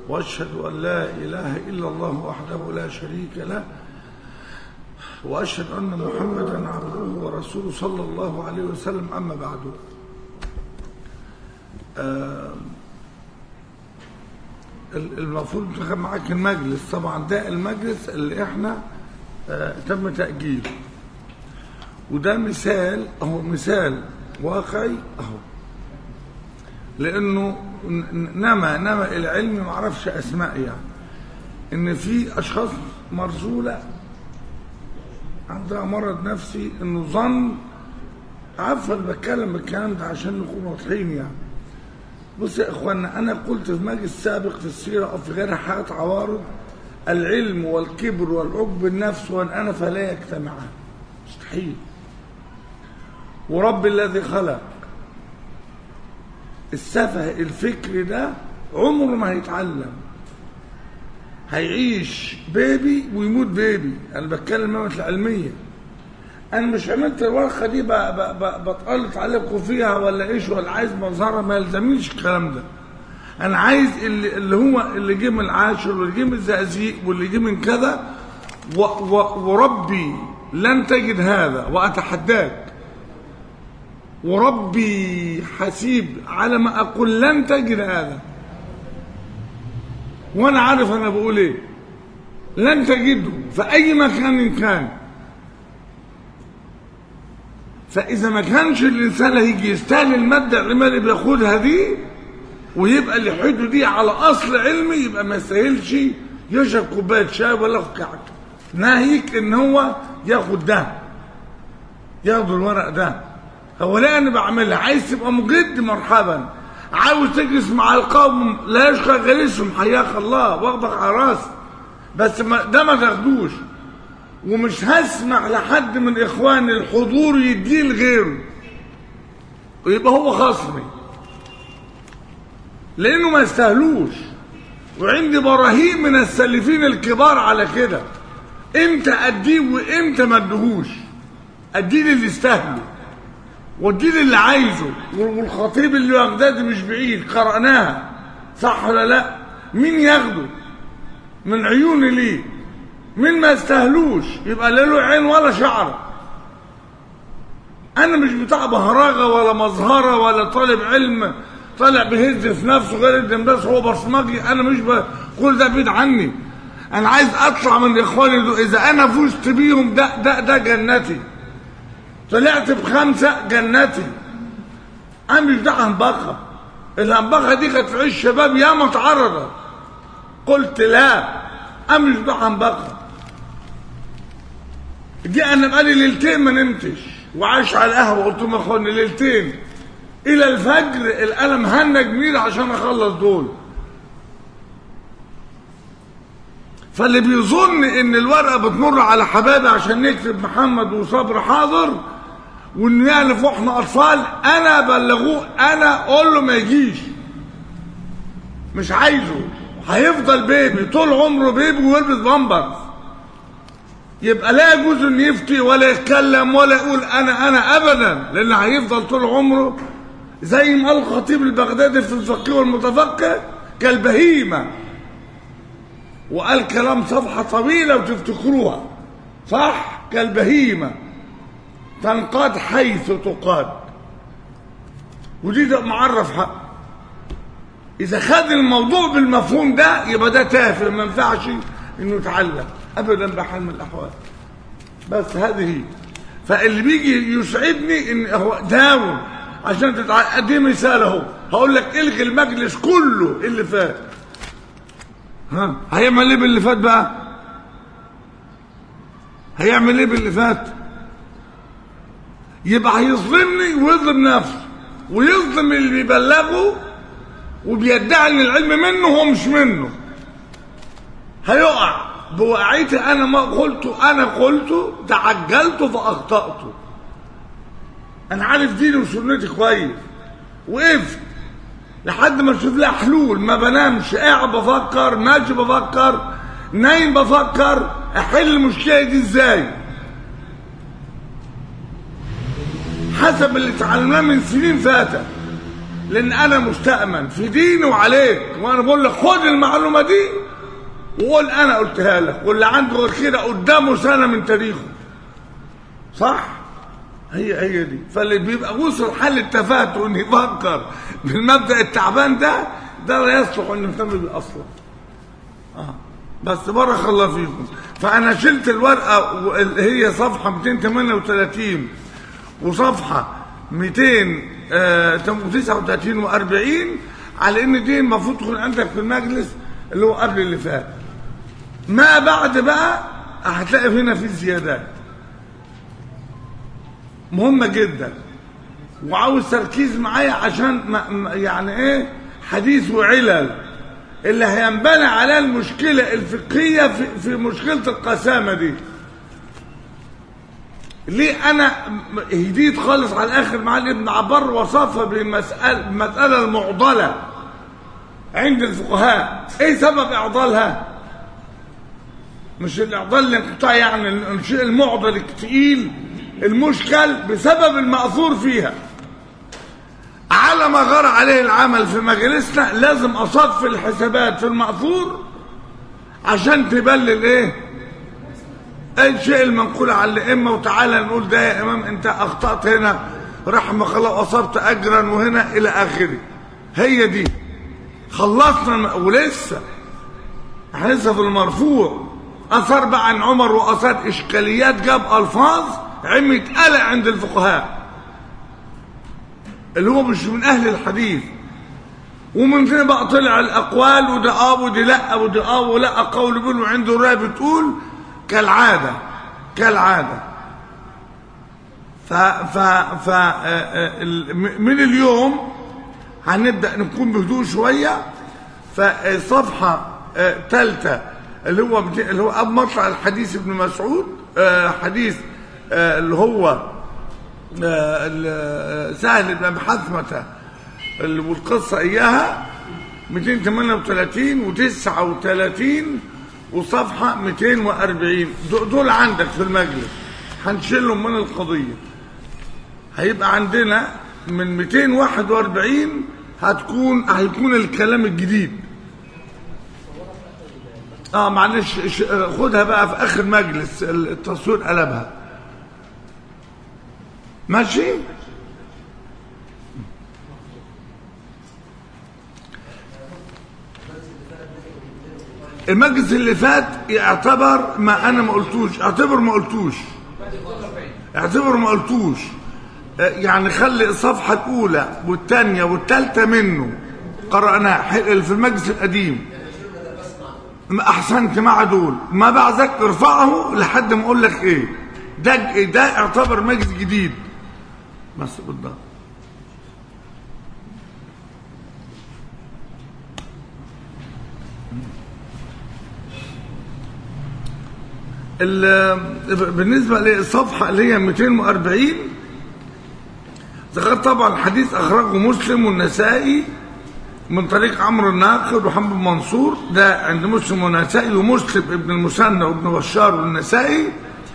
واشهد ان لا اله الا الله وحده لا شريك له واشهد ان محمدا عبده ورسوله صلى الله عليه وسلم اما بعد آه المفروض تاخد معاك المجلس طبعا ده المجلس اللي احنا آه تم تاجيله وده مثال اهو مثال واقعي اهو لانه نما نما العلم ما اعرفش اسماء يعني ان في اشخاص مرزوله عندها مرض نفسي انه ظن عفوا بتكلم بالكلام ده عشان نكون واضحين يعني بص يا اخوانا انا قلت في مجلس سابق في السيره او في غيرها حاجات عوارض العلم والكبر والعجب النفس وانا فلا يجتمعان مستحيل ورب الذي خلق السفه الفكري ده عمره ما هيتعلم هيعيش بيبي ويموت بيبي انا بتكلم موت العلميه انا مش عملت الورقه دي بتقلط عليكم فيها ولا ايش ولا عايز مظهره ما يلزمنيش الكلام ده انا عايز اللي, اللي هو اللي جه من العاشر واللي جه من الزقازيق واللي جه من كذا و و وربي لن تجد هذا واتحداك وربي حسيب على ما اقول لن تجد هذا وانا عارف انا بقول ايه لن تجده في اي مكان كان فاذا ما كانش الانسان هيجي يستاهل الماده العلميه اللي بياخدها دي ويبقى اللي حيته دي على اصل علمي يبقى ما يستاهلش يشرب كوبايه شاي ولا ياخد كعكه ناهيك ان هو ياخد ده ياخد الورق ده هو لا انا بعملها عايز تبقى مجد مرحبا عاوز تجلس مع القوم لا يشقى جالسهم حياك الله واخدك على راسي بس ما ده ما تاخدوش ومش هسمح لحد من اخواني الحضور يديه لغيره ويبقى هو خصمي لانه ما يستاهلوش وعندي براهين من السلفين الكبار على كده امتى اديه وامتى ما اديهوش اديه اللي يستاهله واديه اللي عايزه والخطيب اللي واخداه مش بعيد قرأناها صح ولا لا مين ياخده من عيوني ليه مين ما يستاهلوش يبقى لا له عين ولا شعر انا مش بتاع بهرجه ولا مظهره ولا طالب علم طالع بيهز في نفسه غير الدمداس هو بصمجي انا مش ب... كل ده بعيد عني انا عايز اطلع من اخواني دول اذا انا فزت بيهم ده ده ده جنتي طلعت بخمسه جنتي انا مش بتاع هنبقه الهنبقه دي كانت في عيش شباب ياما اتعرضت قلت لا انا مش بتاع هنبقه دي انا بقالي ليلتين ما نمتش وعايش على القهوه قلت لهم يا اخواني ليلتين الى الفجر القلم هنج ميل عشان اخلص دول فاللي بيظن ان الورقه بتمر على حبايبي عشان نكتب محمد وصبر حاضر وان نعرف واحنا اطفال انا بلغوه انا اقول له ما يجيش مش عايزه هيفضل بيبي طول عمره بيبي ويلبس بامبرز يبقى لا يجوز ان يفتي ولا يتكلم ولا يقول انا انا ابدا لان هيفضل طول عمره زي ما قال الخطيب البغدادي في الفقيه والمتفقه كالبهيمه وقال كلام صفحه طويله وتفتكروها صح كالبهيمه تنقاد حيث تقاد ودي ده معرف حق اذا خد الموضوع بالمفهوم ده يبقى ده تافه ما ينفعش انه يتعلم ابدا بحال من الاحوال بس هذه فاللي بيجي يسعدني ان هو داوم عشان تتع... دي مثال اهو هقول لك الغي المجلس كله اللي فات ها هيعمل ايه باللي فات بقى هيعمل ايه باللي فات يبقى هيظلمني ويظلم نفسه ويظلم اللي بيبلغه وبيدعي ان العلم منه هو مش منه هيقع بوقعتي انا ما قلته انا قلته تعجلت فاخطات انا عارف ديني وسنتي كويس وقفت لحد ما اشوف لها حلول ما بنامش قاعد بفكر ماشي بفكر نايم بفكر احل المشكله دي ازاي حسب اللي اتعلمناه من سنين فاتت لان انا مستأمن في ديني وعليك وانا بقول لك خد المعلومه دي وقول انا قلتها لك واللي عنده غير كده قدامه سنه من تاريخه صح هي هي دي فاللي بيبقى وصل حل التفاهه وان يفكر بالمبدا التعبان ده ده لا يصلح انه يهتم بيه اصلا اه بس بارك الله فيكم فانا شلت الورقه اللي هي صفحه 238 وصفحه 239 و40 على ان دي المفروض تكون عندك في المجلس اللي هو قبل اللي فات ما بعد بقى هتلاقي هنا في زيادات مهمه جدا وعاوز تركيز معايا عشان ما ما- يعني ايه حديث وعلل اللي هينبني على المشكله الفقهيه في, في مشكله القسامه دي ليه انا م- هديت خالص على الاخر مع ابن عبر وصفها بمساله المساله المعضله عند الفقهاء ايه سبب اعضالها مش الاعضال الانقطاع يعني الشيء المعضل الثقيل المشكل بسبب المأثور فيها على ما غار عليه العمل في مجلسنا لازم اصف الحسابات في المأثور عشان تبلل ايه الشيء المنقول على الائمه وتعالى نقول ده يا امام انت اخطات هنا رحمك الله اصبت اجرا وهنا الى اخره هي دي خلصنا الم- ولسه احنا لسه في المرفوع اثر بقى عن عمر واثار اشكاليات جاب الفاظ عمت قلق عند الفقهاء اللي هو مش من اهل الحديث ومن هنا بقى طلع الاقوال وده اه وده لا وده اه ولا قول بيقولوا عنده رأي بتقول كالعاده كالعاده ف ف ف آه، آه، ال- م- من اليوم هنبدا نكون بهدوء شويه فالصفحه ثالثه اللي هو بت- اللي هو اب مطلع الحديث ابن مسعود آه، حديث آه، اللي هو آه، ال- سهل بن ابي حثمه اللي- والقصه اياها 238 و39 وصفحه 240 دو- دول عندك في المجلس هنشيلهم من القضيه هيبقى عندنا من 241 هتكون هيكون الكلام الجديد اه معلش ش- خدها بقى في اخر مجلس التصوير قلبها ماشي المجلس اللي فات يعتبر ما انا ما قلتوش اعتبر ما قلتوش اعتبر ما قلتوش آه، يعني خلي الصفحة الأولى والثانية والثالثة منه قرأناه حل- في المجلس القديم ما أحسنت مع دول ما بعدك ارفعه لحد ما أقول لك إيه ده ده اعتبر مجلس جديد بس بالضبط ال- بالنسبة للصفحة اللي هي 240 ذكرت طبعا الحديث أخرجه مسلم والنسائي من طريق عمرو الناقد وحمد منصور ده عند مسلم والنسائي ومسلم ابن المثنى وابن بشار والنسائي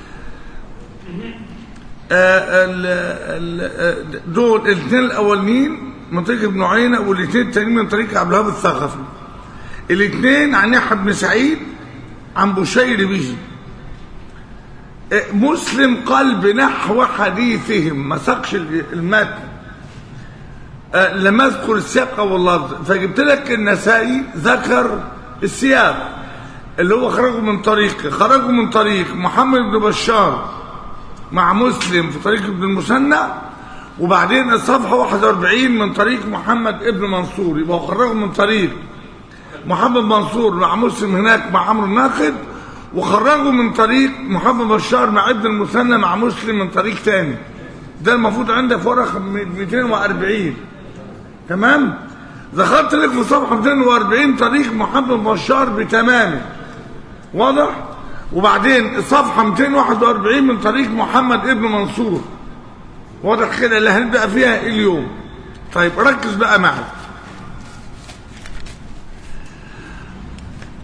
آه، ال- ال- آه، دول الاثنين الاولين من طريق ابن عيينه والاثنين التانيين من طريق عبد الوهاب الثقفي الاثنين عن يحيى بن سعيد عن بشير به آه، مسلم قال بنحو حديثهم ما ساقش المتن آه، لم اذكر السياق واللفظ فجبت لك النسائي ذكر السياق اللي هو خرجوا من طريق خرجوا من طريق محمد بن بشار مع مسلم في طريق ابن المثنى وبعدين الصفحه 41 من طريق محمد ابن منصور يبقى خرجوا من طريق محمد منصور مع مسلم هناك مع عمرو الناقد وخرجوا من طريق محمد بشار مع ابن المثنى مع مسلم من طريق تاني ده المفروض عندك في ورقه 240 تمام ذكرت لك في صفحه 240 طريق محمد بشار بتمامه واضح وبعدين الصفحه 241 من طريق محمد ابن منصور واضح كده اللي هنبدا فيها اليوم طيب ركز بقى معي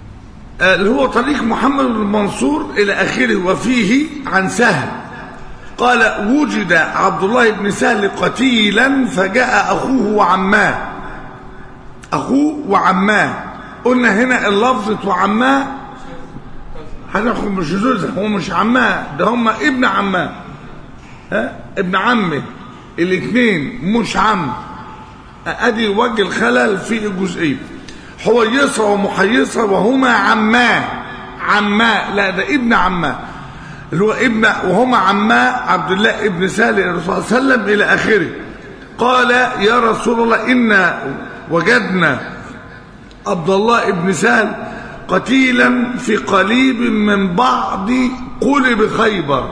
آه، اللي هو طريق محمد بن منصور الى اخره وفيه عن سهل قال وجد عبد الله بن سهل قتيلا فجاء اخوه وعماه اخوه وعماه قلنا هنا اللفظة وعماه هناخد مش زوجة هو مش عماه ده هم ابن عماه ها ابن عمه الاثنين مش عم ادي وجه الخلل في الجزئيه حويصه ومحيصه وهما عماه عماه لا ده ابن عماه اللي هو ابن وهما عماه عبد الله ابن سالم الرسول صلى الله عليه وسلم الى اخره قال يا رسول الله انا وجدنا عبد الله ابن سهل قتيلا في قليب من بعض قلب خيبر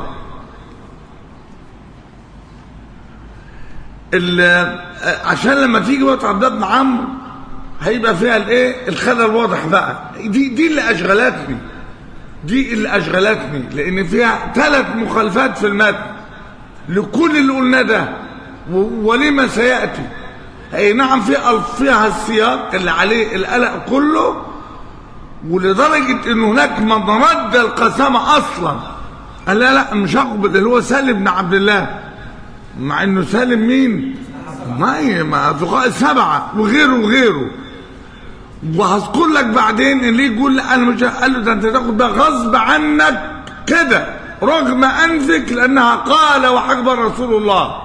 عشان لما تيجي بقى عبد بن عمرو هيبقى فيها الايه الخلل واضح بقى دي دي اللي اشغلتني دي اللي اشغلتني لان فيها ثلاث مخالفات في المتن لكل اللي قلناه ده ولما سياتي اي نعم في فيها السياق اللي عليه القلق كله ولدرجه ان هناك من رد القسامه اصلا قال لا لا مش هقبل اللي هو سالم بن عبد الله مع انه سالم مين ما ما اصدقاء السبعه وغيره وغيره وهذكر لك بعدين اللي يقول لا انا مش قال له ده انت تاخد ده غصب عنك كده رغم انفك لانها قال وحجب رسول الله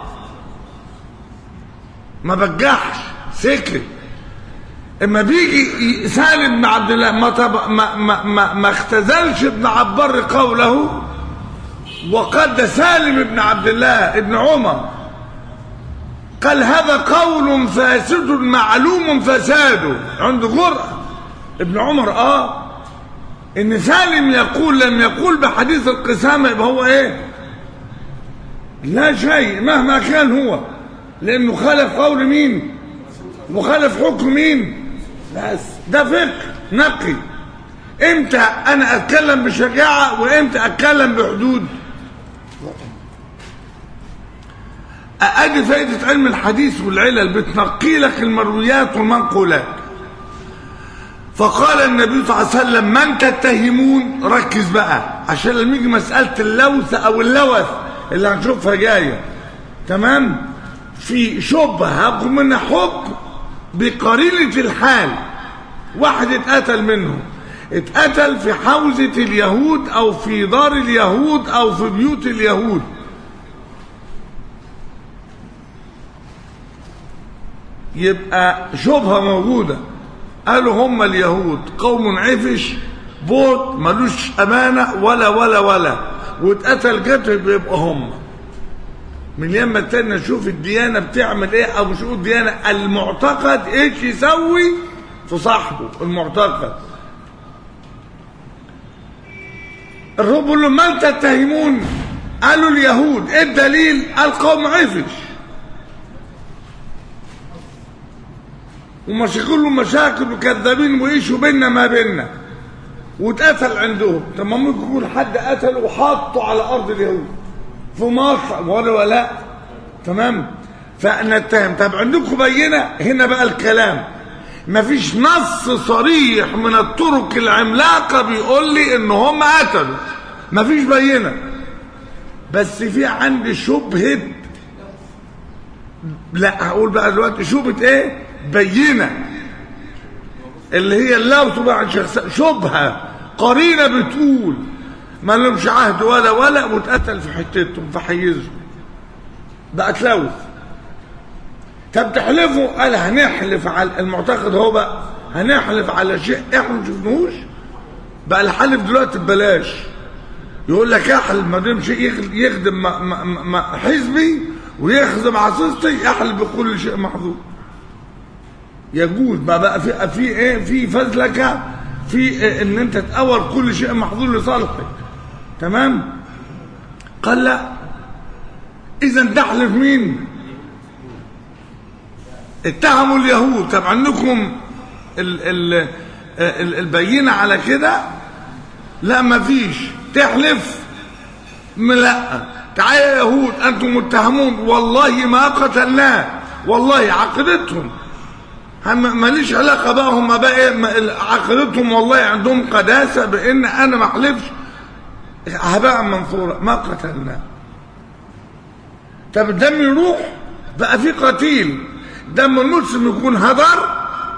ما بجحش سكت اما بيجي سالم بن عبد الله ما طب ما ما ما, ما اختزلش ابن عبر قوله وقد سالم بن عبد الله ابن عمر قال هذا قول فاسد معلوم فساده عنده جرأة ابن عمر اه ان سالم يقول لم يقول بحديث القسامة يبقى هو ايه لا شيء مهما كان هو لانه خالف قول مين وخالف حكم مين بس ده فقه نقي امتى انا اتكلم بشجاعة وامتى اتكلم بحدود ادي فائدة علم الحديث والعلل بتنقي لك المرويات والمنقولات فقال النبي صلى الله عليه وسلم من تتهمون ركز بقى عشان لما يجي مسألة اللوث او اللوث اللي هنشوفها جاية تمام في شبهة هاخد منها حكم بقرينة الحال واحد اتقتل منهم اتقتل في حوزة اليهود او في دار اليهود او في بيوت اليهود يبقى شبهة موجودة قالوا هم اليهود قوم عفش بوت ملوش أمانة ولا ولا ولا واتقتل قتل بيبقى هم من يوم التاني نشوف الديانة بتعمل ايه او شوف الديانة المعتقد ايش يسوي في صاحبه المعتقد الرب بيقول لهم من تتهمون قالوا اليهود ايه الدليل قال قوم عفش ومشاكل مشاكل وكذابين وإيش وبيننا ما بيننا واتقتل عندهم طب ما ممكن يكون حد قتله وحطه على ارض اليهود في مصر ولا ولا تمام فنتهم طب عندكم بينه هنا بقى الكلام مفيش نص صريح من الطرق العملاقه بيقول لي ان هم قتلوا مفيش بينه بس في عندي شبهه لا هقول بقى دلوقتي شبهه ايه بينه اللي هي اللوث بقى عن شخص شبهه قرينه بتقول ما لهمش عهد ولا ولا واتقتل في حتتهم في حيزهم بقت لوث طب تحلفوا قال هنحلف على المعتقد هو بقى هنحلف على شيء احنا ما شفناهوش بقى الحلف دلوقتي ببلاش يقول لك احلف ما دام شيء يخدم ما ما ما حزبي ويخدم عصيصتي احلف بكل شيء محظوظ يجوز ما بقى في في ايه في فزلكه في إيه ان انت تأول كل شيء محظوظ لصالحك تمام قال لا اذا تحلف مين اتهموا اليهود طب عندكم ال ال ال البينه على كده لا ما فيش تحلف لا تعالى يا يهود انتم متهمون والله ما قتلناه والله عقيدتهم ماليش علاقه بقى هم بقى ايه عقيدتهم والله عندهم قداسه بان انا ما احلفش هباء منصورا ما قتلناه طب الدم يروح بقى في قتيل دم المسلم يكون هدر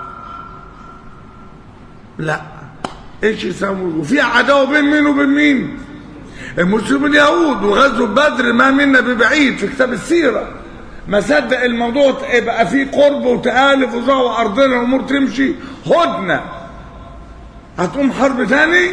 لا ايش يسوي وفي عداوه بين مين وبين مين المسلمين اليهود وغزو بدر ما منا ببعيد في كتاب السيره ما صدق الموضوع يبقى فيه قرب وتآلف وزعوا ارضنا الامور تمشي هدنه هتقوم حرب تاني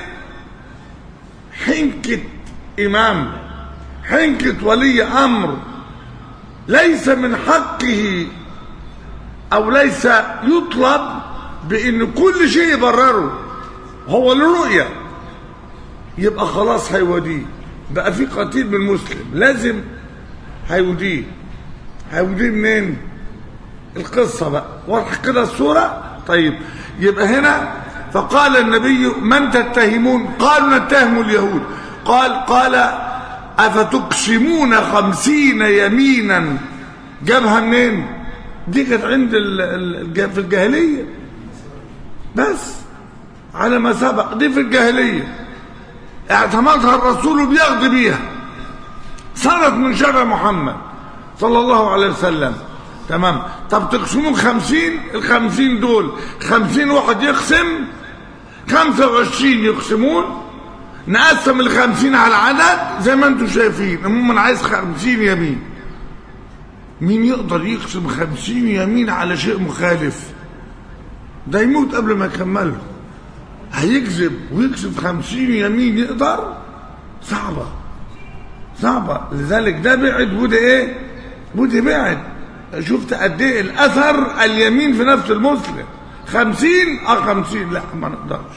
حنكة إمام حنكة ولي أمر ليس من حقه أو ليس يطلب بأن كل شيء يبرره هو له رؤية يبقى خلاص هيوديه بقى في قتيل بالمسلم لازم هيوديه هيوديه منين القصة بقى واضح كده الصورة طيب يبقى هنا فقال النبي من تتهمون قالوا نتهم اليهود قال قال أفتقسمون خمسين يمينا جابها منين دي كانت عند ال ال في الجاهلية بس على ما سبق دي في الجاهلية اعتمدها الرسول بياخد بيها صارت من شرع محمد صلى الله عليه وسلم تمام طب تقسمون خمسين الخمسين دول خمسين واحد يقسم خمسة وعشرين يقسمون نقسم الخمسين على العدد زي ما انتم شايفين عموما عايز خمسين يمين مين يقدر يقسم خمسين يمين على شيء مخالف ده يموت قبل ما يكمله هيكذب ويكسب خمسين يمين يقدر صعبة صعبة لذلك ده بعد وده ايه وده بعد شفت قد ايه الاثر اليمين في نفس المسلم خمسين اه خمسين لا ما نقدرش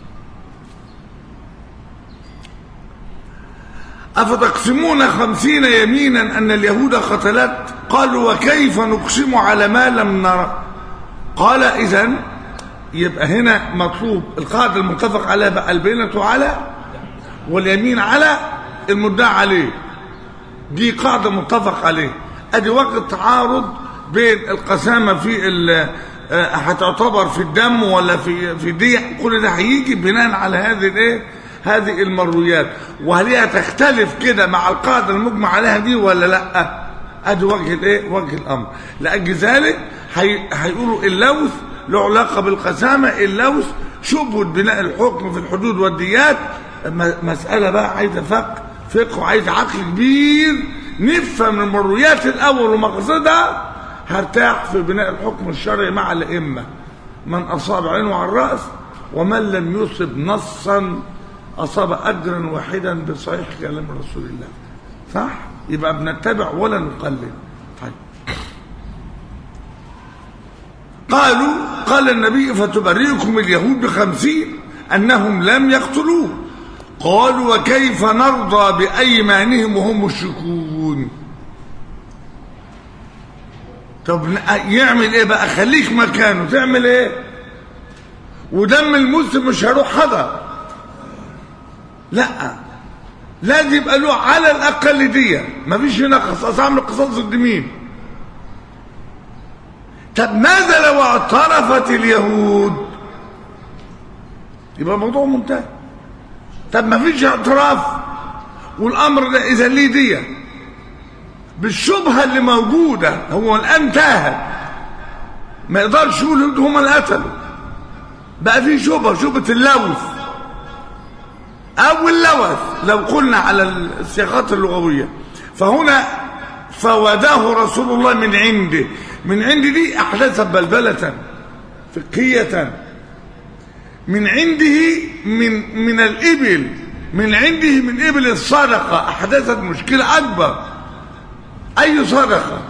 أفتقسمون خمسين يمينا أن اليهود قتلت قالوا وكيف نقسم على ما لم نرى قال إذن يبقى هنا مطلوب القاعدة المتفق عليها بقى البينة على واليمين على المدعى عليه دي قاعدة متفق عليه ادي وقت تعارض بين القسامة في هتعتبر في الدم ولا في في دي كل ده هيجي بناء على هذه الايه هذه المرويات وهل هي تختلف كده مع القاعده المجمع عليها دي ولا لا ادي وجه الايه وجه الامر لاجل ذلك هي هيقولوا اللوث له علاقه بالقسامه اللوث شبهه بناء الحكم في الحدود والديات مساله بقى عايزه فقه فقه وعايزه عقل كبير نفهم المرويات الاول ومقصدها هرتاح في بناء الحكم الشرعي مع الائمه من اصاب عينه على الراس ومن لم يصب نصا أصاب أجرا واحدا بصحيح كلام رسول الله صح؟ يبقى بنتبع ولا نقلد طيب قالوا قال النبي فتبرئكم اليهود بخمسين أنهم لم يقتلوه قالوا وكيف نرضى بأيمانهم وهم مشركون طب يعمل ايه بقى خليك مكانه تعمل ايه ودم المسلم مش هيروح حدا لا لازم يبقى له على الاقل ديه مفيش هنا قصاص عامل قصاص ضد مين طب ماذا لو اعترفت اليهود يبقى الموضوع منتهي طب مفيش اعتراف والامر ده اذا ليه ديه بالشبهه اللي موجوده هو الان تاه ما يقدرش يقول هم اللي قتلوا بقى في شبهه شبهه اللوث او اللوث لو قلنا على الصياغات اللغويه فهنا فوداه رسول الله من عنده من عند دي احدثت بلبله فقهيه من عنده من من الابل من عنده من ابل الصدقه احدثت مشكله اكبر اي صدقه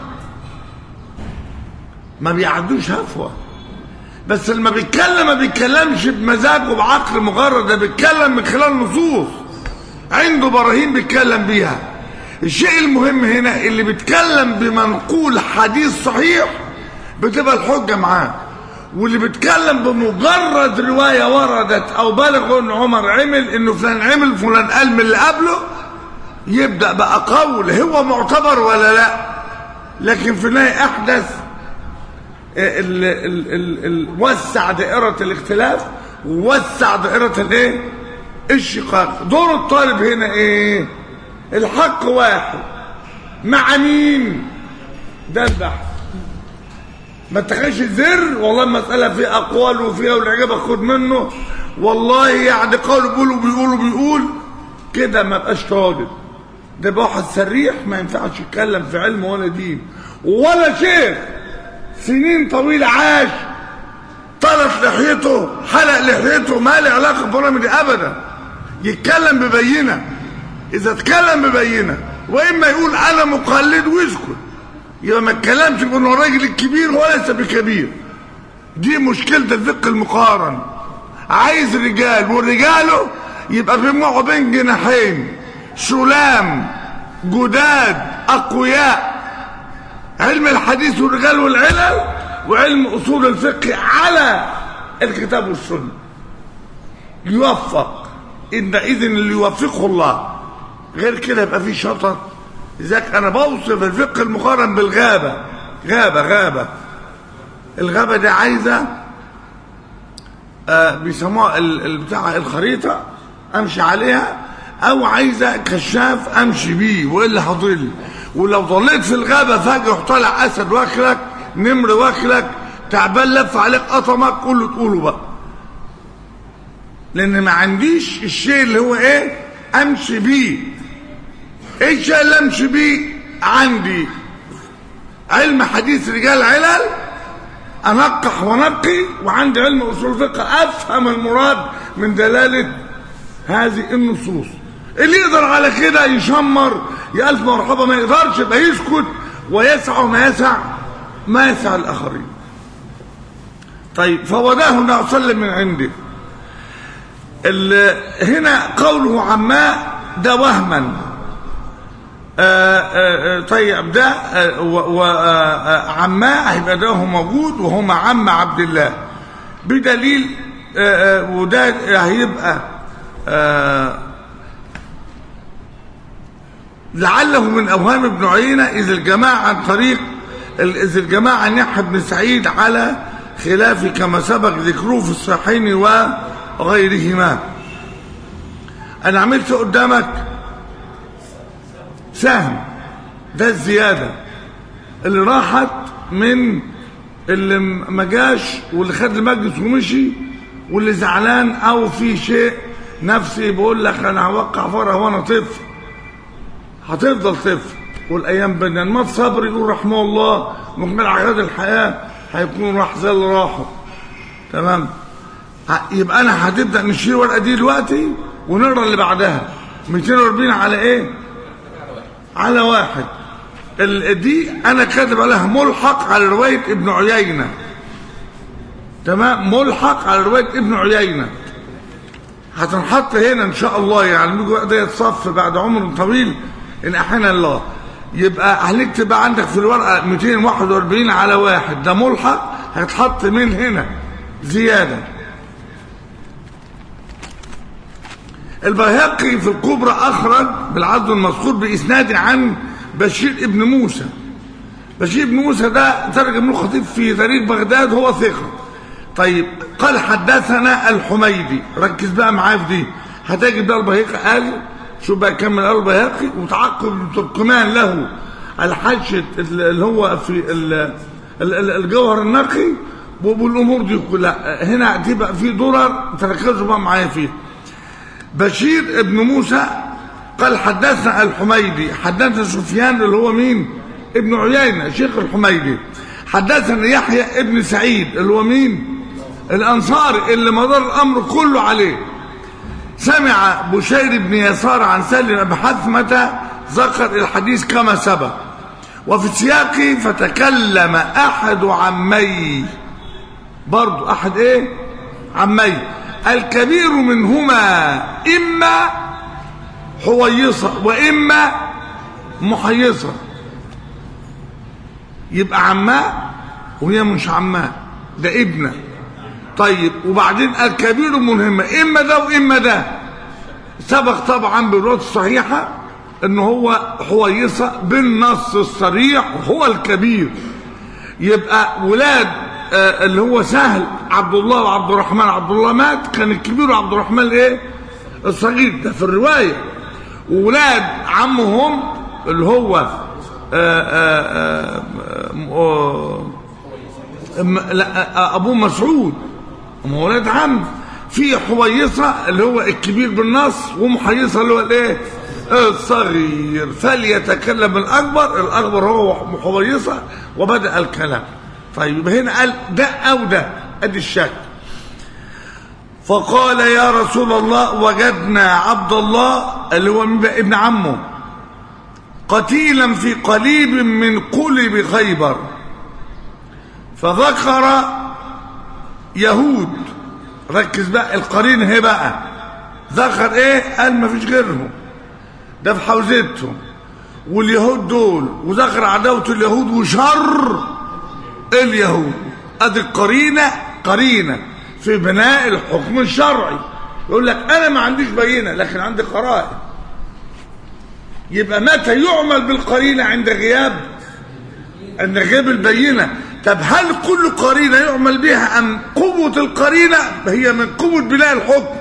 ما بيعدوش هفوه بس لما بيتكلم ما بيتكلمش بمزاج وبعقل مجرد ده بيتكلم من خلال نصوص عنده براهين بيتكلم بيها الشيء المهم هنا اللي بيتكلم بمنقول حديث صحيح بتبقى الحجه معاه واللي بيتكلم بمجرد روايه وردت او بلغ ان عمر عمل انه فلان عمل فلان قال من اللي قبله يبدا بقى قول هو معتبر ولا لا لكن في النهايه احدث ال ال ال ال وسع دائرة الاختلاف ووسع دائرة الايه الشقاق دور الطالب هنا ايه الحق واحد مع مين ده البحث ما تخش زر والله المسألة فيها أقوال وفيها واللي عجبك خد منه والله يعني قول بيقول وبيقول وبيقول كده ما بقاش طالب ده بقى واحد سريح ما ينفعش يتكلم في علم ولا دين ولا شيخ سنين طويلة عاش طلت لحيته حلق لحيته ما له علاقة بالبرامج دي أبدا يتكلم ببينة إذا اتكلم ببينة وإما يقول أنا مقلد ويسكت يبقى ما اتكلمش بأنه الراجل الكبير وليس بكبير دي مشكلة الفقه المقارن عايز رجال ورجاله يبقى بيجمعوا بين جناحين سلام جداد أقوياء علم الحديث والرجال والعلل وعلم أصول الفقه على الكتاب والسنة يوفق إن إذن اللي يوفقه الله غير كده يبقى في شطط لذلك أنا بوصف الفقه المقارن بالغابة غابة غابة الغابة دي عايزة آه بيسموها ال- ال- بتاع الخريطة أمشي عليها أو عايزة كشاف أمشي بيه وإلا هضل ولو ضليت في الغابة فجأة يروح طالع أسد واكلك نمر واكلك تعبان لف عليك قطمك كله تقوله بقى لأن ما عنديش الشيء اللي هو إيه أمشي بيه إيه الشيء اللي أمشي بيه عندي علم حديث رجال علل انقح ونقي وعندي علم اصول الفقه افهم المراد من دلاله هذه النصوص اللي يقدر على كده يشمر يا الف مرحبا ما يقدرش يبقى يسكت ويسع ما يسع ما يسع الاخرين طيب فوداه النبي صلى الله عليه وسلم من عنده ال- هنا قوله عماء ده وهما آه، آه، آه، طيب ده وعماء هيبقى ده هو موجود وهما عم عبد الله بدليل آه، آه، وده هيبقى آه، لعله من اوهام ابن عيينه اذ الجماعه عن طريق اذ الجماعه عن يحيى بن سعيد على خلاف كما سبق ذكره في الصحيحين وغيرهما انا عملت قدامك سهم ده الزيادة اللي راحت من اللي ما جاش واللي خد المجلس ومشي واللي زعلان او في شيء نفسي بقول لك انا هوقع فرع وانا طفل هتفضل طفل والايام بدنا ما صبر يقول رحمه الله مكمل عقاد الحياه هيكون راح زي اللي راحوا تمام ه- يبقى انا هتبدا نشيل الورقه دي دلوقتي ونقرا اللي بعدها 240 على ايه على واحد ال- دي انا كاتب عليها ملحق على روايه ابن عيينه تمام ملحق على روايه ابن عيينه هتنحط هنا ان شاء الله يعني بيجي وقت يتصف بعد عمر طويل ان احيانا الله يبقى هنكتب بقى عندك في الورقه 241 على واحد ده ملحق هيتحط من هنا زياده البيهقي في الكبرى أخرج بالعرض المذكور بإسناد عن بشير ابن موسى بشير ابن موسى ده ترجم له الخطيب في تاريخ بغداد هو ثقة طيب قال حدثنا الحميدي ركز بقى معايا في دي هتجد بقى البيهقي قال شو بقى كمل قال البيهقي وتعقب ابن تركمان له الحجة اللي هو في ال- ال- ال- الجوهر النقي والامور دي كلها هنا تبقى في درر تركزوا بقى معايا فيها بشير ابن موسى قال حدثنا الحميدي حدثنا سفيان اللي هو مين ابن عيينة شيخ الحميدي حدثنا يحيى ابن سعيد اللي هو مين الأنصاري اللي مدار الأمر كله عليه سمع بشير بن يسار عن سالم بن حثمة ذكر الحديث كما سبق وفي السياق فتكلم أحد عمي برضو أحد إيه عمي الكبير منهما إما حويصة وإما محيصة يبقى عماء وهي مش عماء ده ابنه طيب وبعدين الكبير منهما إما ده وإما ده سبق طبعا بالرواية الصحيحة ان هو حويصة بالنص الصريح هو الكبير يبقى ولاد آه، اللي هو سهل عبد الله وعبد الرحمن عبد الله مات كان الكبير عبد الرحمن ايه الصغير ده في الرواية وولاد عمهم اللي هو آه، آه، آه، م- لا آه، ابو مسعود هم ولاد عم في حويصه اللي هو الكبير بالنص ومحيصه اللي هو الايه الصغير فليتكلم الاكبر الاكبر هو حويصه وبدا الكلام طيب هنا قال ده او ده ادي الشك فقال يا رسول الله وجدنا عبد الله اللي هو مين بقى؟ ابن عمه قتيلا في قليب من قلب خيبر فذكر يهود ركز بقى القرين هي بقى ذكر ايه قال ما فيش غيرهم ده في حوزتهم واليهود دول وذكر عداوة اليهود وشر اليهود ادي القرينة قرينة في بناء الحكم الشرعي يقول لك انا ما عنديش بينة لكن عندي قرائن يبقى متى يعمل بالقرينة عند غياب عند غياب البينة طب هل كل قرينة يعمل بها أم قوة القرينة هي من قوة بناء الحكم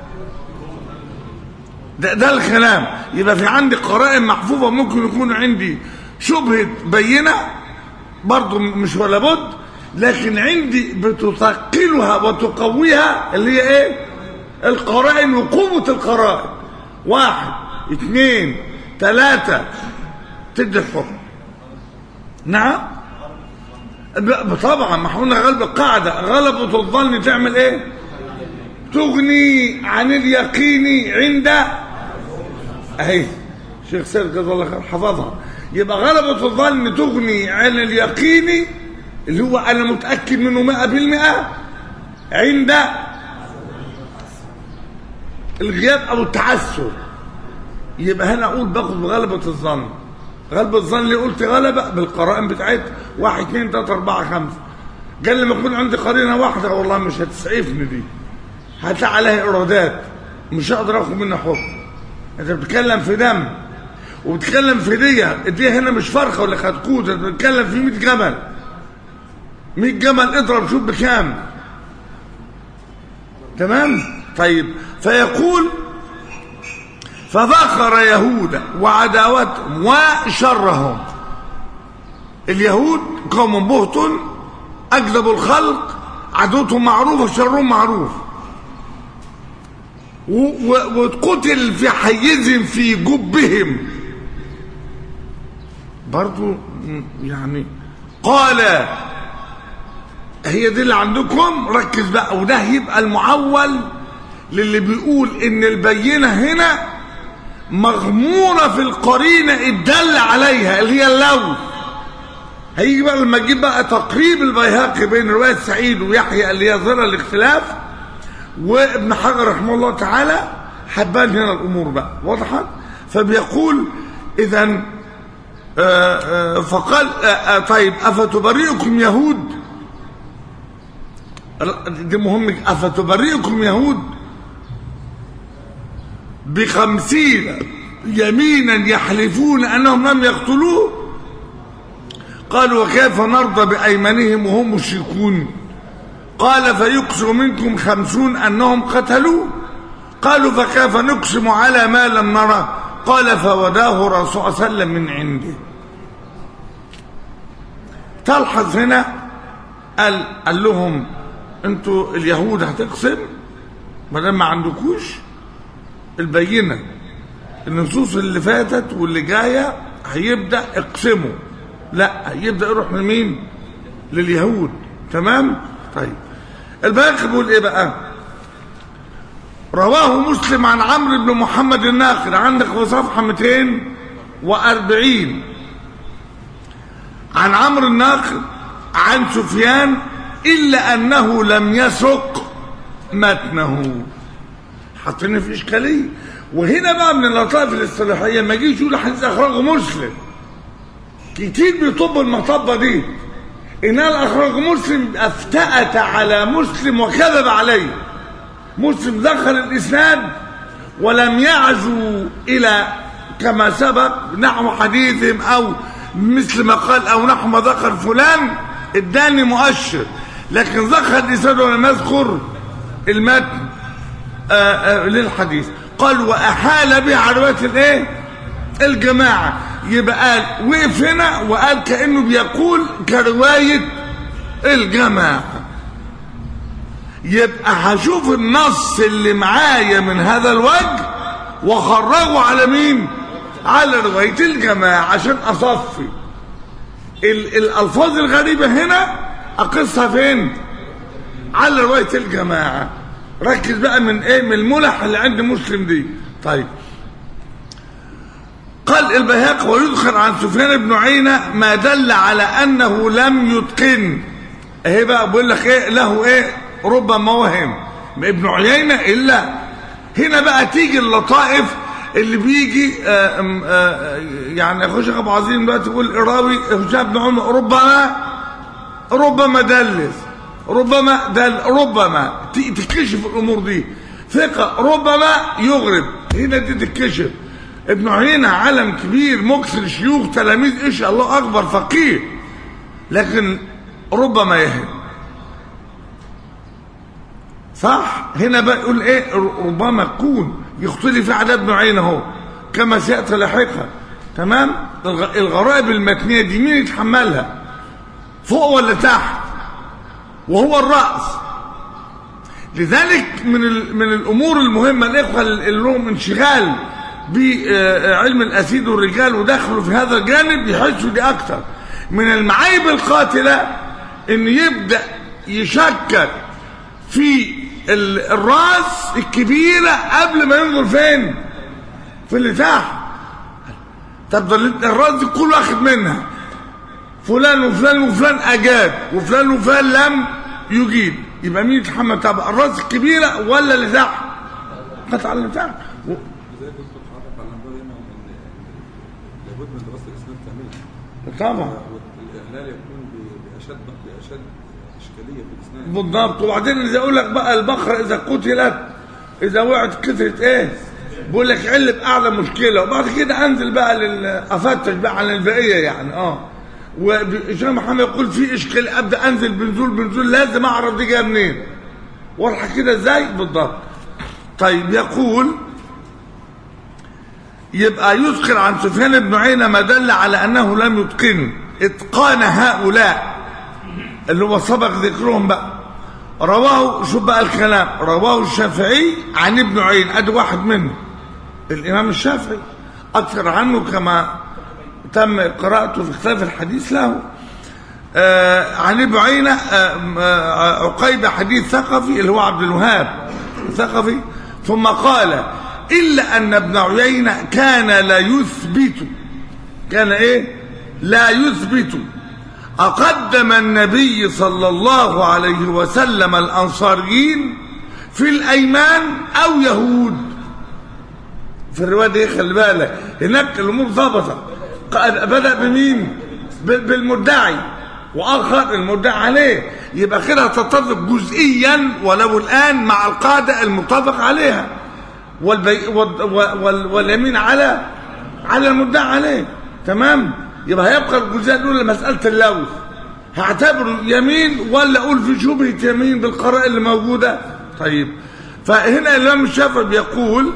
ده, ده الكلام يبقى في عندي قرائن محفوظة ممكن يكون عندي شبهة بينة برضو مش ولا بد لكن عندي بتثقلها وتقويها اللي هي ايه القرائن وقوة القرائن واحد اثنين ثلاثة تدي الحكم نعم لا، طبعا ما احنا قلنا غلب القاعدة غلبة الظن تعمل ايه تغني عن اليقين عند اهي شيخ سيد جزاه الله خير حفظها يبقى غلبة الظن تغني عن اليقين اللي هو انا متأكد منه مئة بالمئة عند الغياب او التعسر يبقى هنا اقول باخد بغلبة الظن غلبة الظن اللي قلت غلبة بالقرائن بتاعتها واحد اثنين ثلاثة أربعة خمسة قال لما يكون عندي قرينة واحدة والله مش هتسعفني دي هتلاقي عليها إيرادات مش هقدر آخد منها حكم أنت بتتكلم في دم وبتتكلم في دية الدية هنا مش فرخة ولا خدكوت أنت بتتكلم في 100 جمل 100 جمل اضرب شوف بكام تمام طيب فيقول فذكر يهود وعداوتهم وشرهم اليهود قوم بهت أكذبوا الخلق عدوتهم معروفة شرهم معروف و- و- وقتل في حيز في جبهم برضو م- يعني قال هي دي اللي عندكم ركز بقى وده يبقى المعول للي بيقول ان البينة هنا مغمورة في القرينة الدل عليها اللي هي اللون هيجي بقى لما تجيب بقى تقريب البيهقي بين رواية سعيد ويحيى اللي هي ظهر الاختلاف وابن حجر رحمه الله تعالى حبان هنا الامور بقى وضحت فبيقول اذا فقال آه، آه، طيب افتبرئكم يهود دي مهم افتبرئكم يهود بخمسين يمينا يحلفون انهم لم يقتلوه قالوا وكيف نرضى بايمانهم وهم مشركون قال فيقسم منكم خمسون انهم قتلوه قالوا فكيف نقسم على ما لم نرى قال فوداه رسول صلى الله عليه وسلم من عنده تلحظ هنا قال, قال لهم انتوا اليهود هتقسم ما دام ما عندكوش البينه النصوص اللي فاتت واللي جايه هيبدا اقسموا لا هيبدا يروح لمين لليهود تمام طيب الباقي بيقول ايه بقى رواه مسلم عن عمرو بن محمد الناقد عندك في صفحه 240 عن عمرو الناقد عن سفيان الا انه لم يسق متنه حاطين في اشكاليه وهنا بقى من اللطائف الاصطلاحيه ما يجيش يقول حديث اخرجه مسلم كتير بيطب المطبه دي ان الاخرج مسلم افتأت على مسلم وكذب عليه مسلم ذكر الاسناد ولم يعزو الى كما سبق نحو حديثهم او مثل ما قال او نحو ما ذكر فلان اداني مؤشر لكن ذكر الاسناد ولم يذكر المتن آآ آآ للحديث قال واحال به على روايه الايه الجماعه يبقى قال وقف هنا وقال كأنه بيقول كرواية الجماعة يبقى هشوف النص اللي معايا من هذا الوجه وخرجه على مين على رواية الجماعة عشان أصفي ال- الألفاظ الغريبة هنا أقصها فين على رواية الجماعة ركز بقى من ايه من الملح اللي عند مسلم دي طيب قال البيهقي ويذكر عن سفيان بن عيينة ما دل على أنه لم يتقن اهي بقى بقول لك ايه له ايه ربما وهم ابن عيينة إلا هنا بقى تيجي اللطائف اللي بيجي آه آم، آه يعني اخو شيخ ابو عظيم دلوقتي يقول الراوي هشام بن عمر ربما ربما دلس ربما دل ربما ت- تكشف الامور دي ثقه ربما يغرب هنا دي تتكشف ابن عيينة علم كبير مكثر شيوخ تلاميذ ايش الله اكبر فقيه لكن ربما يهم صح هنا بقى يقول ايه ر- ربما تكون يختلف على ابن عيينة اهو كما سياتي لاحقا تمام الغ- الغرائب المتنيه دي مين يتحملها فوق ولا تحت وهو الراس لذلك من ال- من الامور المهمه الاخوه اللي لهم انشغال بعلم الاسيد والرجال ودخلوا في هذا الجانب يحسوا دي اكتر من المعايب القاتله ان يبدا يشكك في ال- الراس الكبيره قبل ما ينظر فين في اللي تحت طب ده ال- الراس دي كله واخد منها فلان وفلان وفلان اجاب وفلان وفلان لم يجيب يبقى مين يتحمل طب الراس الكبيره ولا اللي تحت قطع اللي تحت و- لذلك كنت بتعرف على الانبار هنا ان لابد من دراسه الاسناد كامله طبعا والاهلال يكون ب- باشد باشد اشكاليه في الاسناد بالضبط وبعدين اذا اقول لك بقى البقره اذا قتلت اذا وقعت كثره ايه بقول لك علب اعلى مشكله وبعد كده انزل بقى لل افتش بقى عن البقيه يعني اه وشيخ محمد يقول في اشكال ابدا انزل بنزول بنزول لازم اعرف دي جايه منين واضحه كده ازاي بالضبط طيب يقول يبقى يذكر عن سفيان بن عيينة ما دل على أنه لم يتقن إتقان هؤلاء اللي هو سبق ذكرهم بقى رواه شوف بقى الكلام رواه الشافعي عن ابن عين ادي واحد منه الامام الشافعي اكثر عنه كما تم قراءته في كتاب الحديث له آه عن ابن عيينة آه آه عقيبة حديث ثقفي اللي هو عبد الوهاب ثقفي ثم قال إلا أن ابن عيينة كان لا يثبت كان إيه لا يثبت أقدم النبي صلى الله عليه وسلم الأنصاريين في الأيمان أو يهود في الرواية دي خلي بالك هناك الأمور ضبطت بدأ بمين ب- بالمدعي وآخر المدعي عليه يبقى كده تتفق جزئيا ولو الآن مع القاعدة المتفق عليها والبي... وال... وال... واليمين على على المدعي عليه تمام يبقى هيبقى الجزئيه الاولى مساله اللوث هعتبره يمين ولا اقول في شبهه يمين بالقراءه اللي موجوده طيب فهنا الامام الشافعي بيقول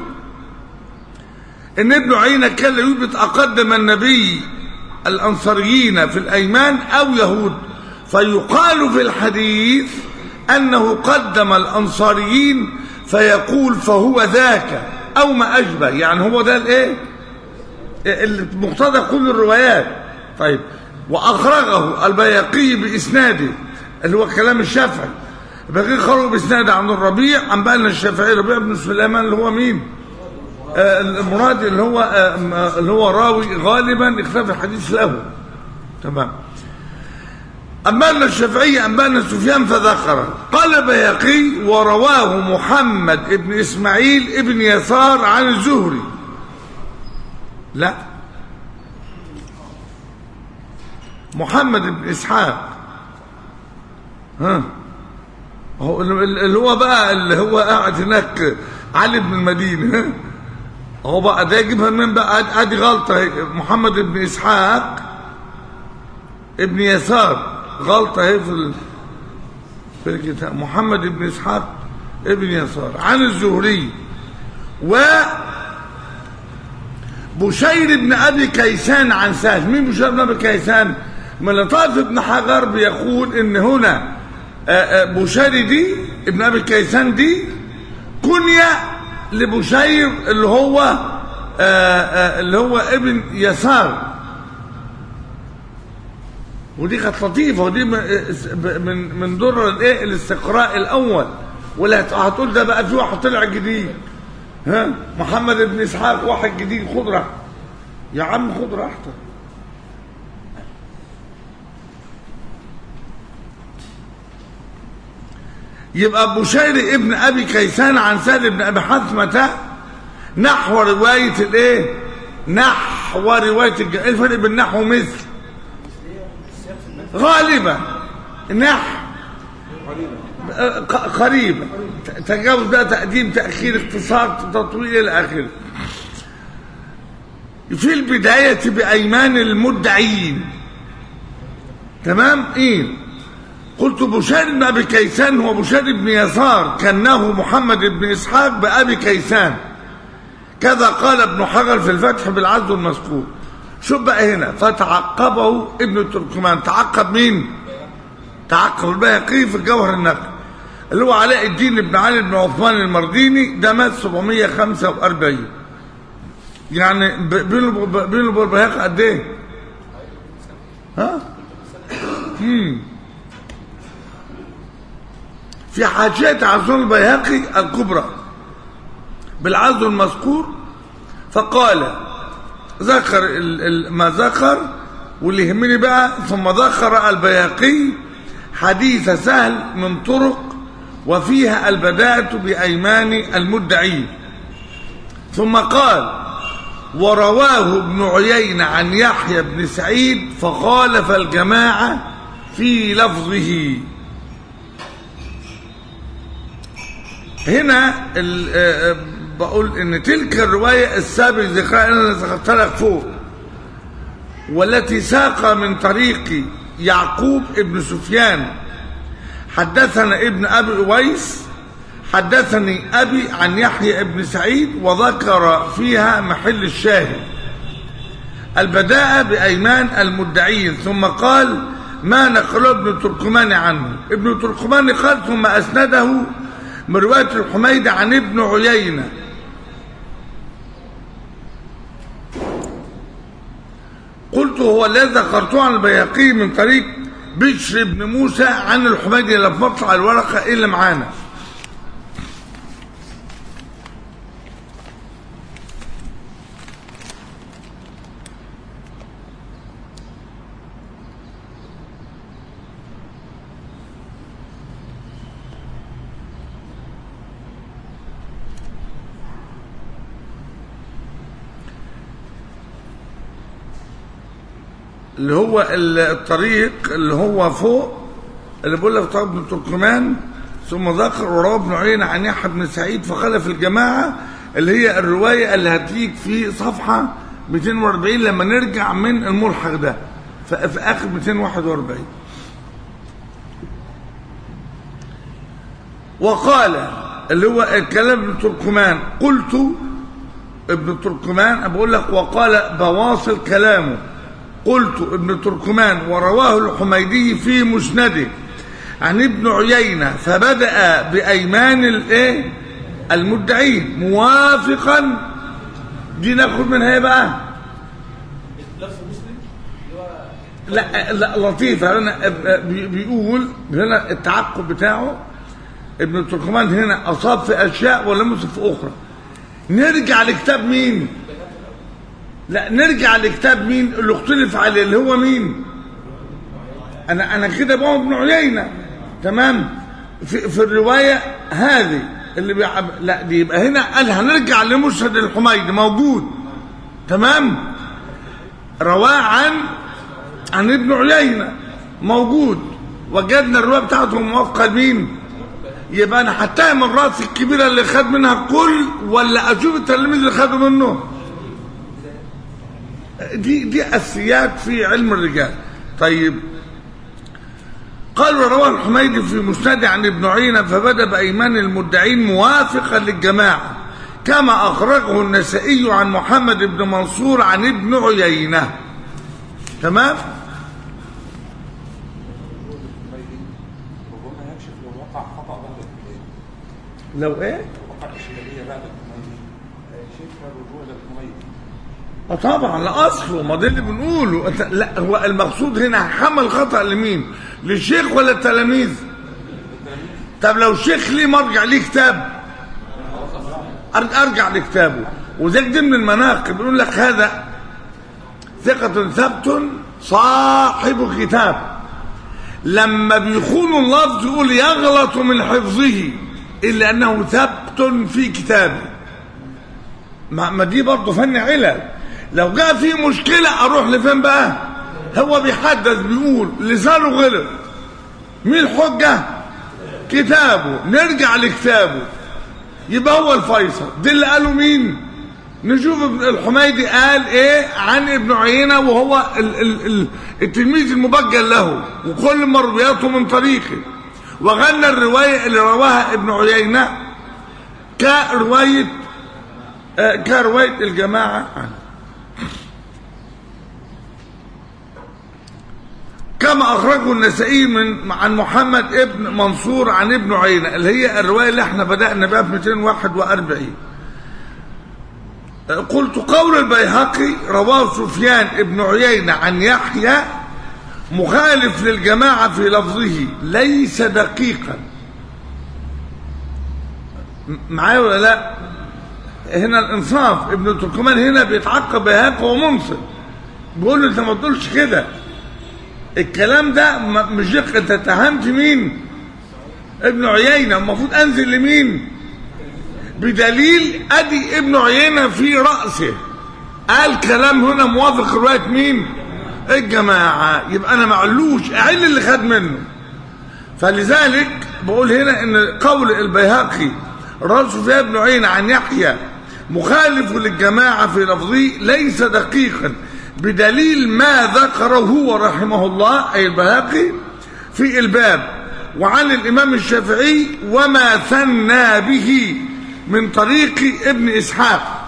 ان ابن عيينة كان لا يثبت اقدم النبي الانصاريين في الايمان او يهود فيقال في الحديث انه قدم الانصاريين فيقول فهو ذاك او ما اشبه يعني هو ده الايه المقتضى كل الروايات طيب واخرجه البياقي باسناده اللي هو كلام الشافعي البياقي خرج باسناده عن الربيع عن بقى الشافعي ربيع بن سليمان اللي هو مين آه المراد اللي هو آه اللي هو راوي غالبا اختفى الحديث له تمام أنبأنا الشافعي أنبأنا سفيان فذكر قال بياقي ورواه محمد ابن إسماعيل ابن يسار عن الزهري لا محمد بن إسحاق ها هو اللي هو بقى اللي هو قاعد هناك علي بن المدينة ها؟ هو بقى ده يجيبها من بقى ادي غلطة محمد بن إسحاق ابن يسار غلطة اهي في ال... في الكتاب محمد بن اسحاق ابن يسار عن الزهري و بشير بن ابي كيسان عن سهل مين بشير بن ابي كيسان من لطائف ابن حجر بيقول ان هنا آه، آه، بشير دي ابن ابي كيسان دي كنية لبشير اللي هو آه، آه، اللي هو ابن يسار ودي كانت لطيفه ودي من من من در الايه الاستقراء الاول ولا هت- هتقول ده بقى في واحد طلع جديد ها محمد بن اسحاق واحد جديد خد راحتك يا عم خد راحتك يبقى بشير ابن ابي كيسان عن سهل بن ابي حثمه نحو روايه الايه نحو روايه الج... ايه الفرق بين نحو ومثل غالبا نحو آه، ق- قريبا ت- تجاوز بقى تقديم تاخير اختصار تطويل الى اخره في البدايه بايمان المدعين تمام ايه قلت بشير بن ابي كيسان هو بشير بن يسار كانه محمد بن اسحاق بابي كيسان كذا قال ابن حجر في الفتح بالعز المذكور شوف بقى هنا فتعقبه ابن تركمان تعقب مين تعقب البيهقي في الجوهر النقي اللي هو علاء الدين بن علي بن عثمان المرديني ده مات 745 يعني ب- بينه وب- بينه وبين البيهقي قد ايه؟ ها؟ مم. في حاشية عزون البيهقي الكبرى بالعزو المذكور فقال ذكر ال- ال- ما ذكر واللي يهمني بقى ثم ذكر البياقي حديث سهل من طرق وفيها البداءة بأيمان المدعين ثم قال ورواه ابن عيينة عن يحيى بن سعيد فخالف الجماعة في لفظه هنا ال- آه، آه، بقول ان تلك الرواية السابق ذكرها انا ذكرتها لك فوق والتي ساق من طريق يعقوب ابن سفيان حدثنا ابن ابي اويس حدثني ابي عن يحيى ابن سعيد وذكر فيها محل الشاهد البداءة بأيمان المدعين ثم قال ما نقله ابن تركمان عنه ابن تركمان قال ثم أسنده من رواية الحميد عن ابن عيينة قلت هو الذي ذكرته عن البياقي من طريق بشر بن موسى عن الحميدي اللي في مطلع الورقة إيه اللي معانا اللي هو الطريق اللي هو فوق اللي بيقول لك طب ابن تركمان ثم ذكر وروى ابن عيينة عن يحيى بن سعيد فخلف الجماعة اللي هي الرواية اللي هتيجي في صفحة 240 لما نرجع من الملحق ده ف- في آخر 241 وقال اللي هو الكلام ابن تركمان قلت ابن تركمان بقول لك وقال بواصل كلامه قلت ابن تركمان ورواه الحميدي في مسنده عن ابن عيينة فبدأ بأيمان الايه المدعين موافقا دي ناخد منها ايه بقى لا لا لطيفة هنا بي- بيقول هنا التعقب بتاعه ابن تركمان هنا أصاب في أشياء ولم يصب في أخرى نرجع لكتاب مين لا نرجع لكتاب مين اللي اختلف عليه اللي هو مين انا انا كده بقى ابن عيينه تمام في, في الروايه هذه اللي بيعب لا دي يبقى هنا قال هنرجع لمشهد الحميدي موجود تمام رواه عن عن ابن عيينه موجود وجدنا الروايه بتاعته موافقه لمين يبقى انا هتهم الراس الكبيره اللي خد منها كل ولا اشوف التلاميذ اللي خدوا منه دي دي اساسيات في علم الرجال طيب قال ورواه الحميدي في مسند عن ابن عيينة فبدا بايمان المدعين موافقا للجماعه كما أخرجه النسائي عن محمد بن منصور عن ابن عيينة تمام ربما يكشف لو وقع خطأ بعد الحميدي لو ايه وقع إشكالية بعد الحميدي شفنا الرجوع إلى الحميدي اه طبعا لا اصله ما ده اللي بنقوله أنت لا هو المقصود هنا حمل خطا لمين للشيخ ولا التلاميذ طب لو الشيخ ليه مرجع ليه كتاب أر- ارجع لكتابه وذلك دي من المناقب بيقول لك هذا ثقة ثبت صاحب كتاب لما بيخون اللفظ يقول يغلط من حفظه إلا أنه ثبت في كتابه ما, ما دي برضه فن علل لو جاء في مشكلة أروح لفين بقى هو بيحدث بيقول لسانه غلط مين الحجة كتابه نرجع لكتابه يبقى هو الفيصل دي اللي قاله مين نشوف ابن الحميدي قال ايه عن ابن عيينة وهو ال ال ال التلميذ المبجل له وكل مروياته من طريقه وغنى الرواية اللي رواها ابن عيينة كرواية آه، كرواية الجماعة عنه كما أخرجه النسائي من عن محمد ابن منصور عن ابن عيينة اللي هي الرواية اللي احنا بدأنا بها في 241 قلت قول البيهقي رواه سفيان ابن عيينة عن يحيى مخالف للجماعة في لفظه ليس دقيقا م- معايا ولا لا هنا الانصاف ابن تركمان هنا بيتعقب بيهقي ومنصف بيقول له انت ما تقولش كده الكلام ده م- مش دقيق انت اتهمت مين ابن عيينة المفروض انزل لمين بدليل ادي ابن عيينة في رأسه قال كلام هنا موافق رواية مين الجماعة يبقى انا معلوش اعل اللي خد منه فلذلك بقول هنا ان قول البيهقي رأسه فيها ابن عيينة عن يحيى مخالف للجماعة في لفظه ليس دقيقا بدليل ما ذكره هو رحمه الله أي البيهقي في الباب وعن الإمام الشافعي وما ثنى به من طريق ابن إسحاق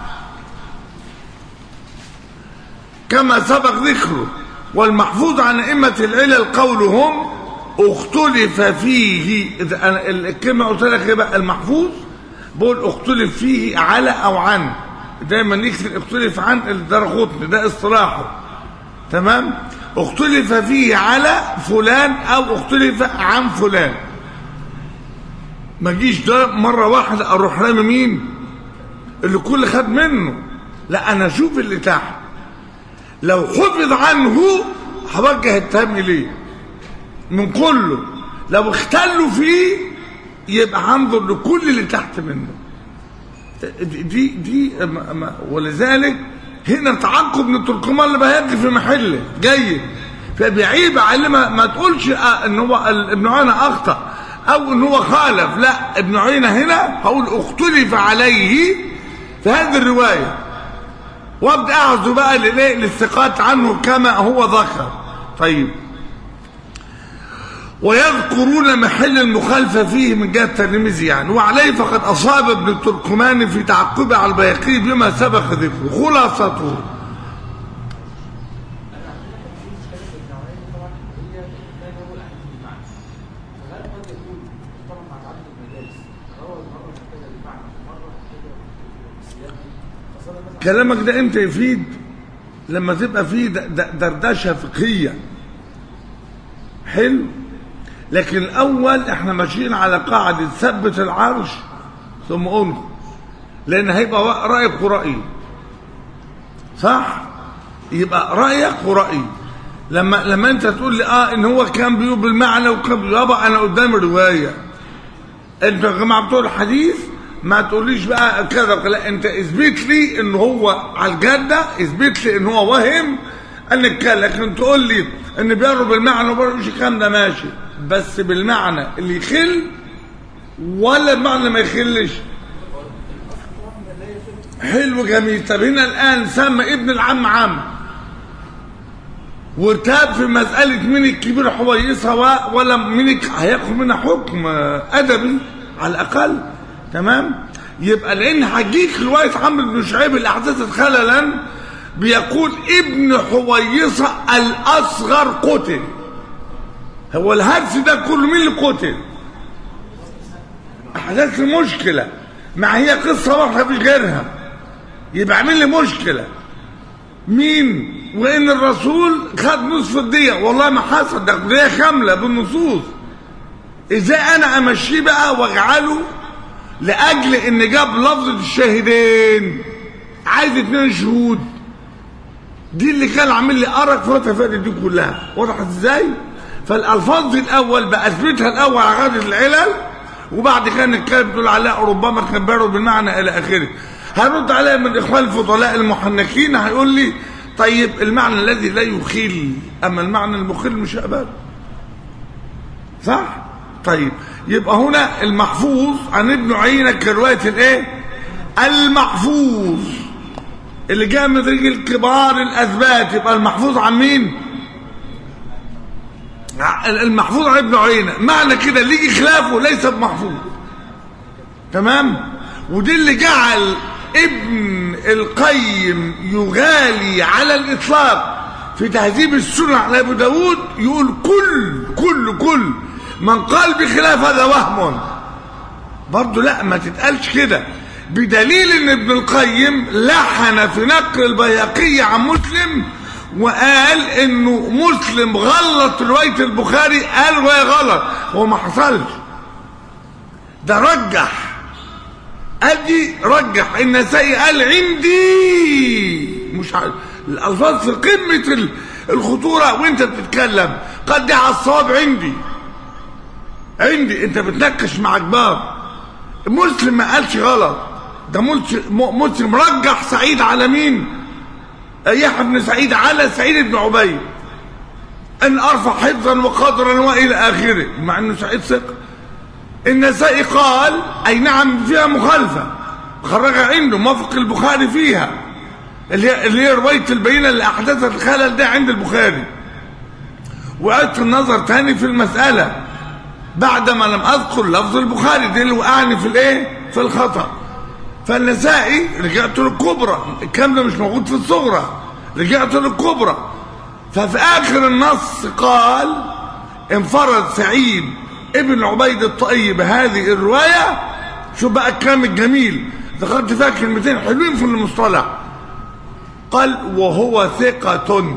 كما سبق ذكره والمحفوظ عن أئمة العلل قولهم اختلف فيه إذا أنا الكلمة قلت لك إيه بقى المحفوظ بقول اختلف فيه على أو عن دايما يكتب اختلف عن الدرغوطني ده اصطلاحه تمام اختلف فيه على فلان أو اختلف عن فلان ما جيش ده مرة واحدة أروح رامي مين اللي كل خد منه لا أنا أشوف اللي تحت لو حفظ عنه هوجه التهم ليه من كله لو اختلوا فيه يبقى هنظر لكل اللي تحت منه دي دي ما- ما- ولذلك هنا تعقب ابن تركمان اللي بيهدي في محله جيد فبيعيب عليه ما, ما تقولش آه ان هو ال- ابن عيينة اخطا او ان هو خالف لا ابن عيينة هنا هقول اختلف عليه في هذه الروايه وابدا اعزو بقى للايه للثقات عنه كما هو ذكر طيب ويذكرون محل المخالفة فيه من جهة الترمذي يعني وعليه فقد أصاب ابن التركماني في تعقبه على البيقي بما سبق ذكره خلاصته كلامك ده امتى يفيد لما تبقى فيه د- د- دردشه فقهيه حلو لكن الاول احنا ماشيين على قاعده ثبت العرش ثم انقذ لان هيبقى رايك ورايي صح يبقى رايك ورايي لما لما انت تقول لي اه ان هو كان بيقول بالمعنى وكان بيقول يابا انا قدامي روايه انتوا يا جماعه بتوع الحديث ما تقوليش بقى كذا وكذا. لا انت اثبت لي ان هو على الجاده اثبت لي ان هو وهم ان الكلام لكن تقول لي ان بيقرب بالمعنى وبيقرب مش الكلام ده ماشي بس بالمعنى اللي يخل ولا المعنى ما يخلش حلو جميل طب هنا الان سمى ابن العم عم وارتاب في مسألة مين الكبير حويصها و- ولا مين الك- هياخد منها حكم آه، أدبي على الأقل تمام يبقى لان هجيك روايه عمرو بن شعيب اللي احدثت خللا بيقول ابن حويصه الاصغر قتل هو الهرس ده كله مين اللي قتل احداث مشكله ما هي قصه واحده مفيش غيرها يبقى عامل لي مشكله مين وان الرسول خد نصف الديه والله ما حصل ده ديه كامله بالنصوص ازاي انا امشيه بقى واجعله لاجل ان جاب لفظه الشاهدين عايز اتنين شهود دي اللي كان عامل لي ارق في الفتره دي كلها وضحت ازاي فالالفاظ دي الاول باثبتها الاول على قاعده العلل وبعد كده نتكلم تقول عليها ربما كبروا بالمعنى الى اخره هرد عليها من الاخوان الفضلاء المحنكين هيقول لي طيب المعنى الذي لا يخل اما المعنى المخل مش هقبله صح طيب يبقى هنا المحفوظ عن ابن عيينة كرواية الايه المحفوظ اللي جاء من رجل كبار الاثبات يبقى المحفوظ عن مين المحفوظ عن ابن عيينة معنى كده اللي يجي خلافه ليس بمحفوظ تمام ودي اللي جعل ابن القيم يغالي على الاطلاق في تهذيب السنة على ابو داود يقول كل كل كل من قال بخلاف هذا وهم برضه لا ما تتقالش كده بدليل ان ابن القيم لحن في نقل البياقي عن مسلم وقال انه مسلم غلط روايه البخاري قال روايه غلط هو ما حصلش ده رجح ادي رجح النسائي قال عندي مش عارف الالفاظ في قمه الخطوره وانت بتتكلم قد دي على الصواب عندي عندي انت بتناقش مع كبار مسلم ما قالش غلط ده مسلم رجح سعيد على مين يحيى بن سعيد على سعيد بن عبيد ان ارفع حفظا وقدرا والى اخره مع انه سعيد ثقه النسائي قال اي نعم فيها مخالفه خرجها عنده موافق البخاري فيها اللي هي اللي هي روايه البينه اللي احدثت الخلل ده عند البخاري وعدت النظر تاني في المساله بعدما لم اذكر لفظ البخاري دي اللي وقعني في الايه في الخطا فالنسائي رجعت للكبرى الكلام ده مش موجود في الصغرى رجعت للكبرى ففي اخر النص قال انفرد سعيد ابن عبيد الطائي بهذه الروايه شوف بقى الكلام الجميل ذكرت فيها كلمتين حلوين في المصطلح قال وهو ثقة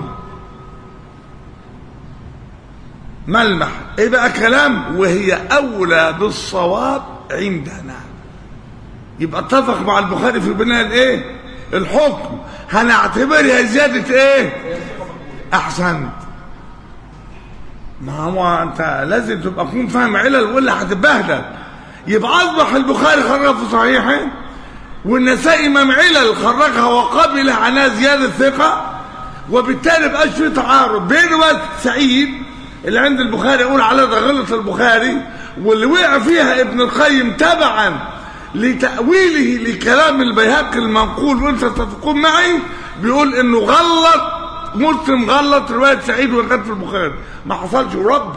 ملمح ايه بقى كلام وهي اولى بالصواب عندنا يبقى اتفق مع البخاري في بناء الايه الحكم هنعتبرها زيادة ايه احسنت ما هو انت لازم تبقى تكون فاهم علل ولا هتتبهدل يبقى اصبح البخاري خرجها في صحيحه والنسائي امام علل خرجها وقبل عنها زياده ثقه وبالتالي بقاش في تعارض بين روايه سعيد اللي عند البخاري يقول على ده غلط البخاري واللي وقع فيها ابن القيم تبعا لتأويله لكلام البيهقي المنقول وانت تتفقون معي بيقول انه غلط مسلم غلط رواية سعيد وكانت في البخاري ما حصلش وربي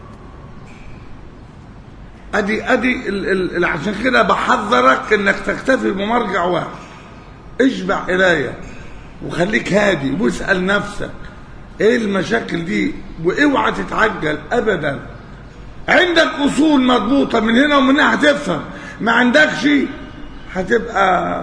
ادي ادي ال ال عشان كده بحذرك انك تكتفي بمرجع واحد اشبع قرايه وخليك هادي واسال نفسك ايه المشاكل دي واوعى تتعجل ابدا عندك اصول مضبوطه من هنا ومن هنا هتفهم ما عندكش هتبقى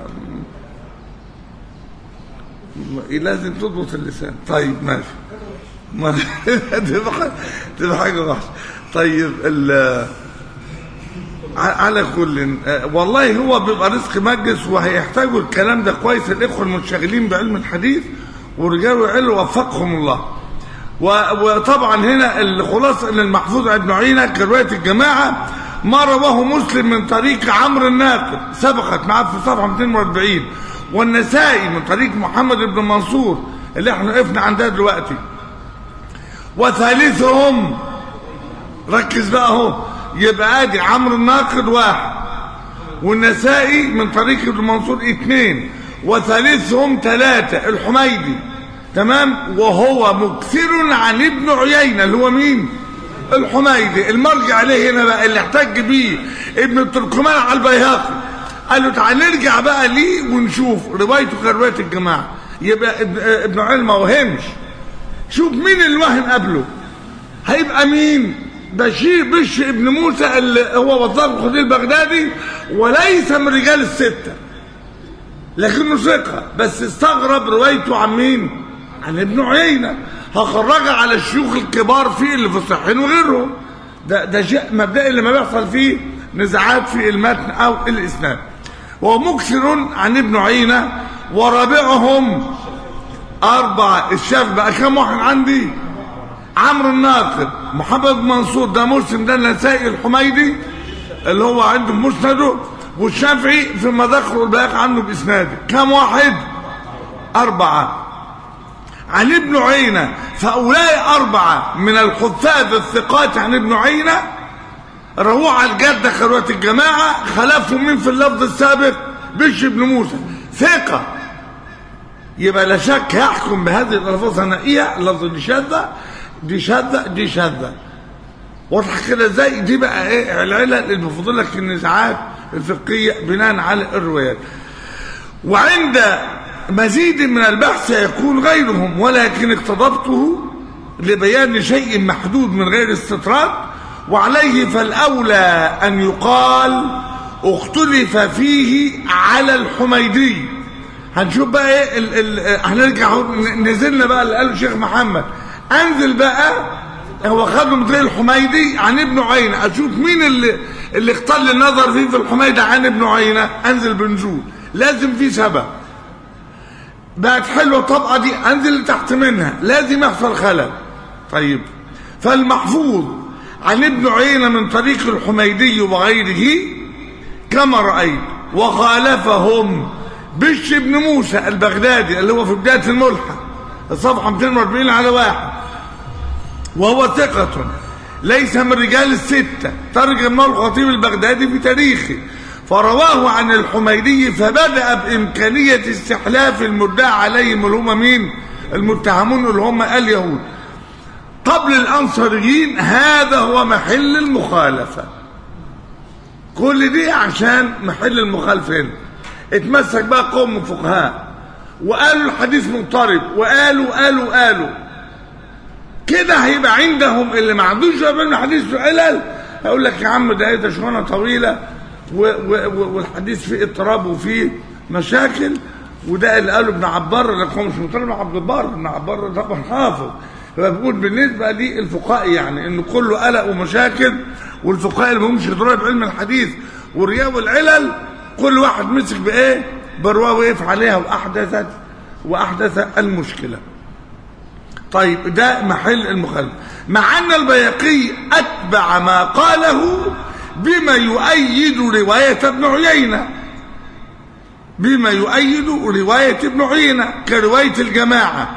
لازم تضبط اللسان طيب ماشي ما تبقى تبقى حاجه وحشه طيب ال على كل والله هو بيبقى رزق مجلس وهيحتاجوا الكلام ده كويس الاخوه المنشغلين بعلم الحديث ورجال العلم وفقهم الله وطبعا هنا الخلاصه ان المحفوظ ابن عيينه كروايه الجماعه ما رواه مسلم من طريق عمرو الناقد سبقت معاه في صفحه 240 والنسائي من طريق محمد بن منصور اللي احنا وقفنا عندها دلوقتي وثالثهم ركز بقى اهو يبقى ادي عمرو الناقد واحد والنسائي من طريق ابن منصور اثنين وثالثهم ثلاثة الحميدي تمام وهو مكثر عن ابن عيينة اللي هو مين الحميدي المرجع عليه هنا بقى اللي احتج بيه ابن التركمان على البيهقي قال له تعال نرجع بقى ليه ونشوف روايته كروايه الجماعه يبقى ابن, ابن علم ما وهمش شوف مين اللي وهم قبله هيبقى مين بشير بش ابن موسى اللي هو وظاف الخدير البغدادي وليس من رجال السته لكنه ثقه بس استغرب روايته عن مين عن ابن عيينه هخرجها على الشيوخ الكبار فيه اللي في الصحيحين وغيرهم ده ده شيء مبدئي اللي ما بيحصل فيه نزاعات في المتن او الاسناد وهو مكثر عن ابن عيينه ورابعهم أربعة الشاف بقى كم واحد عندي عمرو الناقد محمد منصور ده مسلم ده النسائي الحميدي اللي هو عنده في مسنده والشافعي في مذاكره الباقي عنه بإسناده كم واحد أربعة عن ابن عيينة فأولئك أربعة من الحفاظ الثقات عن ابن عيينة رواه على الجدة خلوات الجماعة خلفهم من في اللفظ السابق بش ابن موسى ثقة يبقى لا شك يحكم بهذه الالفاظ الثنائيه لفظ دي شاذه دي شاذه دي شاذه واضح كده ازاي دي بقى ايه العلل اللي بفضل لك النزاعات الفقهيه بناء على الروايات وعند مزيد من البحث يكون غيرهم ولكن اقتضبته لبيان شيء محدود من غير استطراد وعليه فالاولى ان يقال اختلف فيه على الحميدي هنشوف بقى ايه ال ال هنرجع نزلنا بقى اللي قاله الشيخ محمد انزل بقى هو خده من طريق الحميدي عن ابن عيينة اشوف مين اللي اللي اختار لي النظر فيه في الحميدي عن ابن عيينة انزل بنزول لازم في سبب بقت حلوه الطبقه دي انزل تحت منها لازم يحصل خلل طيب فالمحفوظ عن ابن عيينة من طريق الحميدي وغيره كما رأيت وخالفهم بش ابن موسى البغدادي اللي هو في بداية الملحة الصفحة 240 على واحد وهو ثقة ليس من رجال الستة ترجم الخطيب البغدادي في تاريخه فرواه عن الحميدي فبدأ بإمكانية استحلاف المدعى عليهم اللي هم مين المتهمون اللي هم اليهود قبل الأنصاريين هذا هو محل المخالفة كل دي عشان محل المخالفة هنا اتمسك بقى قوم فقهاء وقالوا الحديث مضطرب وقالوا قالوا قالوا كده هيبقى عندهم اللي ما عندوش بين الحديث وعلل هيقول لك يا عم ده ايه ده شغلانه طويله و و والحديث فيه اضطراب وفيه مشاكل وده اللي قاله ابن عبار لك هو مش مضطرب عبد البر ابن عبار طبعا حافظ فبقول بالنسبه للفقهاء يعني ان كله قلق ومشاكل والفقهاء اللي مهمش يضرب علم الحديث والرياء والعلل كل واحد مسك بايه بروا وقف عليها واحدثت واحدث المشكله طيب ده محل المخالفه مع ان البيقي اتبع ما قاله بما يؤيد روايه ابن عيينه بما يؤيد روايه ابن عيينه كروايه الجماعه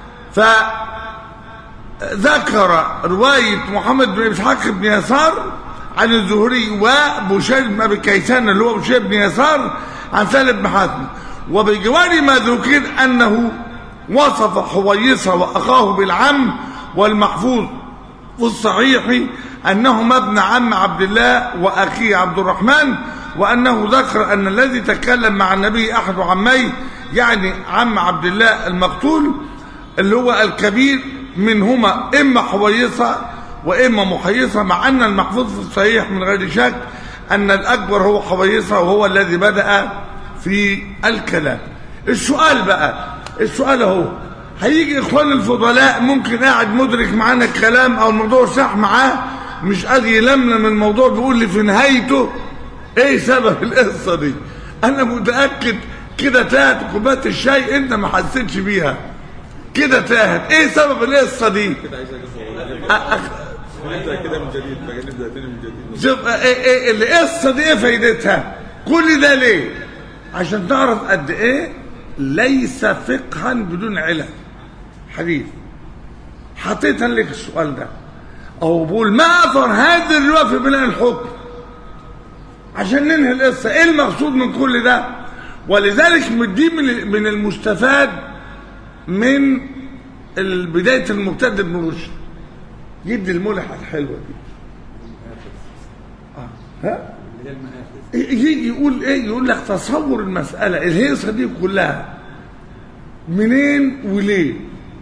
فذكر روايه محمد بن اسحاق بن يسار عن الزهري وبشير بن ابي كيسان اللي هو بشير بن يسار عن سالم بن حاتم وبجوار ما ذكر انه وصف حويصه واخاه بالعم والمحفوظ في الصحيح انهما ابن عم عبد الله واخيه عبد الرحمن وانه ذكر ان الذي تكلم مع النبي احد عميه يعني عم عبد الله المقتول اللي هو الكبير منهما اما حويصه واما محيصه مع ان المحفوظ في الصحيح من غير شك ان الاكبر هو حويصه وهو الذي بدا في الكلام السؤال بقى السؤال اهو هيجي اخوان الفضلاء ممكن قاعد مدرك معانا الكلام او الموضوع صح معاه مش قادر يلملم الموضوع بيقول لي في نهايته ايه سبب القصه دي انا متاكد كده تاهت كوبايه الشاي انت ما حسيتش بيها كده تاهت ايه سبب القصه دي كده عايز أ- أخ- نبدا كده من جديد بقى نبدا تاني من جديد شوف ايه ايه القصه دي ايه فايدتها كل ده ليه عشان تعرف قد ايه ليس فقها بدون علل حديث حطيت لك السؤال ده او بقول ما اثر هذه الروايه في بناء الحكم عشان ننهي القصه ايه المقصود من كل ده ولذلك من دي من من المستفاد من بدايه المبتدئ ابن رشد يدي الملحه الحلوه دي آه. ها هي المآخذ يجي يقول ايه يقول لك تصور المسألة الهيصة دي كلها منين وليه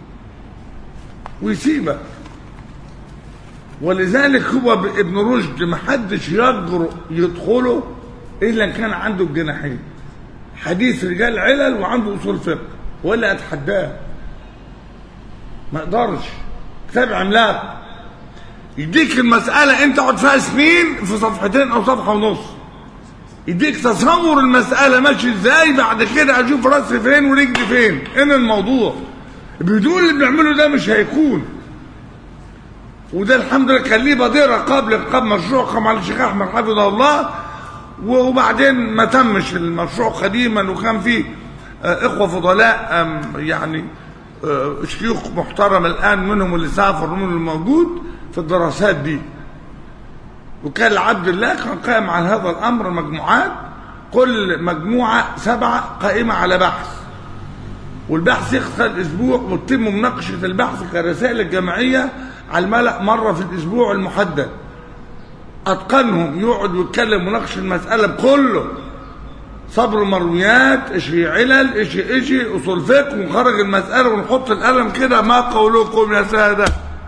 ويسيبك ولذلك هو ابن رشد محدش يجرؤ يدخله الا إن كان عنده الجناحين حديث رجال علل وعنده اصول فقه ولا اتحداه ما يقدرش كتاب عملاق يديك المسألة انت قعد فيها سنين في صفحتين او صفحة ونص يديك تصور المسألة ماشي ازاي بعد كده اشوف راسي فين ورجلي فين ان الموضوع بدون اللي بنعمله ده مش هيكون وده الحمد لله كان ليه بديرة قبل قبل مشروع قام على الشيخ احمد حفظه الله وبعدين ما تمش المشروع قديما وكان فيه آه، اخوه فضلاء آم، يعني آه، شيوخ محترم الان منهم اللي سافر ومنهم اللي موجود في الدراسات دي وكان عبد الله كان قائم على هذا الامر مجموعات كل مجموعه سبعه قائمه على بحث والبحث يخلص اسبوع وتتم مناقشه البحث كرسائل الجمعيه على الملأ مره في الاسبوع المحدد اتقنهم يقعد ويتكلم مناقشه المساله بكله صبر مرويات اشي علل اشي اشي اصول فقه ونخرج المساله ونحط القلم كده ما قولكم يا ساده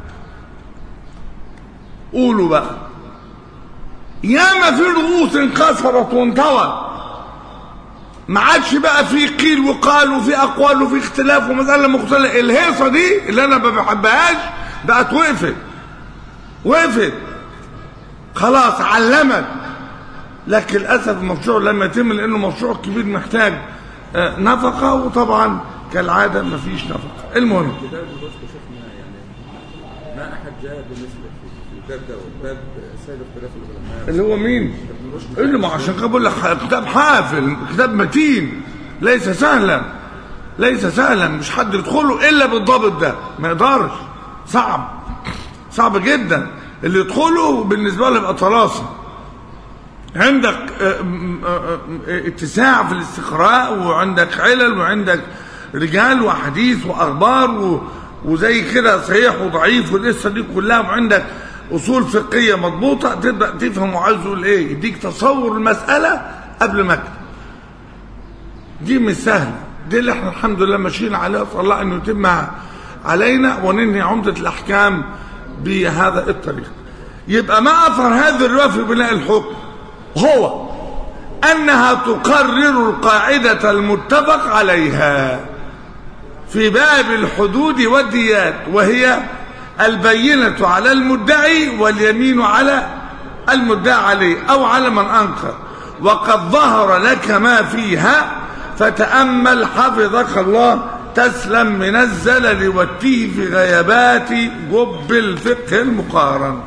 قولوا بقى ياما في رؤوس انكسرت وانطوت ما عادش بقى في قيل وقال وفي اقوال وفي اختلاف ومساله مختلفه الهيصه دي اللي انا ما بحبهاش بقت وقفت وقفت خلاص علمت لكن للاسف المشروع لم يتم لانه مشروع كبير محتاج آه، نفقه وطبعا كالعاده ما فيش نفقه المهم كتاب الوصف شفنا يعني ما احد جاء بمثله في الباب ده باب سائر اختلاف العلماء اللي هو مين ابن رشد اللي ما عشان كده بقول لك كتاب حافل كتاب متين ليس سهلا ليس سهلا مش حد يدخله الا بالضابط ده ما يقدرش صعب صعب جدا اللي يدخله بالنسبه له يبقى طلاسم عندك آه، م- آه، آه، اتساع في الاستقراء وعندك علل وعندك رجال وحديث واخبار و- وزي كده صحيح وضعيف والقصه دي كلها وعندك اصول فقهيه مضبوطه تبدا تفهم وعايز يقول ايه يديك تصور المساله قبل ما اكتب دي مش سهله دي اللي احنا الحمد لله ماشيين عليها صلى الله انه يتم علينا وننهي عمده الاحكام بهذا الطريق يبقى ما اثر هذه الروايه في بناء الحكم هو انها تقرر القاعده المتفق عليها في باب الحدود والديات وهي البينه على المدعي واليمين على المدعى عليه او على من انكر وقد ظهر لك ما فيها فتامل حفظك الله تسلم من الزلل والتيه في غيابات جب الفقه المقارن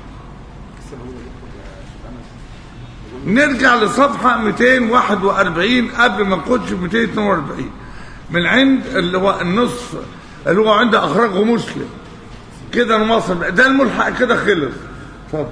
نرجع لصفحة 241 قبل ما نخش في 242 من عند اللي هو النصف اللي هو عند أخرجه مسلم كده نواصل بقى. ده الملحق كده خلص اتفضل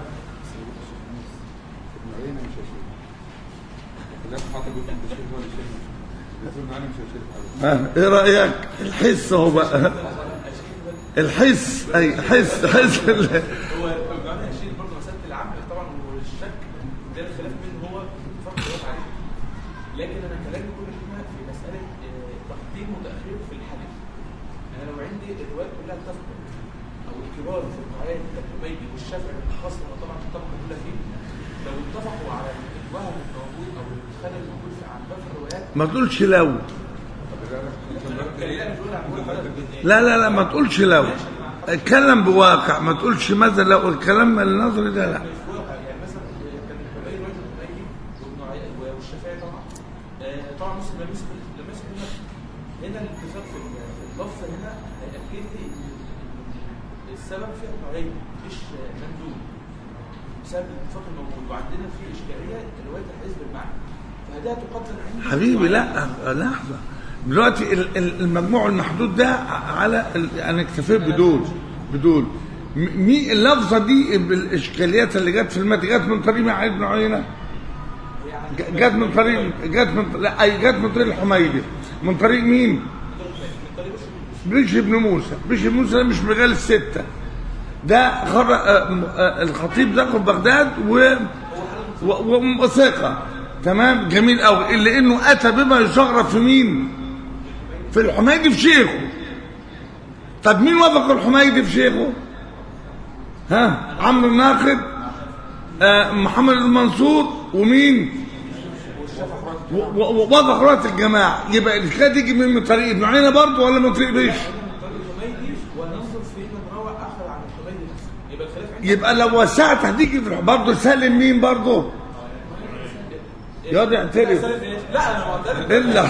لا حاطط بيكون الشيخ هو الشيخ المفروض معانا مش الشيخ ها ايه رأيك الحس اهو بقى الحس اي حس حس ال- هو معنى الشيء برضه مساله العمل طبعا والشك ده الخلاف بين هو فرق الوضع عليه لكن انا كلامي كل هنا في مساله آه، تقديم وتاخير في الحدث انا لو عندي الروايات كلها اتفقت او الكبار في القرآن كالحميدي والشافعي بالاخص هو طبعا في الطبقه الاولى فيه لو اتفقوا على الوهم الموجود او الخلل الموجود في عن باقي الروايات ما تقولش لو كلام بيقول عن كل حدث لا لا لا ما تقولش لو اتكلم بواقع ما تقولش ماذا لو الكلام النظري ده لا في واقع يعني مثلا كان الحبيبي رجل الحبيبي وابن عي- والشافعي طبعا آه، طبعا مسلم لم يسكن لم يسكن هنا هنا الاتفاق في ال- في اللفظ هنا هيأكد لي إن السبب في النوعين مش آه، مندوب بسبب الاتفاق الموجود وعندنا في اشكاليه روايه الحزب المعنى فهذا تقدم عندي حبيبي لا لحظة دلوقتي ال- ال- المجموع المحدود ده على ال- انا اكتفيت بدول بدول م- مي اللفظة دي بالاشكاليات اللي جت في المتن جت من طريق معاذ بن عيينة ج- جت من طريق جت من لا أي جت من طريق الحميدي من طريق مين؟ بشر بن موسى بشر بن موسى ده مش من رجال الستة ده خر... آه، م- آه، الخطيب ذكر بغداد و هو حاله و- وثقة تمام جميل قوي إلا إنه أتى بما يشغرف في مين في الحميدي في شيخه طب مين وافق الحميدي في شيخه ها عمرو الناقد آه محمد المنصور ومين و- و- ووافق رأس الجماعة يبقى الحكاية تيجي من من طريق ابن عيينة برضه ولا من طريق بيش من طريق الحميدي وننظر في من روى اخذ عن الحميدي نفسه يبقى الخلاف عندي يبقى لو وسعت هتيجي في برضه سالم مين برضه يقعد يعترف لا انا معترف الا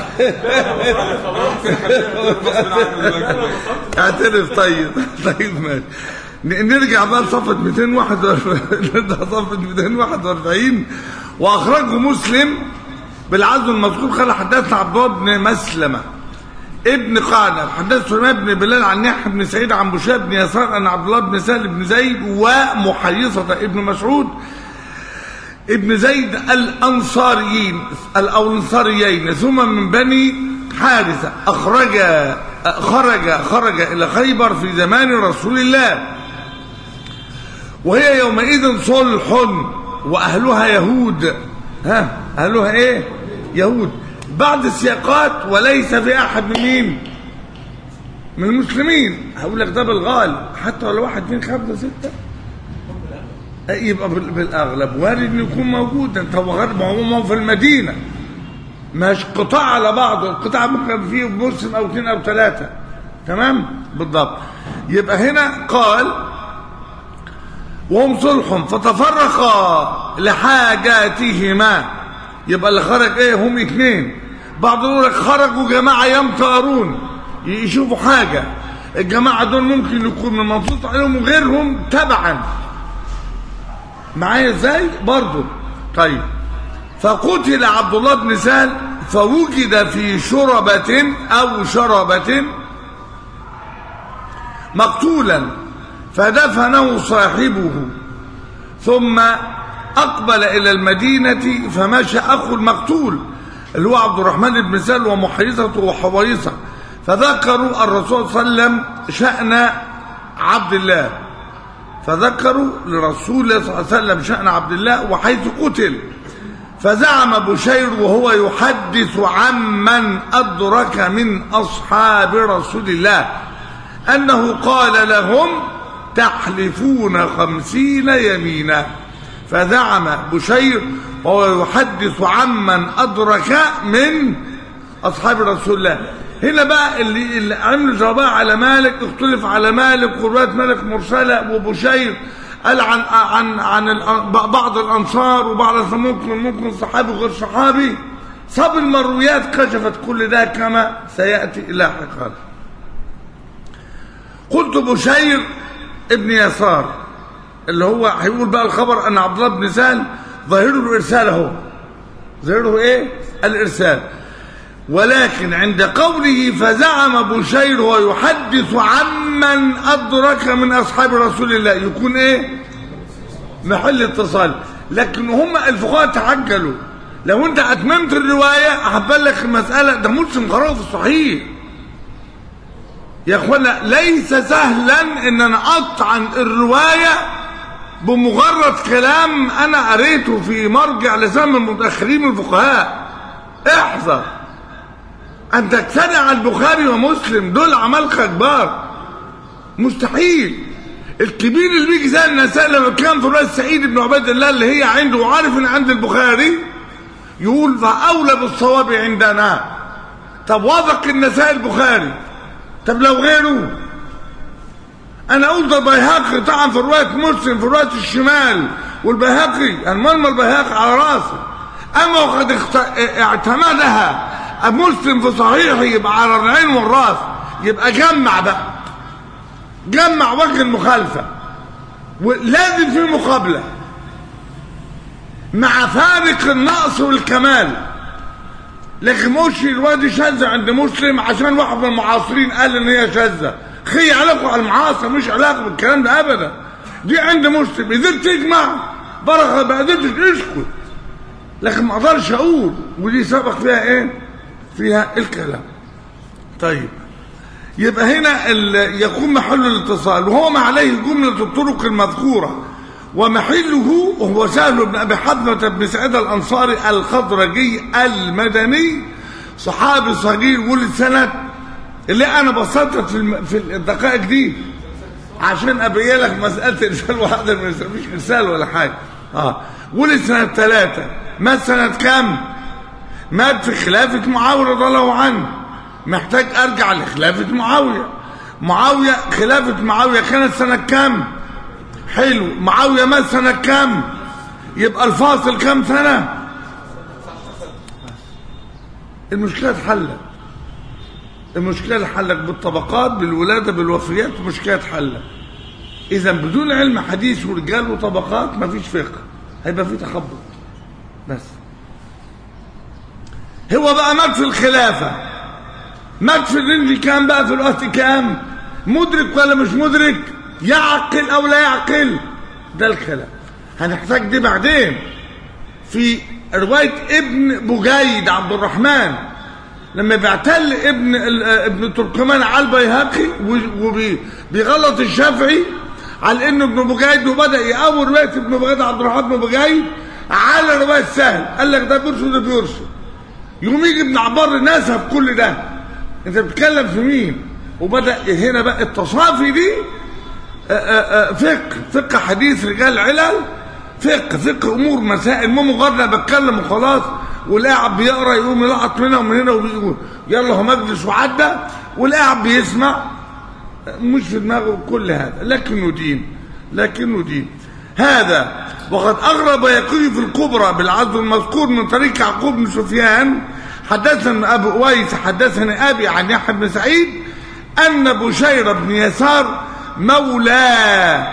اعترف طيب طيب ماشي ن- نرجع بقى لصفحة 241 نرجع صفحة 241 واخرجه مسلم بالعزم المذكور قال حدثنا عبد الله بن مسلمه ابن قعنب حدث سليمان بن بلال عن يحيى بن سعيد عن بشير بن يسار ان عبد الله بن سهل بن زيد ومحيصه ابن مسعود ابن زيد الأنصاريين الأنصاريين ثم من بني حارثة أخرج خرج خرج إلى خيبر في زمان رسول الله وهي يومئذ صلح وأهلها يهود ها أهلها إيه يهود بعد السياقات وليس في أحد من مين من المسلمين هقول لك ده بالغالب حتى لو واحد اثنين خمسة ستة يبقى بال- بالاغلب وارد انه يكون موجود انت هو غير ما هو ما هو في المدينه مش قطاع على بعضه القطاع ممكن يبقى فيه مسلم او اثنين او ثلاثه تمام بالضبط يبقى هنا قال وهم صلح فتفرقا لحاجاتهما يبقى اللي خرج ايه هم اثنين بعض يقول لك خرجوا جماعه يمطرون يشوفوا حاجه الجماعه دول ممكن يكون من منصوص عليهم وغيرهم تبعا معايا ازاي برضه طيب فقتل عبد الله بن سهل فوجد في شربة او شربة مقتولا فدفنه صاحبه ثم اقبل الى المدينة فمشى اخو المقتول اللي هو عبد الرحمن بن سهل ومحيصة وحويصة فذكروا الرسول صلى الله عليه وسلم شأن عبد الله فذكروا لرسول الله صلى الله عليه وسلم شأن عبد الله وحيث قتل فزعم بشير وهو يحدث عمن أدرك من أصحاب رسول الله أنه قال لهم تحلفون خمسين يمينا فزعم بشير وهو يحدث عمن أدرك من أصحاب رسول الله هنا بقى اللي, اللي عملوا جوابها على مالك اختلف على مالك ورواية مالك مرسلة وبشير قال عن عن عن الأ- بعض الأنصار وبعض ممكن ممكن صحابي وغير صحابي صاب المرويات كشفت كل ده كما سيأتي لاحقا قلت بشير ابن يسار اللي هو هيقول بقى الخبر ان عبد الله بن سهل ظاهره الارسال اهو ظاهره ايه الارسال ولكن عند قوله فزعم بشير ويحدث عمن أدرك من أصحاب رسول الله يكون إيه محل اتصال لكن هم الفقهاء تعجلوا لو انت اتممت الرواية هبلغ المسألة ده مسلم قرأه في الصحيح يا اخوانا ليس سهلا ان انا اطعن الرواية بمجرد كلام انا قريته في مرجع لسان المتاخرين من الفقهاء احذر ان تجترئ على البخاري ومسلم دول عمالقه كبار مستحيل الكبير اللي بيجي زي النساء لما كان في راس سعيد بن عباد الله اللي هي عنده وعارف ان عند البخاري يقول فاولى بالصواب عندنا طب وافق النساء البخاري طب لو غيره انا اقول ده البيهقي طبعا في روايه مسلم في روايه الشمال والبيهقي المرمى البيهقي على راسه اما وقد اخت... اعتمدها مسلم في صحيحه يبقى على العين والراس يبقى جمع بقى جمع وجه المخالفه ولازم في مقابله مع فارق النقص والكمال لكن مش الواد شاذة عند مسلم عشان واحد من المعاصرين قال ان هي شاذة خي علاقه على المعاصر مش علاقه بالكلام ده ابدا دي عند مسلم قدرت تجمع بركه ما قدرتش اسكت لكن ما اقدرش اقول ودي سبق فيها ايه فيها الكلام طيب يبقى هنا يكون محل الاتصال وهو ما عليه جملة الطرق المذكورة ومحله هو سهل بن ابي حثمه بن سعيد الانصاري الخضرجي المدني صحابي صغير ولد سنه اللي انا بسطت في الم... في الدقائق دي عشان ابين لك مساله ارسال واحده مش مش ارسال ولا حاجه اه ولد سنه ثلاثه مات سنه كام؟ مات في خلافه معاويه رضي الله عنه محتاج ارجع لخلافه معاويه معاويه خلافه معاويه كانت سنه كام؟ حلو معاويه مات سنه كام؟ يبقى الفاصل كام سنه؟ المشكله اتحلت المشكله اتحلت بالطبقات بالولاده بالوفيات المشكله اتحلت اذا بدون علم حديث ورجال وطبقات مفيش فقه هيبقى في تخبط بس هو بقى مات في الخلافه مات في الرنج كام بقى في الوقت كام مدرك ولا مش مدرك يعقل او لا يعقل ده الكلام هنحتاج دي بعدين في روايه ابن بجيد عبد الرحمن لما بيعتل ابن ال- ابن تركمان على البيهقي وبيغلط الشافعي على انه ابن بجيد وبدا يقوي روايه ابن بجيد عبد الرحمن بن بجيد على روايه سهل قال لك ده بيرشد وده بيرشد يقوم يجي ابن عبار ناسها في كل ده انت بتتكلم في مين وبدا هنا بقى التصافي دي آه، آه، آه، فقه فقه حديث رجال علل فقه فقه امور مسائل مو مجرد أنا بتكلم وخلاص والقاعد بيقرا يقوم يلقط منها ومن هنا وبيقول يلا هو مجلس وعدى والقاعد بيسمع مش في دماغه كل هذا لكنه دين لكنه دين هذا وقد اغرب يقول في الكبرى بالعدل المذكور من طريق يعقوب بن سفيان حدثنا ابو اويس حدثني ابي عن يحيى بن سعيد ان بشير بن يسار مولى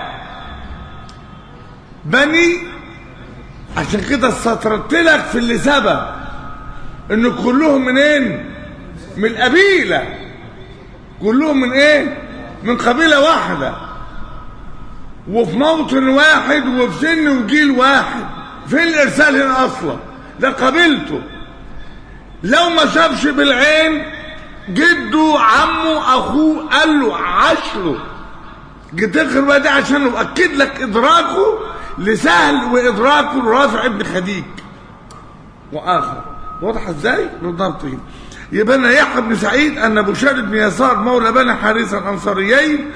بني عشان كده استطردت لك في اللي سبب ان كلهم منين من القبيله كلهم من ايه من قبيله واحده وفي موطن واحد وفي سن وجيل واحد فين الارسال هنا اصلا ده قبيلته لو ما شافش بالعين جده عمه اخوه قال له عشره جيت اخر بقى ده عشان اؤكد لك ادراكه لسهل وادراكه لرافع ابن خديج واخر واضح ازاي بالضبط كده يبقى انا يحيى بن سعيد ان بشار بن يسار مولى بني حارثه الانصاريين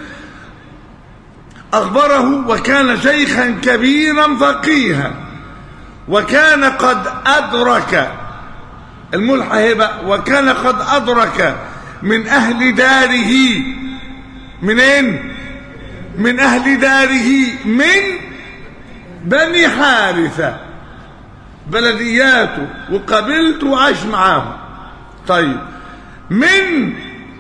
اخبره وكان شيخا كبيرا فقيها وكان قد ادرك الملحى هي بقى وكان قد ادرك من اهل داره منين من اهل داره من بني حارثه بلدياته وقبيلته وعاش معاهم طيب من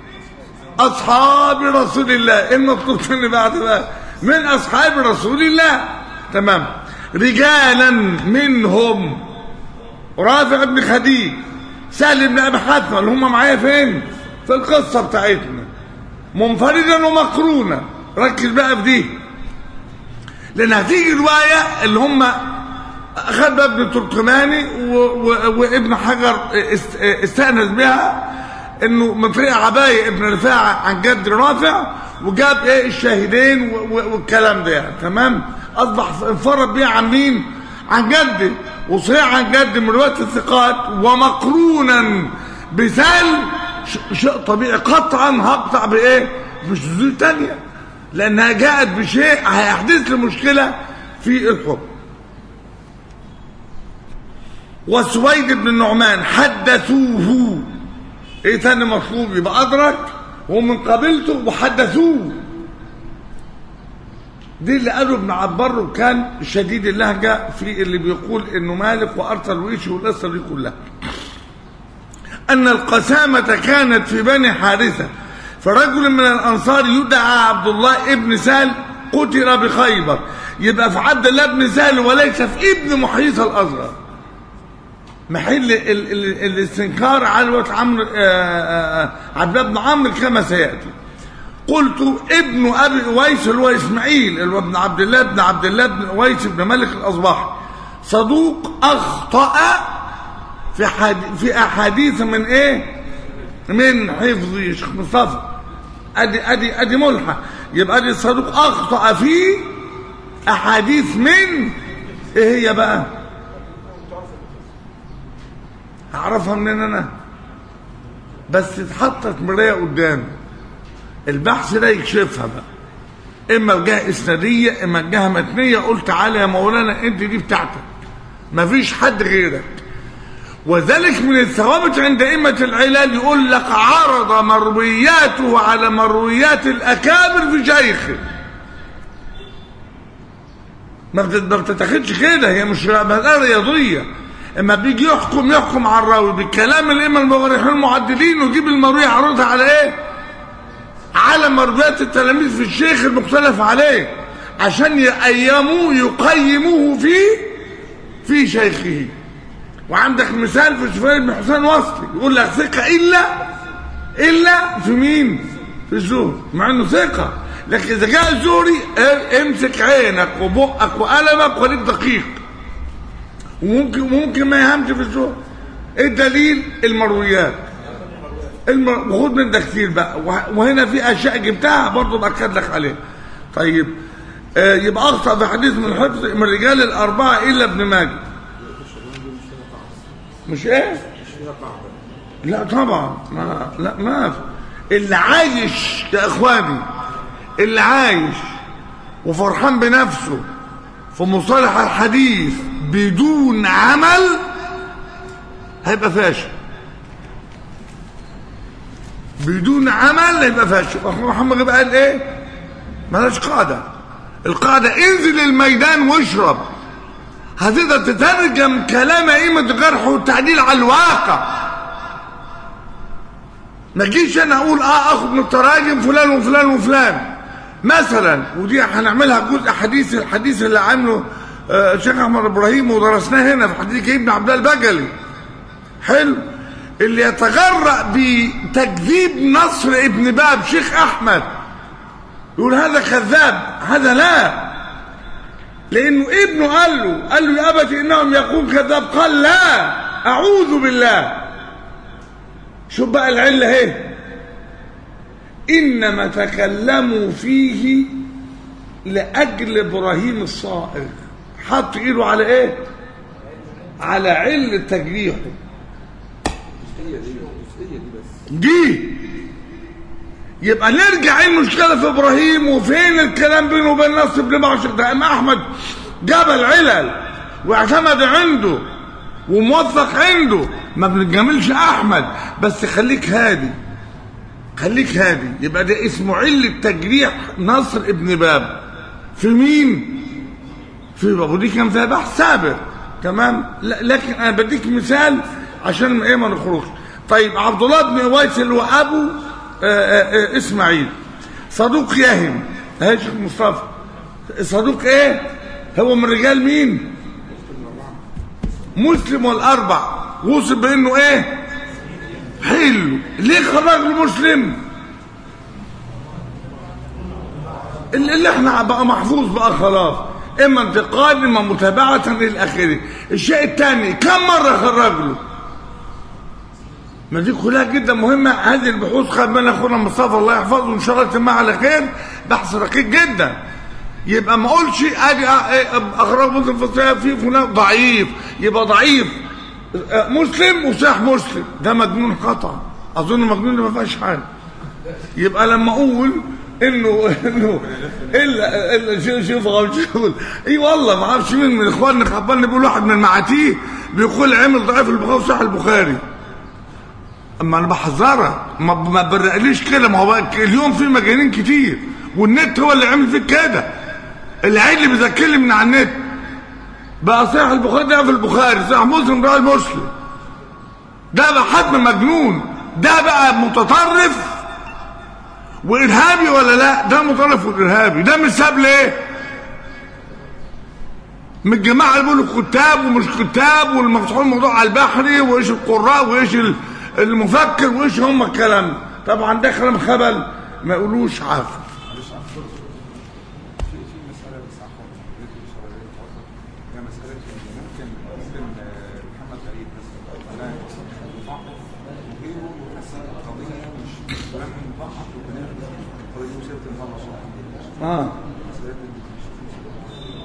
اصحاب رسول الله ايه المطلوب مني بعد بقى من اصحاب رسول الله تمام رجالا منهم رافع بن خديج سهل بن ابي حاتم اللي هم معايا فين في القصه بتاعتنا منفردا ومقرونا ركز بقى في دي لان هتيجي روايه اللي هم خد بقى ابن تركماني و... و... وابن حجر است... استأنس بها انه من طريق عباية ابن رفاعة عن جد رافع وجاب ايه الشاهدين و... و... والكلام ده يعني تمام اصبح انفرد بيه عن مين عن جد وصحيح عن جد من رواية الثقات ومقرونا بسال ش... شيء طبيعي قطعا هقطع بايه بشذوذ تانية لانها جاءت بشيء هيحدث لي مشكلة في الحكم وسويد بن النعمان حدثوه ايه تاني مطلوب يبقى ادرك ومن قبيلته وحدثوه دي اللي قاله ابن عبر وكان شديد اللهجه في اللي بيقول انه مالك وارسل ويشي والقصه دي كلها ان القسامه كانت في بني حارثه فرجل من الانصار يدعى عبد الله ابن سال قتل بخيبر يبقى في عبد الله بن سال وليس في ابن محيص الاصغر محل ال ال الاستنكار على وجه عمرو عبد الله بن عمرو كما سياتي قلت ابن ابي اويس اللي هو اسماعيل اللي هو ابن عبد الله بن عبد الله بن اويس بن ملك الاصباحي صدوق اخطا في حد في احاديث من ايه من حفظ شيخ مصطفى ادي ادي ادي ملحى يبقى ادي الصدوق اخطا فيه احاديث من ايه هي بقى هعرفها منين انا بس اتحطت مرايه قدامي البحث ده يكشفها بقى اما الجهه اسناديه اما الجهه متنيه قلت تعالى يا مولانا انت دي بتاعتك مفيش حد غيرك وذلك من الثوابت عند ائمه العلال يقول لك عرض مروياته على مرويات الاكابر في شيخه ما بتت- ما بتتاخدش كده هي مش مساله رياضيه اما بيجي يحكم يحكم على الراوي بالكلام الائمه المغرحين المعدلين ويجيب المروي يعرضها على ايه على مرويات التلاميذ في الشيخ المختلف عليه عشان يقيموه يقيموه في في شيخه وعندك مثال في سفيان بن حسين وصلي يقول لك ثقه الا الا في مين في الزهري مع انه ثقه لكن اذا جاء الزهري اه، امسك عينك وبقك وقلمك وليك دقيق وممكن ممكن ما يهمش في الزهري ايه الدليل المرويات الم- وخد من ده كتير بقى وه- وهنا في اشياء جبتها برضه باكد لك عليها طيب آه يبقى اخطا في حديث من حفظ من رجال الاربعه الا ابن ماجه مش ايه لا طبعا ما لا ما في اللي عايش يا اخواني اللي عايش وفرحان بنفسه في مصطلح الحديث بدون عمل هيبقى فاشل بدون عمل هيبقى فاشل اخو محمد بقى قال ايه مالهاش قاعده القاعده انزل الميدان واشرب هتقدر تترجم كلام ائمه الجرح والتعديل على الواقع ما جيش انا اقول اه اخد من التراجم فلان وفلان وفلان مثلا ودي هنعملها جزء حديث الحديث اللي عامله آه، الشيخ احمد ابراهيم ودرسناه هنا في حديث ابن عبد الله البجلي حلو اللي يتغرق بتكذيب نصر ابن باب شيخ احمد يقول هذا كذاب هذا لا لانه ابنه قال له قال له يا ابت انهم يقول كذاب قال لا اعوذ بالله شوف بقى العله اهي انما تكلموا فيه لاجل ابراهيم الصائغ حط ايده على ايه على عله تجريحه الجزئيه دي الجزئيه دي بس دي يبقى نرجع ايه المشكله في ابراهيم وفين الكلام بينه وبين نصر بن معشر ده اما احمد جاب العلل واعتمد عنده وموثق عنده ما بنجاملش احمد بس خليك هادي خليك هادي يبقى ده اسمه علة تجريح نصر ابن باب في مين في باب ودي كان فيها بحث سابق تمام لا- لكن انا بديك مثال عشان ايه ما نخرجش طيب عبد الله بن اويس اللي هو ابو آه، آه، آه، اسماعيل صدوق يهم اهي شيخ مصطفى صدوق ايه هو من رجال مين مسلم والاربع وصف بانه ايه حلو ليه خرج له مسلم اللي اللي احنا بقى محفوظ بقى خلاص اما انتقال اما متابعه الى اخره الشيء الثاني كم مره خرج له ما دي كلها جدا مهمه هذه البحوث خد بالنا اخونا مصطفى الله يحفظه وان شاء الله تتم على خير بحث رقيق جدا يبقى ما اقولش ادي اخرج مسلم في الصحيح في فلان ضعيف يبقى ضعيف آه، مسلم وصحيح مسلم ده مجنون قطع اظن مجنون ده ما فيهاش حاجه يبقى لما اقول انه انه الا الا شوف شوف غوشول اي والله ما اعرفش مين من اخواننا خبرني بيقول واحد من معاتيه بيقول عمل ضعيف البخاري وصحيح البخاري اما انا بحذرك ما ما برقليش كده ما هو اليوم في مجانين كتير والنت هو اللي عمل فيك كده العيد اللي بيذكرني من على النت بقى صحيح البخاري ده في البخاري صحيح مسلم ده المسلم ده بقى حتم مجنون ده بقى متطرف وارهابي ولا لا ده متطرف وارهابي ده مش ساب ليه من الجماعه اللي بيقولوا كتاب ومش كتاب والمفتوحين الموضوع على البحري وايش القراء وايش ال- المفكر وايش هم الكلام ده. طبعا ده كلام خبل ما يقولوش عافى معلش عن فرصة في في مسألة بس عفوا ريت الشرعية توضح هي مسألة إن ممكن مسلم آه، محمد غريب مثلا لا مضحك وغيره يحسن قضية مش فلان مضحك وبناء قضية مسيرة المرة اه مسألة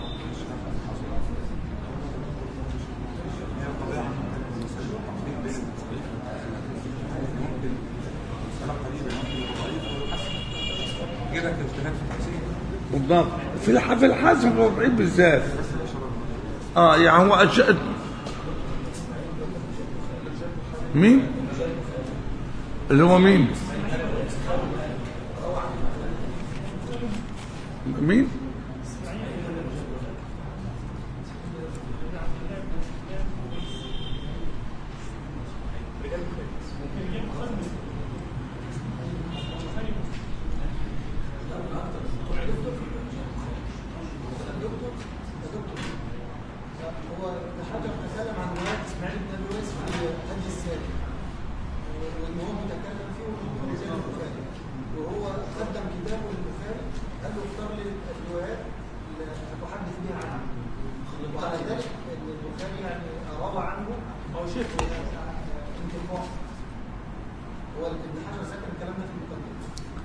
يجي لك اجتهاد في التفسير بالضبط في الح- في الحسن والضعيف بالذات اه يعني هو أش... مين اللي هو مين مين هو ابن حجر تكلم عن رواية اسماعيل بن ابي ويس في الحج السابق وان هو متكلم فيه وهو رجال البخاري وهو قدم كتابه للبخاري قال له اختار لي الروايات اللي اتحدث بها عنه وعلى ذلك ان البخاري يعني روى عنه او شيخ انتقاء هو ابن حجر ذكر الكلام ده في المقدمه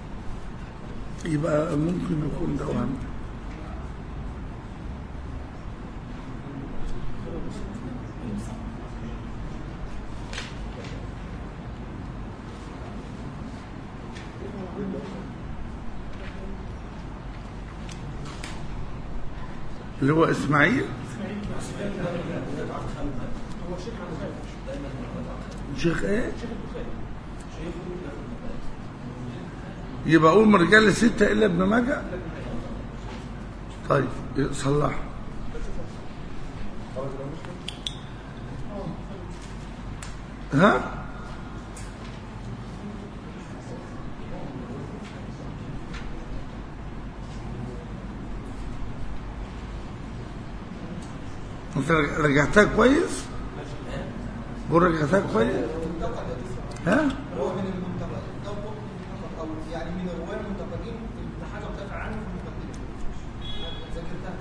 يبقى ممكن يكون ده وهم اللي هو اسماعيل شيخ ايه يبقى اقول من رجال الستة الا ابن ماجه طيب صلح ها انت رجعتها كويس قول رجعتها كويس ها هو من المنتقد الضبط او يعني من الرواه المنتقدين ابن حجر دافع عنه في المقدمه ذاكرتها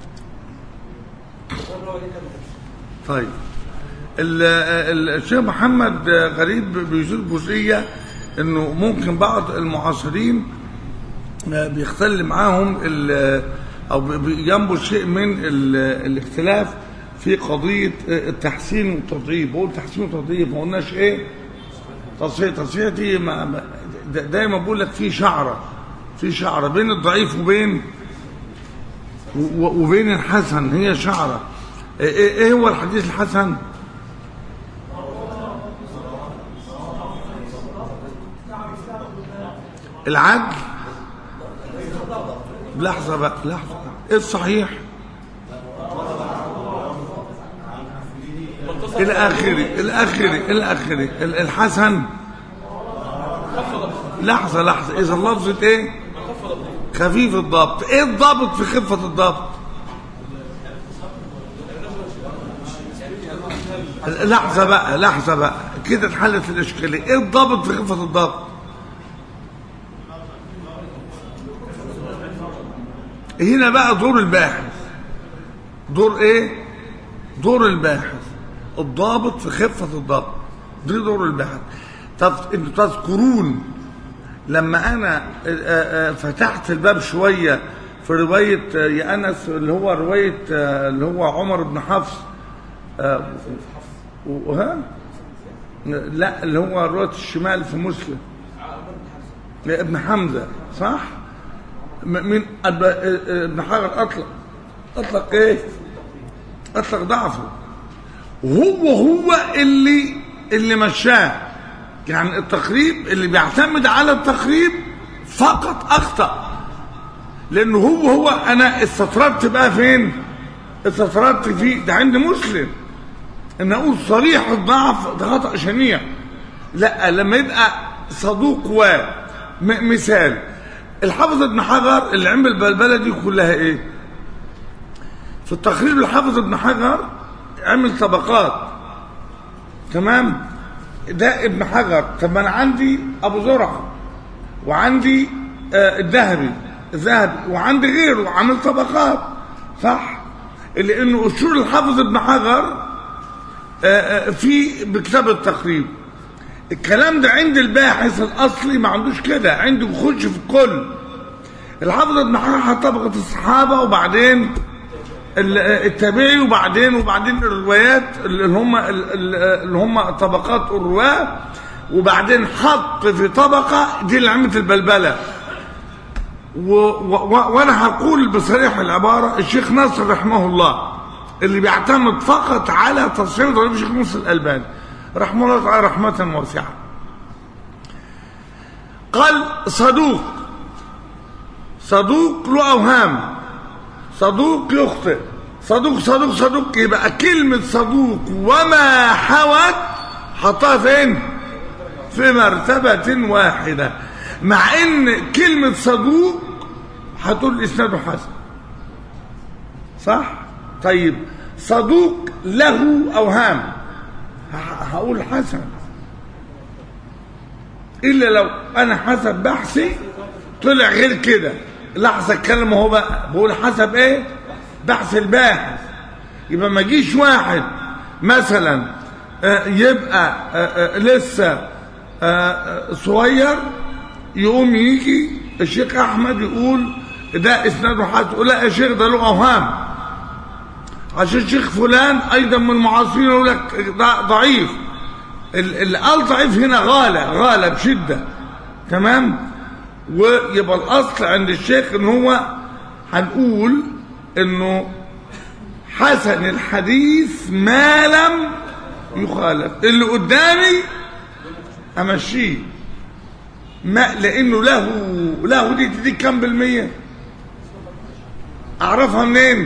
طيب ال- ال- الشيخ محمد غريب بيزيد جزئية انه ممكن بعض المعاصرين بيختل معاهم ال- او بي- ينبت شيء من ال- الاختلاف في قضية التحسين والتضعيف بقول تحسين وتضعيف ما قلناش ايه تصحيح تصحيح دي ما- ما- دا- دايما بقول لك في شعرة في شعرة بين الضعيف وبين و- وبين الحسن هي شعرة ايه إيه هو الحديث الحسن العدل لحظة بقى لحظة ايه الصحيح الآخري الآخري الآخري ال- الحسن لحظة لحظة إذا لفظة إيه خفيف الضبط إيه الضابط في خفة الضبط لحظة بقى لحظة بقى كده اتحلت الإشكالية إيه الضابط في خفة الضبط هنا بقى دور الباحث دور ايه دور الباحث الضابط في خفة الضبط دي دور الباحث طب انتوا تذكرون لما انا آه، آه، فتحت الباب شوية في رواية آه، يا انس اللي هو رواية آه، اللي هو عمر بن حفص آه، و- وها لا اللي هو رواية الشمال في مسلم ابن حمزة صح م- من أب- ابن حجر اطلق اطلق ايه اطلق ضعفه وهو هو اللي اللي مشاه يعني التقريب اللي بيعتمد على التقريب فقط اخطا لانه هو هو انا استطردت بقى فين استطردت فيه ده عند مسلم ان اقول صريح الضعف ده خطا شنيع لا لما يبقى صدوق و م- مثال الحافظ ابن حجر اللي عمل البلبله دي كلها ايه في التقريب الحافظ ابن حجر عمل طبقات تمام ده ابن حجر طب ما انا عندي ابو زرعه وعندي آه الذهبي الذهبي وعندي غيره عامل طبقات صح لانه اشهر الحافظ ابن حجر آه، آه، في بكتاب التقريب الكلام ده عند الباحث الاصلي ما عندوش كده عنده بيخش في الكل الحافظ ابن حجر حط طبقه الصحابه وبعدين ال- التابعي وبعدين وبعدين الروايات اللي هم اللي هم طبقات الرواه وبعدين حط في طبقه دي اللي عملت البلبله و و و وانا هقول بصريح العباره الشيخ ناصر رحمه الله اللي بيعتمد فقط على تصحيح ضريب الشيخ موسى الالباني رحمه الله تعالى رحمه واسعه قال صدوق صدوق له اوهام صدوق يخطئ صدوق صدوق صدوق يبقى كلمة صدوق وما حوت حطها فين في مرتبة واحدة مع ان كلمة صدوق هتقول اسناده حسن صح طيب صدوق له اوهام ه- هقول حسن الا لو انا حسب بحثي طلع غير كده لحظه اتكلم هو بقى بقول حسب ايه بحث الباحث يبقى ما جيش واحد مثلا آه، يبقى آه، آه، لسه آه، آه، صغير يقوم يجي الشيخ احمد يقول ده اسناده حسن يقول لا يا شيخ ده له اوهام عشان الشيخ فلان ايضا من المعاصرين يقول لك ده ضعيف ال- اللي قال ضعيف هنا غالى غالى بشده تمام ويبقى الاصل عند الشيخ ان هو هنقول انه حسن الحديث ما لم يخالف اللي قدامي امشيه ما لانه له له دي تديك كام بالميه اعرفها منين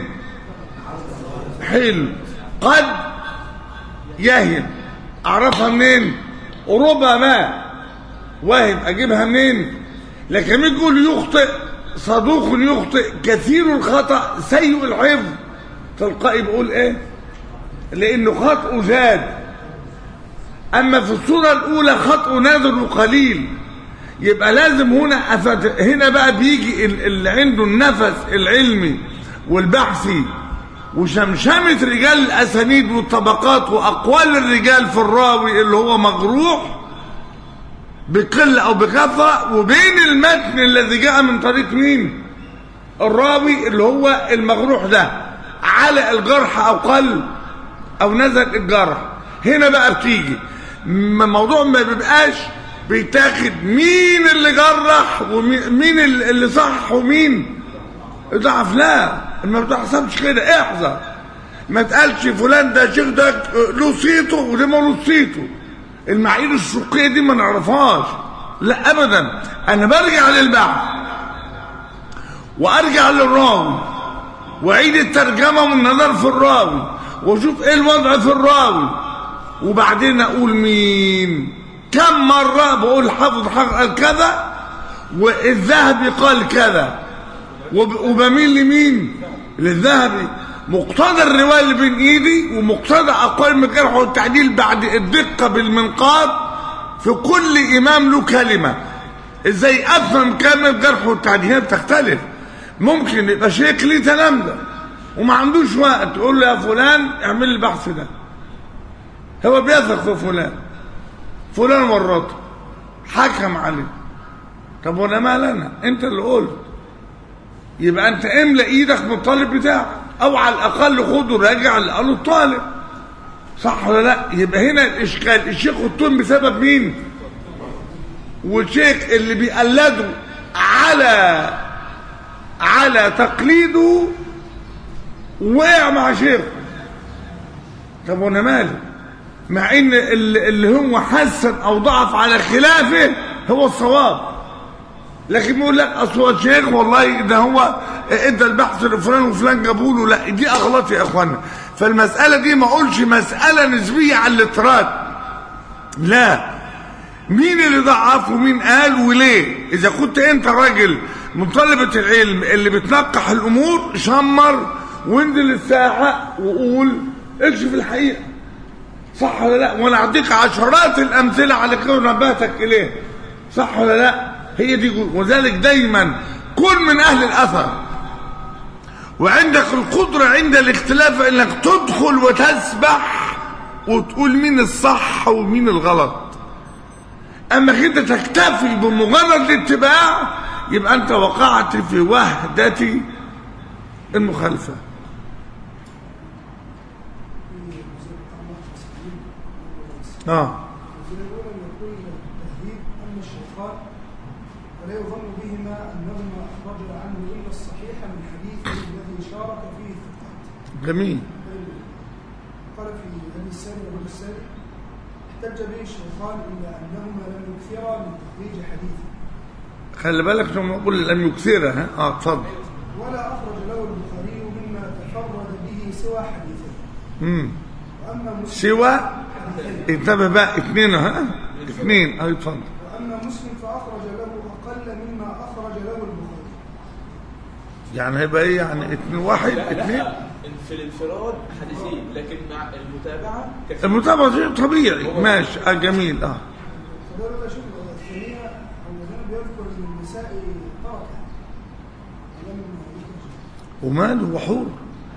حلو قد يهم اعرفها منين ربما واهم اجيبها منين لكن يقول يخطئ صدوق يخطئ كثير الخطا سيء الحفظ تلقائي بيقول ايه لانه خطأ زاد اما في الصوره الاولى خطأ نادر وقليل يبقى لازم هنا أفت... هنا بقى بيجي ال- اللي عنده النفس العلمي والبحثي وشمشمة رجال الأسانيد والطبقات وأقوال الرجال في الراوي اللي هو مجروح بقلة أو بكثرة وبين المتن الذي جاء من طريق مين الراوي اللي هو المجروح ده على الجرح أو قل أو نزل الجرح هنا بقى بتيجي م- موضوع ما بيبقاش بيتاخد مين اللي جرح ومين اللي اللي صح ومين ضعف لا ما بتحسبش كده احذر ما تقالش فلان ده شيخ ده له صيته وده ما له صيته المعايير السوقيه دي ما نعرفهاش لا ابدا انا برجع للبحث وارجع للراوي واعيد الترجمه والنظر في الراوي واشوف ايه الوضع في الراوي وبعدين اقول مين كم مره بقول حافظ حق قال كذا والذهبي قال كذا وب- وبميل لمين للذهبي مقتضى الروايه اللي بين ايدي ومقتضى اقوال من الجرح والتعديل بعد الدقه بالمنقاد في كل امام له كلمه ازاي افهم كلمه الجرح والتعديل هي بتختلف ممكن يبقى شيخ ليه تلامذه وما عندوش وقت تقول له يا فلان اعمل لي البحث ده هو بيثق في فلان فلان ورطه حكم عليه طب وانا مال انا انت اللي قلت يبقى انت املى ايدك من الطالب بتاعك او على الاقل خده راجع اللي قاله الطالب صح ولا لا يبقى هنا الاشكال الشيخ الطن بسبب مين والشيخ اللي بيقلده على على تقليده وقع مع شيخ طب وانا مالي مع ان اللي اللي هو حسن او ضعف على خلافه هو الصواب لكن بيقول لك اصل هو الشيخ والله ده هو ادى البحث لفلان وفلان جابوا له لا دي اغلاط يا اخوانا فالمساله دي ما اقولش مساله نسبيه على الاطراد لا مين اللي ضعف ومين قال وليه اذا كنت انت راجل من طلبه العلم اللي بتنقح الامور شمر وانزل الساحه وقول اكشف الحقيقه صح ولا لا وانا اعطيك عشرات الامثله على كده نبهتك اليه صح ولا لا هي دي جو- وذلك دايما كن من اهل الاثر وعندك القدره عند الاختلاف انك تدخل وتسبح وتقول مين الصح ومين الغلط اما كده تكتفي بمجرد الاتباع يبقى انت وقعت في وهده المخالفه اه الأولى أن يكون التهذيب أما الشيخان فلا يظن بهما أنهما أخرجا عنه إلا الصحيح من حديثه الذي شارك فيه الثقات جميل قال في هذه السنة الرجل السابق احتج به الشيخان إلا أنهما لم يكثرا من تخريج حديثه خلي بالك لما اقول لم يكثرها اه اتفضل ولا أخرج له البخاري مما تفرد به سوى حديثه امم وأما مسلم سوى انتبه بقى اثنين ها اثنين اه اتفضل وأما مسلم فأخرج له أقل مما أخرج له البخاري يعني هيبقى ايه يعني اتنين واحد لا اثنين لا في الانفراد حديثين لكن مع المتابعه كثير المتابعة شيء طبيعي ماشي اه جميل اه فده بقى شوف الثانية هو هنا بيذكر أن النساء ترك لم يخرج وماله هو حور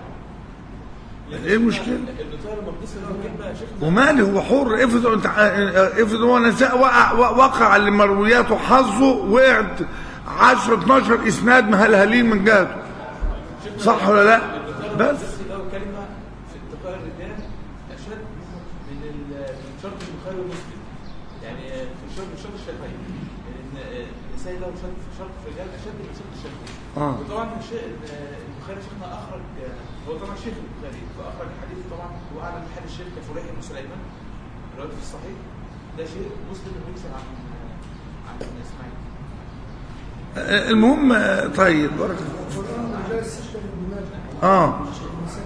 ايه المشكلة النطاق المقدسه دي كلمه يا شيخنا وماله هو حر افرض انت افرض هو نساء وقع وقع لمروياته حظه وقعت 10 12 اسناد مهلهلين من جهته صح ولا لا بس بس له كلمه في انتقاء الرجال اشد من ال- من شرط البخاري ومسلم يعني في شرط شرط الشافعي ان النسائي له شرط شرط في الرجال اشد من شرط الشافعي آه. وطبعا الشيء البخاري شيخنا اخرج هو طبعا شيخ البخاري فاخرج حديث طبعا واعلى من حديث الشيخ كفريح بن سليمان روايته في الصحيح ده شيء مسلم يكسر عن عن اسماعيل المهم طيب بارك الله. والآن رجال السجن ابن ماجه اه النساء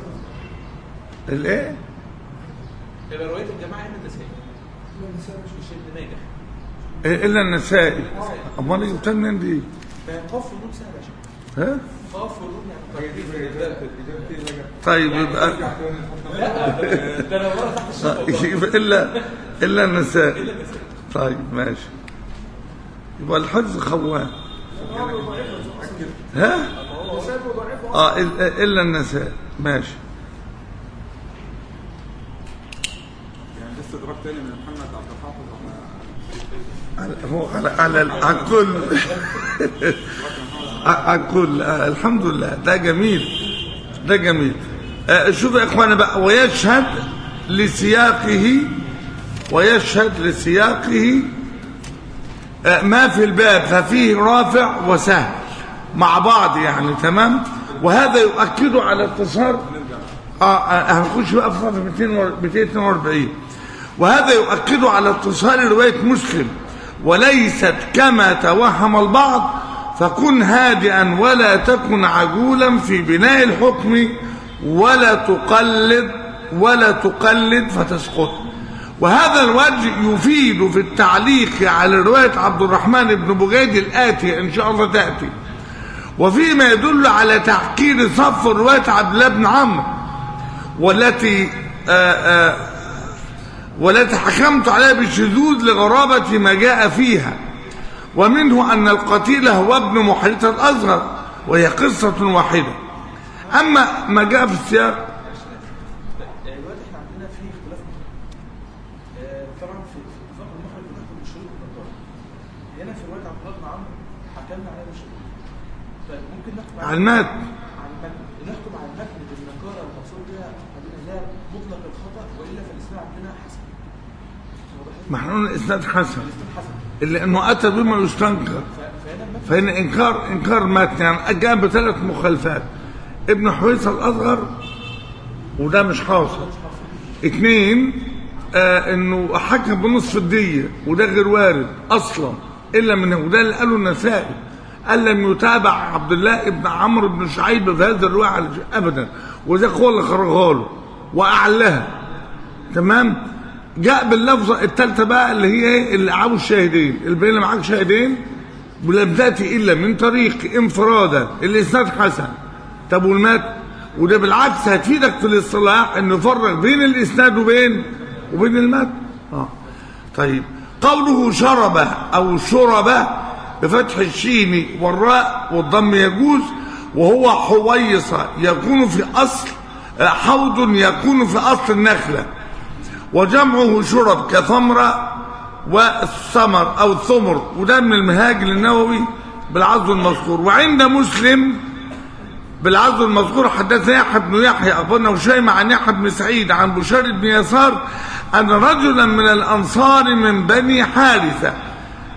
الايه يبقى روايه الجماعه من النسائي النساء مش مش ابن ماجه الا النسائي امال جبتها منين دي فقاف ونون سهل يا شيخ ها قاف ونون يعني هي دي في إجابة إجابتين لك طيب يبقى ارجع تاني اتفضل. لا ده انا ورا تحت الشرطه يبقى الا الا النسائي طيب ماشي يبقى الحفظ خوان ها اه إل- الا النساء ماشي يعني ده استدراك تاني من محمد عبد الحافظ على على- هو على على على الكل على الكل آه الحمد لله ده جميل ده جميل آه شوف يا اخوانا بقى ويشهد لسياقه ويشهد لسياقه آه ما في الباب ففيه رافع وسهل مع بعض يعني تمام وهذا يؤكد على اتصال اه آه، هنخش بقى في صفحه 242 وهذا يؤكد على اتصال روايه مسلم وليست كما توهم البعض فكن هادئا ولا تكن عجولا في بناء الحكم ولا تقلد ولا تقلد فتسقط وهذا الوجه يفيد في التعليق على روايه عبد الرحمن بن بجيد الاتي ان شاء الله تاتي وفيما يدل على تحكير صف روايه عبد الله بن عمرو والتي آآ آآ والتي حكمت عليها بالشذوذ لغرابة ما جاء فيها ومنه أن القتيل هو ابن محيط الأصغر وهي قصة واحدة أما ما جاء في السياق دلوقتي احنا عندنا في اختلاف مخرج آه، طبعا في في اتفاق المخرج بناخد بالشروط والنظاره هنا في روايه عبد الله بن عمرو حكمنا عليها بالشروط فممكن نحكم على المتن على المتن نحكم على المتن بالنكاره المقصود بها قلنا لا مطلق الخطا والا فالاسلام عندنا حسن واضح؟ ما احنا قلنا إسناد حسن الاسلام حسن إلا أنه أتى بما يستنكر ف- فهنا المتن فإن إنكار إنكار متن يعني جاء بثلاث مخالفات ابن حويصة الأصغر وده مش حاصل اثنين آه انه حكم بنصف الدية وده غير وارد اصلا الا من وده اللي قاله النسائي قال لم يتابع عبد الله ابن عمرو بن شعيب في هذا الرواية على شيء ابدا وده هو اللي خرجها له واعلاها تمام جاء باللفظة الثالثة بقى اللي هي ايه اللي عابوا الشاهدين اللي بين معاك شاهدين ولم تأتي إلا من طريق انفرادا الإسناد حسن طب والمات وده بالعكس هتفيدك في الاصطلاح انه يفرق بين الإسناد وبين وبين المات آه. طيب قوله شرب أو شرب بفتح الشين والراء والضم يجوز وهو حويصة يكون في أصل آه، حوض يكون في أصل النخلة وجمعه شرب كثمرة والثمر أو الثمر وده من المهاج للنووي بالعظم المذكور وعند مسلم بالعظم المذكور حدثنا يحيى بن يحيى أخبرنا هشيم عن يحيى بن سعيد عن بشار بن يسار أن رجلا من الأنصار من بني حارثة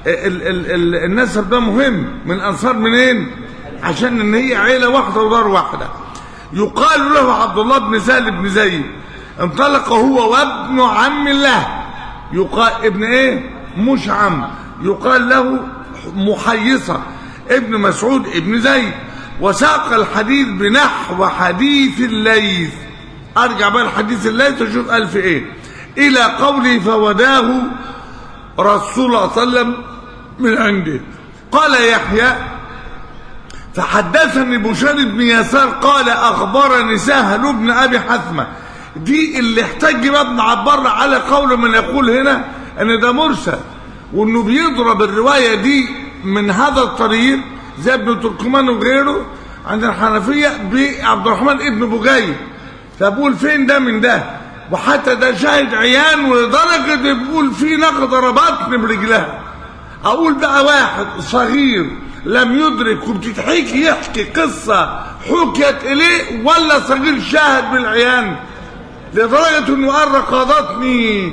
ال ال ال النسب ده مهم من انصار منين عشان ان هي عيله واحده ودار واحده يقال له عبد الله بن سهل بن زيد انطلق هو وابن عم له يقال ابن ايه مش عم يقال له محيصه ابن مسعود ابن زيد وساق الحديث بنحو حديث الليث ارجع بقى الحديث الليث اشوف قال في ايه الى قوله فوداه رسول الله صلى الله عليه وسلم من عنده قال يحيى فحدثني بشير بن يسار قال اخبرني سهل بن ابي حثمه دي اللي احتج بقى ابن عبار على قول من يقول هنا ان ده مرسل وانه بيضرب الروايه دي من هذا الطريق زي ابن تركمان وغيره عند الحنفيه بعبد الرحمن ابن بجيد فبقول فين ده من ده وحتى ده شاهد عيان ولدرجه بيقول في نقد ربطني برجلها اقول بقى واحد صغير لم يدرك وبتتحكي يحكي قصه حكيت اليه ولا صغير شاهد بالعيان لدرجه انه قال رقادتني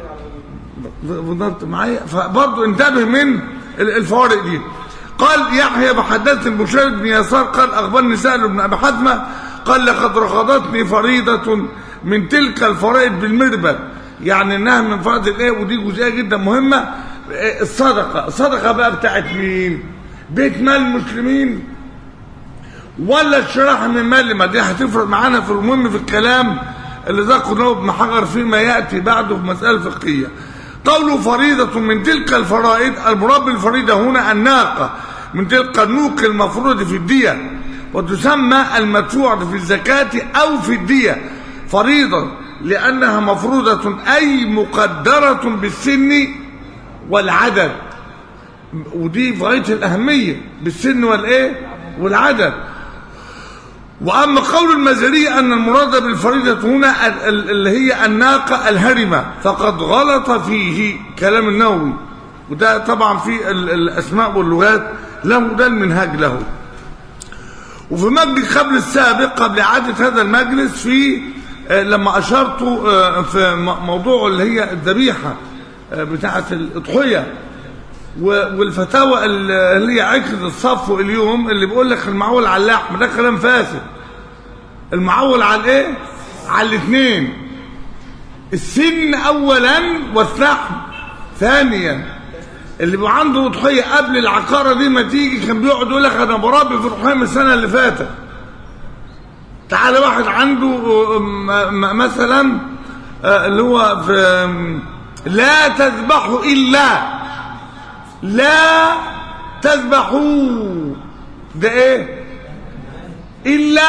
فضلت معايا فبرضه انتبه من الفوارق دي قال يحيى بحدثني بشير بن يسار قال اخبرني سهل بن ابي حثمه قال لقد رقدتني فريضه من تلك الفرائض بالمربد يعني انها من فرائض الايه ودي جزئيه جدا مهمه الصدقه الصدقه بقى بتاعت مين بيت مال المسلمين ولا الشراح من مال ما دي هتفرق معانا في المهم في الكلام اللي ذكره ابن حجر فيما ياتي بعده في مساله فقهيه قوله فريضة من تلك الفرائض المراد بالفريضة هنا الناقة من تلك النوق المفروض في الدية وتسمى المدفوع في الزكاة أو في الدية فريضة لأنها مفروضة أي مقدرة بالسن والعدد ودي في غاية الأهمية بالسن والإيه والعدد وأما قول المزري أن المراد بالفريضة هنا اللي هي الناقة الهرمة فقد غلط فيه كلام النووي وده طبعا في الأسماء واللغات له ده المنهاج له وفي مجلس قبل السابق قبل إعادة هذا المجلس في لما أشرت في موضوع اللي هي الذبيحة بتاعة الأضحية والفتاوى اللي هي عكس الصف اليوم اللي بيقول لك المعول على اللحم ده كلام فاسد المعول على الايه على الاثنين السن اولا واللحم ثانيا اللي بيبقى عنده اضحيه قبل العقاره دي ما تيجي كان بيقعد يقول لك انا بربي في الاضحيه من السنه اللي فاتت تعالى واحد عنده مثلا اللي هو في لا تذبحوا الا لا تذبحوا ده ايه الا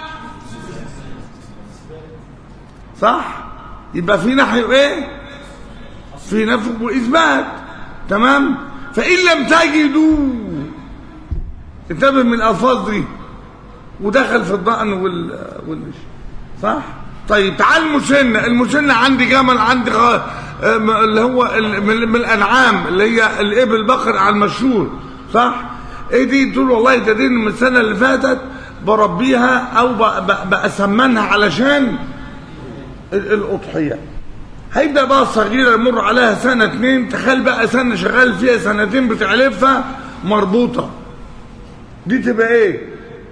صح يبقى في نحو ايه في نفي واثبات تمام فان لم تجدوا انتبه من الالفاظ دي ودخل في الضأن وال وال صح طيب تعال المسنة المسنة عندي جمل عندي غ... اللي هو من الانعام اللي هي الابل بقر على المشهور صح ايه دي تقول والله ده دي من السنه اللي فاتت بربيها او بأسمنها علشان الاضحيه هيبدا بقى الصغيره يمر عليها سنه اتنين تخيل بقى سنه شغال فيها سنتين بتعلفها مربوطه دي تبقى ايه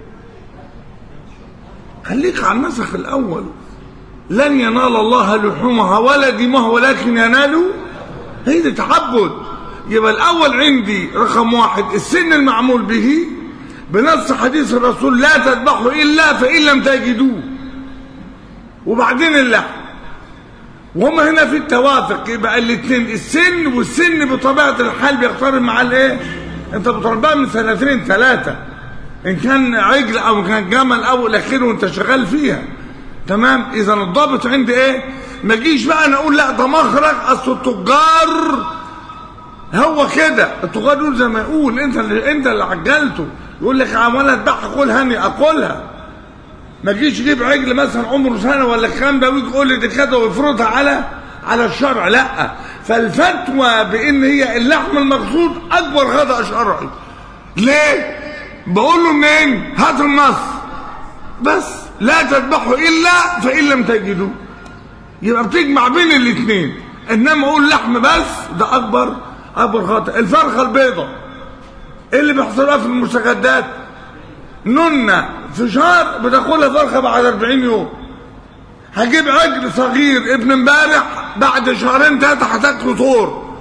خليك على النسخ الاول لن ينال الله لحومها ولا دماها ولكن ينالوا هي دي تعبد يبقى الاول عندي رقم واحد السن المعمول به بنص حديث الرسول لا تذبحوا الا فان لم تجدوه وبعدين اللحم وهم هنا في التوافق يبقى الاثنين السن والسن بطبيعه الحال بيقترب مع الايه انت بتربيها من سنتين ثلاثه ان كان عجل او كان جمل او الاخير وانت شغال فيها تمام اذا الضابط عندي ايه ما اجيش بقى انا اقول لا ده مخرج اصل التجار هو كده التجار دول زي ما يقول انت اللي انت اللي عجلته يقول لك عماله اذبحها كل هني اكلها ما تجيش تجيب عجل مثلا عمره سنه ولا الكلام ده ويجي يقول لي دي كده ويفرضها على على الشرع لا فالفتوى بان هي اللحم المقصود اكبر خطا شرعي ليه بقول له منين هات النص بس لا تذبحوا الا فان لم تجدوا يبقى بتجمع بين الاثنين انما اقول لحم بس ده اكبر اكبر خطأ الفرخة البيضاء ايه اللي بيحصل لها في المستجدات نونة في شهر بتاكلها فرخة بعد 40 يوم هجيب عجل صغير ابن امبارح بعد شهرين ثلاثة هتاكله طور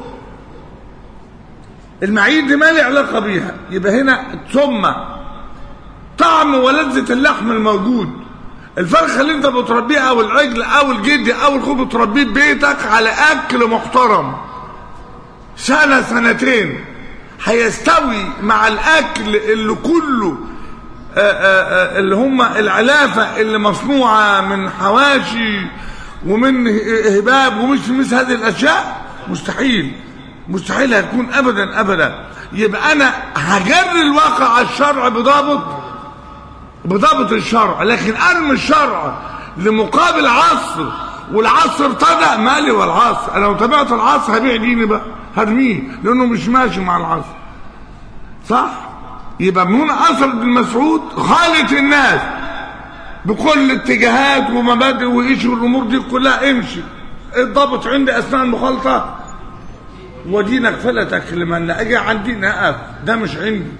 المعايير دي ما لي علاقة بيها يبقى هنا ثم طعم ولذة اللحم الموجود الفرخة اللي انت بتربيها او العجل او الجدي او الخوف بتربيه ببيتك على اكل محترم سنة سنتين هيستوي مع الاكل اللي كله آآ آآ اللي هم العلافة اللي مصنوعة من حواشي ومن هباب ومش مثل هذه الاشياء مستحيل مستحيل هيكون ابدا ابدا يبقى انا هجري الواقع على الشرع بضابط بضابط الشرع لكن ارمي الشرع لمقابل عصر والعصر ابتدى مالي والعصر انا لو تابعت العصر هبيع ديني بقى هرميه لانه مش ماشي مع العصر صح يبقى من هنا اثر ابن مسعود خالط الناس بكل اتجاهات ومبادئ وايش والامور دي كلها امشي الضابط عندي اثناء المخالطه ودينك فلا تكلمن اجي عن دين اقف ده مش عندي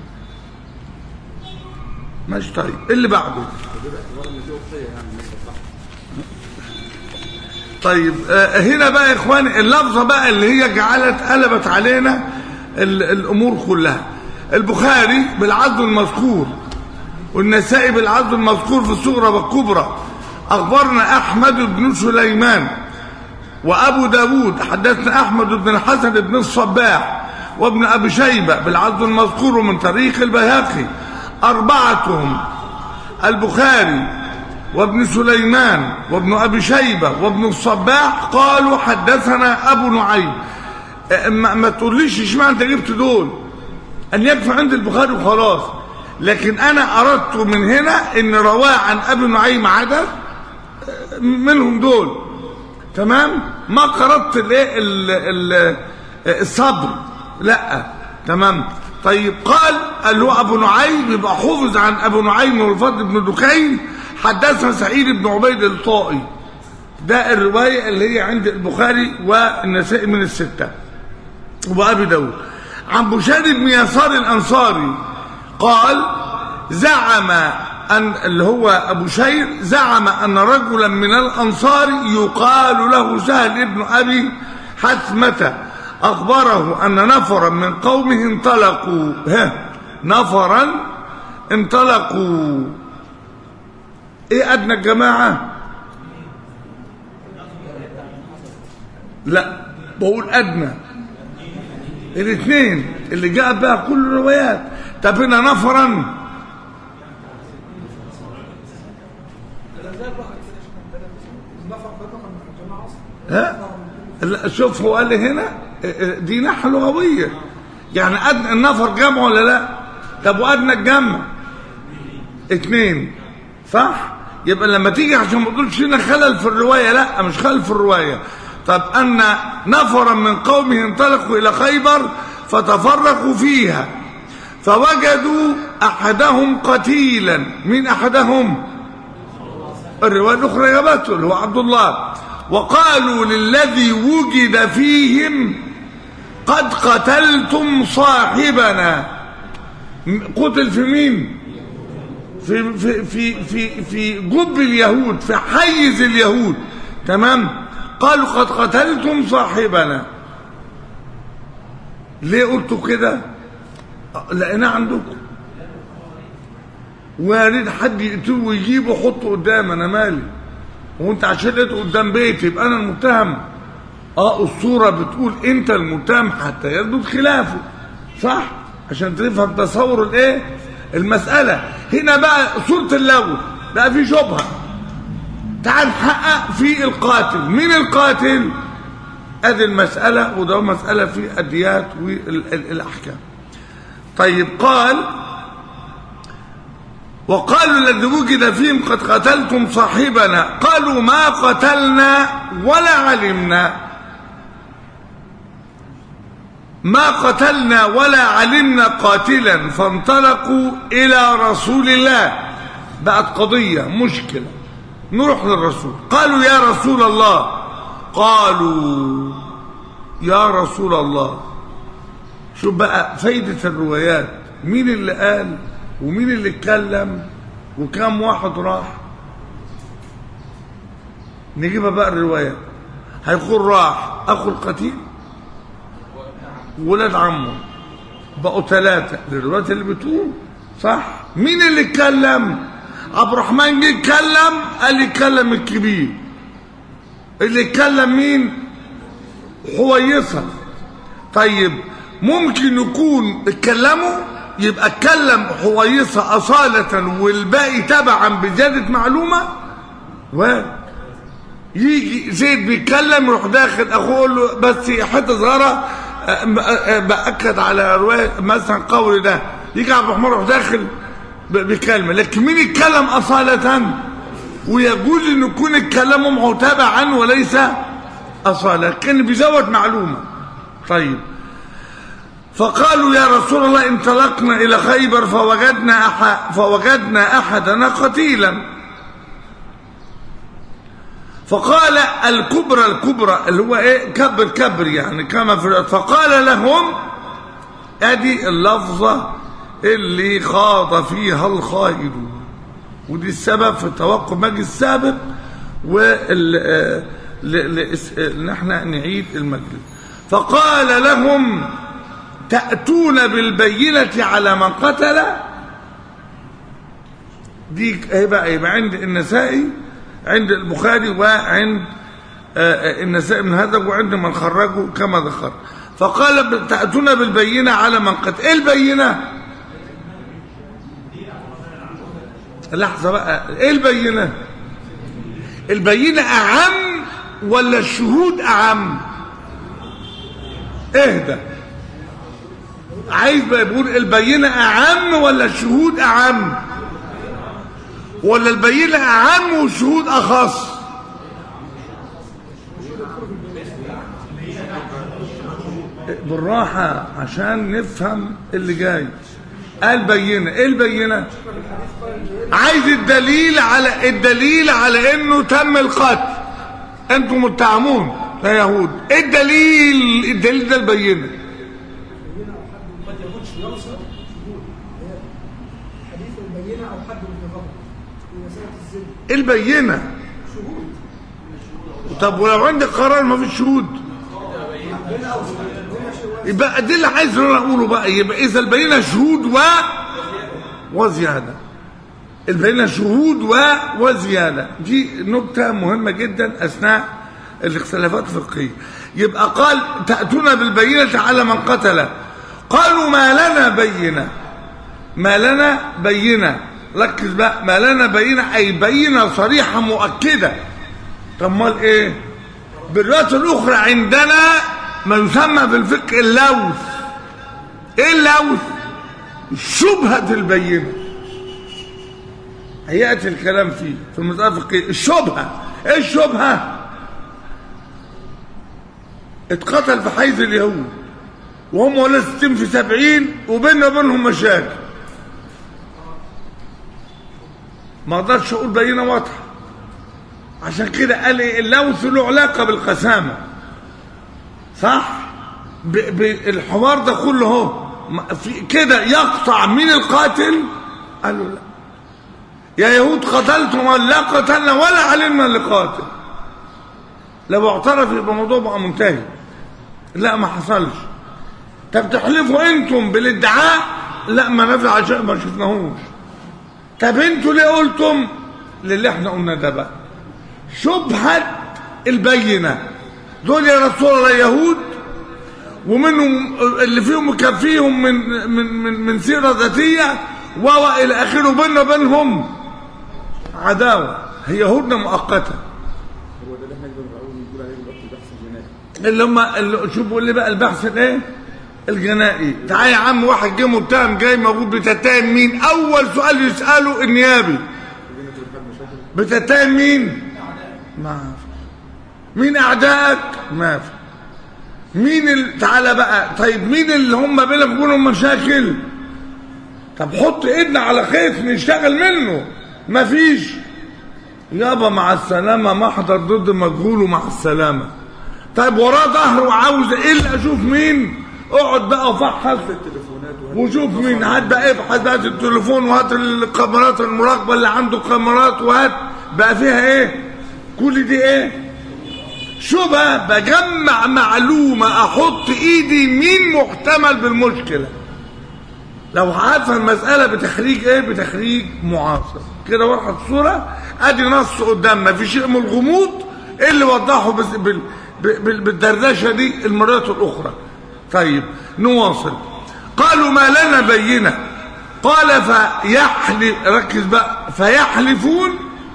ماشي طيب اللي بعده طيب آه هنا بقى يا اخواني اللفظه بقى اللي هي جعلت قلبت علينا ال- الامور كلها البخاري بالعدل المذكور والنسائي بالعدل المذكور في الصغرى والكبرى اخبرنا احمد بن سليمان وابو داود حدثنا احمد بن الحسن بن الصباح وابن ابي شيبه بالعدل المذكور من تاريخ البيهقي اربعتهم البخاري وابن سليمان وابن ابي شيبه وابن الصباح قالوا حدثنا ابو نعيم اه، ما, ما تقوليش اشمعنى انت جبت دول ان يكفي عند البخاري وخلاص لكن انا اردت من هنا ان رواه عن ابي نعيم عدد اه، منهم دول تمام ما قرضت الايه ال- ال- الصبر لا تمام طيب قال قال له ابو نعيم يبقى حفظ عن ابو نعيم والفضل بن دكين حدثنا سعيد بن عبيد الطائي ده الروايه اللي هي عند البخاري والنسائي من السته وابي داود عن بشار بن يسار الانصاري قال زعم أن اللي هو أبو شير زعم أن رجلا من الأنصار يقال له سهل ابن أبي حثمة أخبره أن نفرا من قومه انطلقوا ها نفرا انطلقوا ايه أدنى الجماعة لا بقول أدنى الاثنين اللي جاء بها كل الروايات طب هنا نفرا ها لا شوف هو قال لي هنا دي ناحيه لغويه يعني ادنى النفر جمع ولا لا طب وادنى الجمع اتنين صح يبقى لما تيجي عشان ما تقولش هنا خلل في الروايه لا مش خلل في الروايه طب ان نفرا من قومه انطلقوا الى خيبر فتفرقوا فيها فوجدوا احدهم قتيلا من احدهم الروايه الاخرى جابته اللي هو عبد الله وقالوا للذي وجد فيهم قد قتلتم صاحبنا قتل في مين في في في في في جب اليهود في حيز اليهود تمام قالوا قد قتلتم صاحبنا ليه قلتوا كده لقيناه عندكم وارد حد يقتله ويجيبه ويحطه قدام انا مالي وانت عشان لقيته قدام بيتي يبقى انا المتهم اه الصوره بتقول انت المتهم حتى يثبت خلافه صح عشان تفهم تصور الايه المساله هنا بقى صوره اللون بقى في شبهه تعال نحقق في القاتل مين القاتل ادي المساله وده مساله في الديات والاحكام طيب قال وقالوا الذي وجد فيهم قد قتلتم صاحبنا قالوا ما قتلنا ولا علمنا ما قتلنا ولا علمنا قاتلا فانطلقوا الى رسول الله بقت قضيه مشكله نروح للرسول قالوا يا رسول الله قالوا يا رسول الله شوف بقى فايدة الروايات مين اللي قال ومين اللي اتكلم وكم واحد راح نجيبها بقى الرواية هيكون راح أخو القتيل ولاد عمه بقوا ثلاثة للروايات اللي بتقول صح مين اللي اتكلم عبد الرحمن جه اتكلم قال يتكلم الكبير اللي اتكلم مين حويصة طيب ممكن يكون اتكلموا يبقى اتكلم حويصة أصالة والباقي تبعا بزيادة معلومة و يجي زيد بيتكلم يروح داخل اخوه يقول له بس حته صغيره أه، أه، باكد على روايه مثلا قول ده يجي عبد الرحمن يروح داخل ب- بكلمه لكن مين يتكلم اصاله ويجوز ان يكون الكلام معتبعا وليس اصاله كان بيزود معلومه طيب فقالوا يا رسول الله انطلقنا الى خيبر فوجدنا أح فوجدنا احدنا قتيلا فقال الكبرى الكبرى اللي هو ايه كبر كبر يعني كما في فقال لهم ادي اللفظه اللي خاض فيها الخائضون ودي السبب في توقف مجلس السابق وال آه، ل- ل- اس- آه، ان احنا نعيد المجلس فقال لهم تأتون بالبينة على من قتل دي هيبقى يبقى عند النسائي عند البخاري وعند آه، آه، النسائي من هذا وعند من خرجه كما ذكر فقال تأتون بالبينة على من قتل ايه البينة لحظة بقى ايه البينة البينة أعم ولا الشهود أعم اهدى عايز بقى يقول البينة أعم ولا الشهود أعم ولا البينة أعم والشهود أخص بالراحة عشان نفهم اللي جاي قال بينة ايه البينة عايز الدليل على الدليل على انه تم القتل انتم متهمون يا يهود ايه الدليل الدليل ده البينة قد يكون شيوخ شهود هي حديث البينة أو حد من غضب في مسألة الزنا ايه البينة شهود طب ولو عندك قرار ما فيش شهود بين أو بين شيء واحد. يبقى دي اللي عايز انا اقوله بقى يبقى اذا البينه شهود و وزياده البينه شهود و وزياده دي نكته مهمه جدا اثناء الاختلافات الفقهيه يبقى قال تاتون بالبينه على من قتل قالوا ما لنا بينه ما لنا بينه ركز بقى ما لنا بينه اي بينه صريحه مؤكده طب امال ايه بالروايات الاخرى عندنا ما يسمى في الفقه اللوث ايه اللوث شبهة البينة هيأتي الكلام فيه في المسألة الفقهية الشبهة ايه الشبهة اتقتل في حيز اليهود وهم ولا ستين في سبعين وبيننا وبينهم مشاكل ما اقدرش اقول بينة واضحة عشان كده قال ايه اللوث له علاقة بالقسامة صح ب- ب- الحوار ده كله اهو ما- في كده يقطع مين القاتل قالوا لا يا يهود قتلتم لا قتلنا ولا علمنا اللي قاتل لو اعترف يبقى الموضوع بقى منتهي لا ما حصلش طب تحلفوا انتم بالادعاء لا ما نفع شيء ما شفناهوش طب انتوا ليه قلتم للي احنا قلنا ده بقى شبهة البينة دول يا رسول الله يهود ومنهم اللي فيهم كان فيهم من من من, من سيرة ذاتية و إلى آخره بيننا وبينهم عداوة هي هدنة مؤقتة هو ده اللي احنا بنقول بنقول عليه دلوقتي البحث الجنائي اللي هم اللي شوف بيقول لي بقى البحث الايه الجنائي تعال يا عم واحد جه متهم جاي موجود بتتهم مين اول سؤال يساله النيابي بينة الحد مشاكل بتتهم مين ما في. مين اعدائك ما في مين ال... تعالى بقى طيب مين اللي هم بينك وبينهم مشاكل طب حط ايدنا على خيط نشتغل منه مفيش يابا مع السلامة محضر ضد مجهول ومع السلامة طيب وراه ظهر وعاوز ايه اللي اشوف مين اقعد بقى وفحص التليفونات وهات وشوف مين هات بقى ابحث هات التليفون وهات الكاميرات المراقبه اللي عنده كاميرات وهات بقى فيها ايه كل دي ايه شبهه بجمع معلومه احط ايدي مين محتمل بالمشكله لو عارفه المساله بتخريج ايه بتخريج معاصر كده وضحت الصوره ادي نص قدامنا في شيء من الغموض إيه اللي وضحه بس بال بال بالدردشه دي المرات الاخرى طيب نواصل قالوا ما لنا بينه قال فيحلف ركز بقى فيحلفون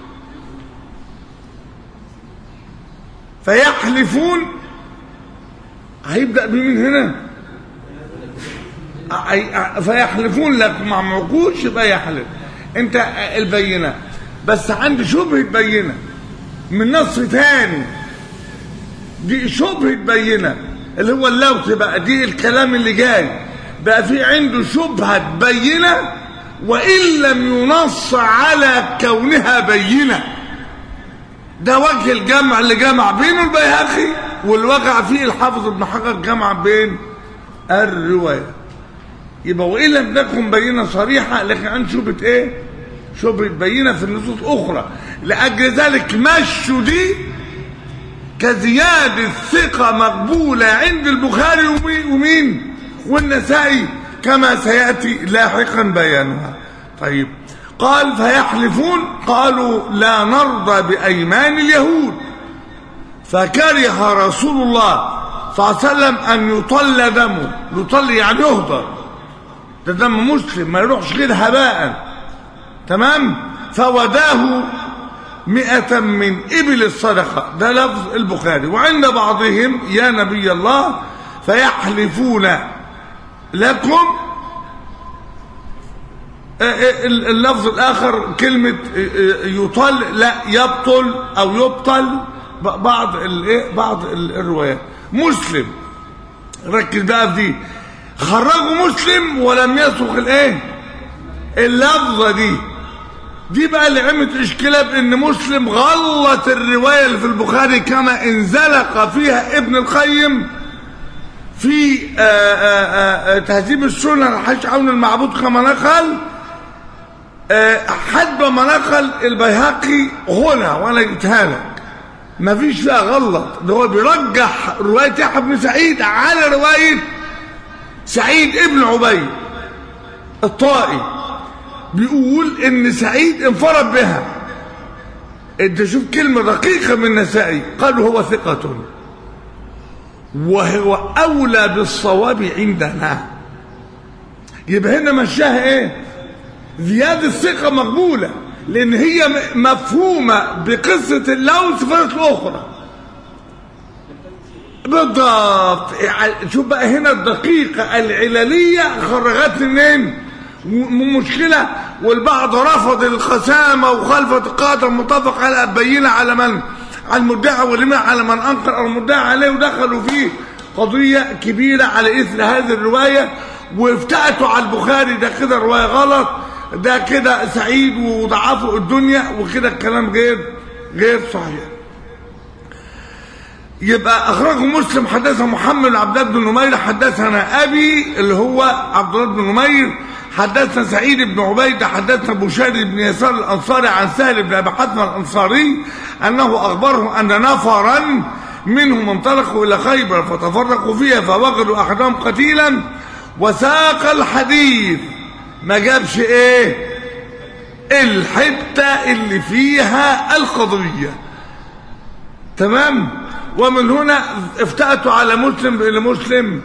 فيحلفون هيبدأ بمين هنا أي- فيحلفون لك مع معكوش يبقى يحلف انت البينة بس عندي شبهة بينة من نص تاني دي شبهة بينة اللي هو اللوت بقى دي الكلام اللي جاي بقى في عنده شبهة بينة وإن لم ينص على كونها بينة ده وجه الجمع اللي جمع بين البيهقي واللي وقع فيه الحافظ ابن حجر جمع بين الرواية يبقى وإن لم تكن بينة صريحة لكن عن شبهة إيه؟ شبهة بينة في النصوص أخرى لأجل ذلك مشوا دي كزيادة ثقة مقبولة عند البخاري ومي- ومين والنسائي كما سيأتي لاحقا بيانها طيب قال فيحلفون قالوا لا نرضى بأيمان اليهود فكره رسول الله صلى الله عليه وسلم أن يطل دمه يطل يعني يهدر ده دم مسلم ما يروحش كده هباء تمام فوداه مئة من إبل الصدقة ده لفظ البخاري وعند بعضهم يا نبي الله فيحلفون لكم آه، آه، اللفظ الآخر كلمة آه، آه، يطل لا يبطل أو يبطل ب- بعض الإيه بعض ال- الروايات مسلم ركز بقى في دي خرجوا مسلم ولم يسوق الايه اللفظه دي دي بقى اللي عملت اشكاليه بان مسلم غلط الروايه اللي في البخاري كما انزلق فيها ابن القيم في آه، آه، آه، تهذيب السنن الحاج عون المعبود كما نقل آه، حد ما نقل البيهقي هنا وانا جبتها لك ما فيش فيها غلط ده هو بيرجح روايه يحيى بن سعيد على روايه سعيد ابن عبيد الطائي بيقول ان سعيد انفرد بها انت شوف كلمة دقيقة من النسائي قالوا هو ثقة وهو اولى بالصواب عندنا يبقى هنا مشاها ايه زيادة الثقة مقبولة لان هي م- مفهومة بقصة اللون صفات الاخرى بالضبط يعني شوف بقى هنا الدقيقة العللية خرجت منين م- مشكلة والبعض رفض الخسامة وخلفة القاعدة المتفق على بينة على من على المدعي والإمام على من أنكر أو المدعي عليه ودخلوا فيه قضية كبيرة على إثر هذه الرواية وافتأتوا على البخاري ده كده رواية غلط ده كده سعيد وضعفوا الدنيا وكده الكلام غير غير صحيح يبقى اخرجه مسلم حدثنا محمد بن عبد الله بن نمير حدثنا ابي اللي هو عبد الله بن نمير حدثنا سعيد بن عبيده حدثنا بشير بن يسار الانصاري عن سهل بن ابي حاتم الانصاري انه اخبره ان نفرا منهم انطلقوا الى خيبر فتفرقوا فيها فوجدوا احدهم قتيلا وساق الحديث ما جابش ايه الحته اللي فيها القضيه تمام ومن هنا افتأتوا على مسلم لمسلم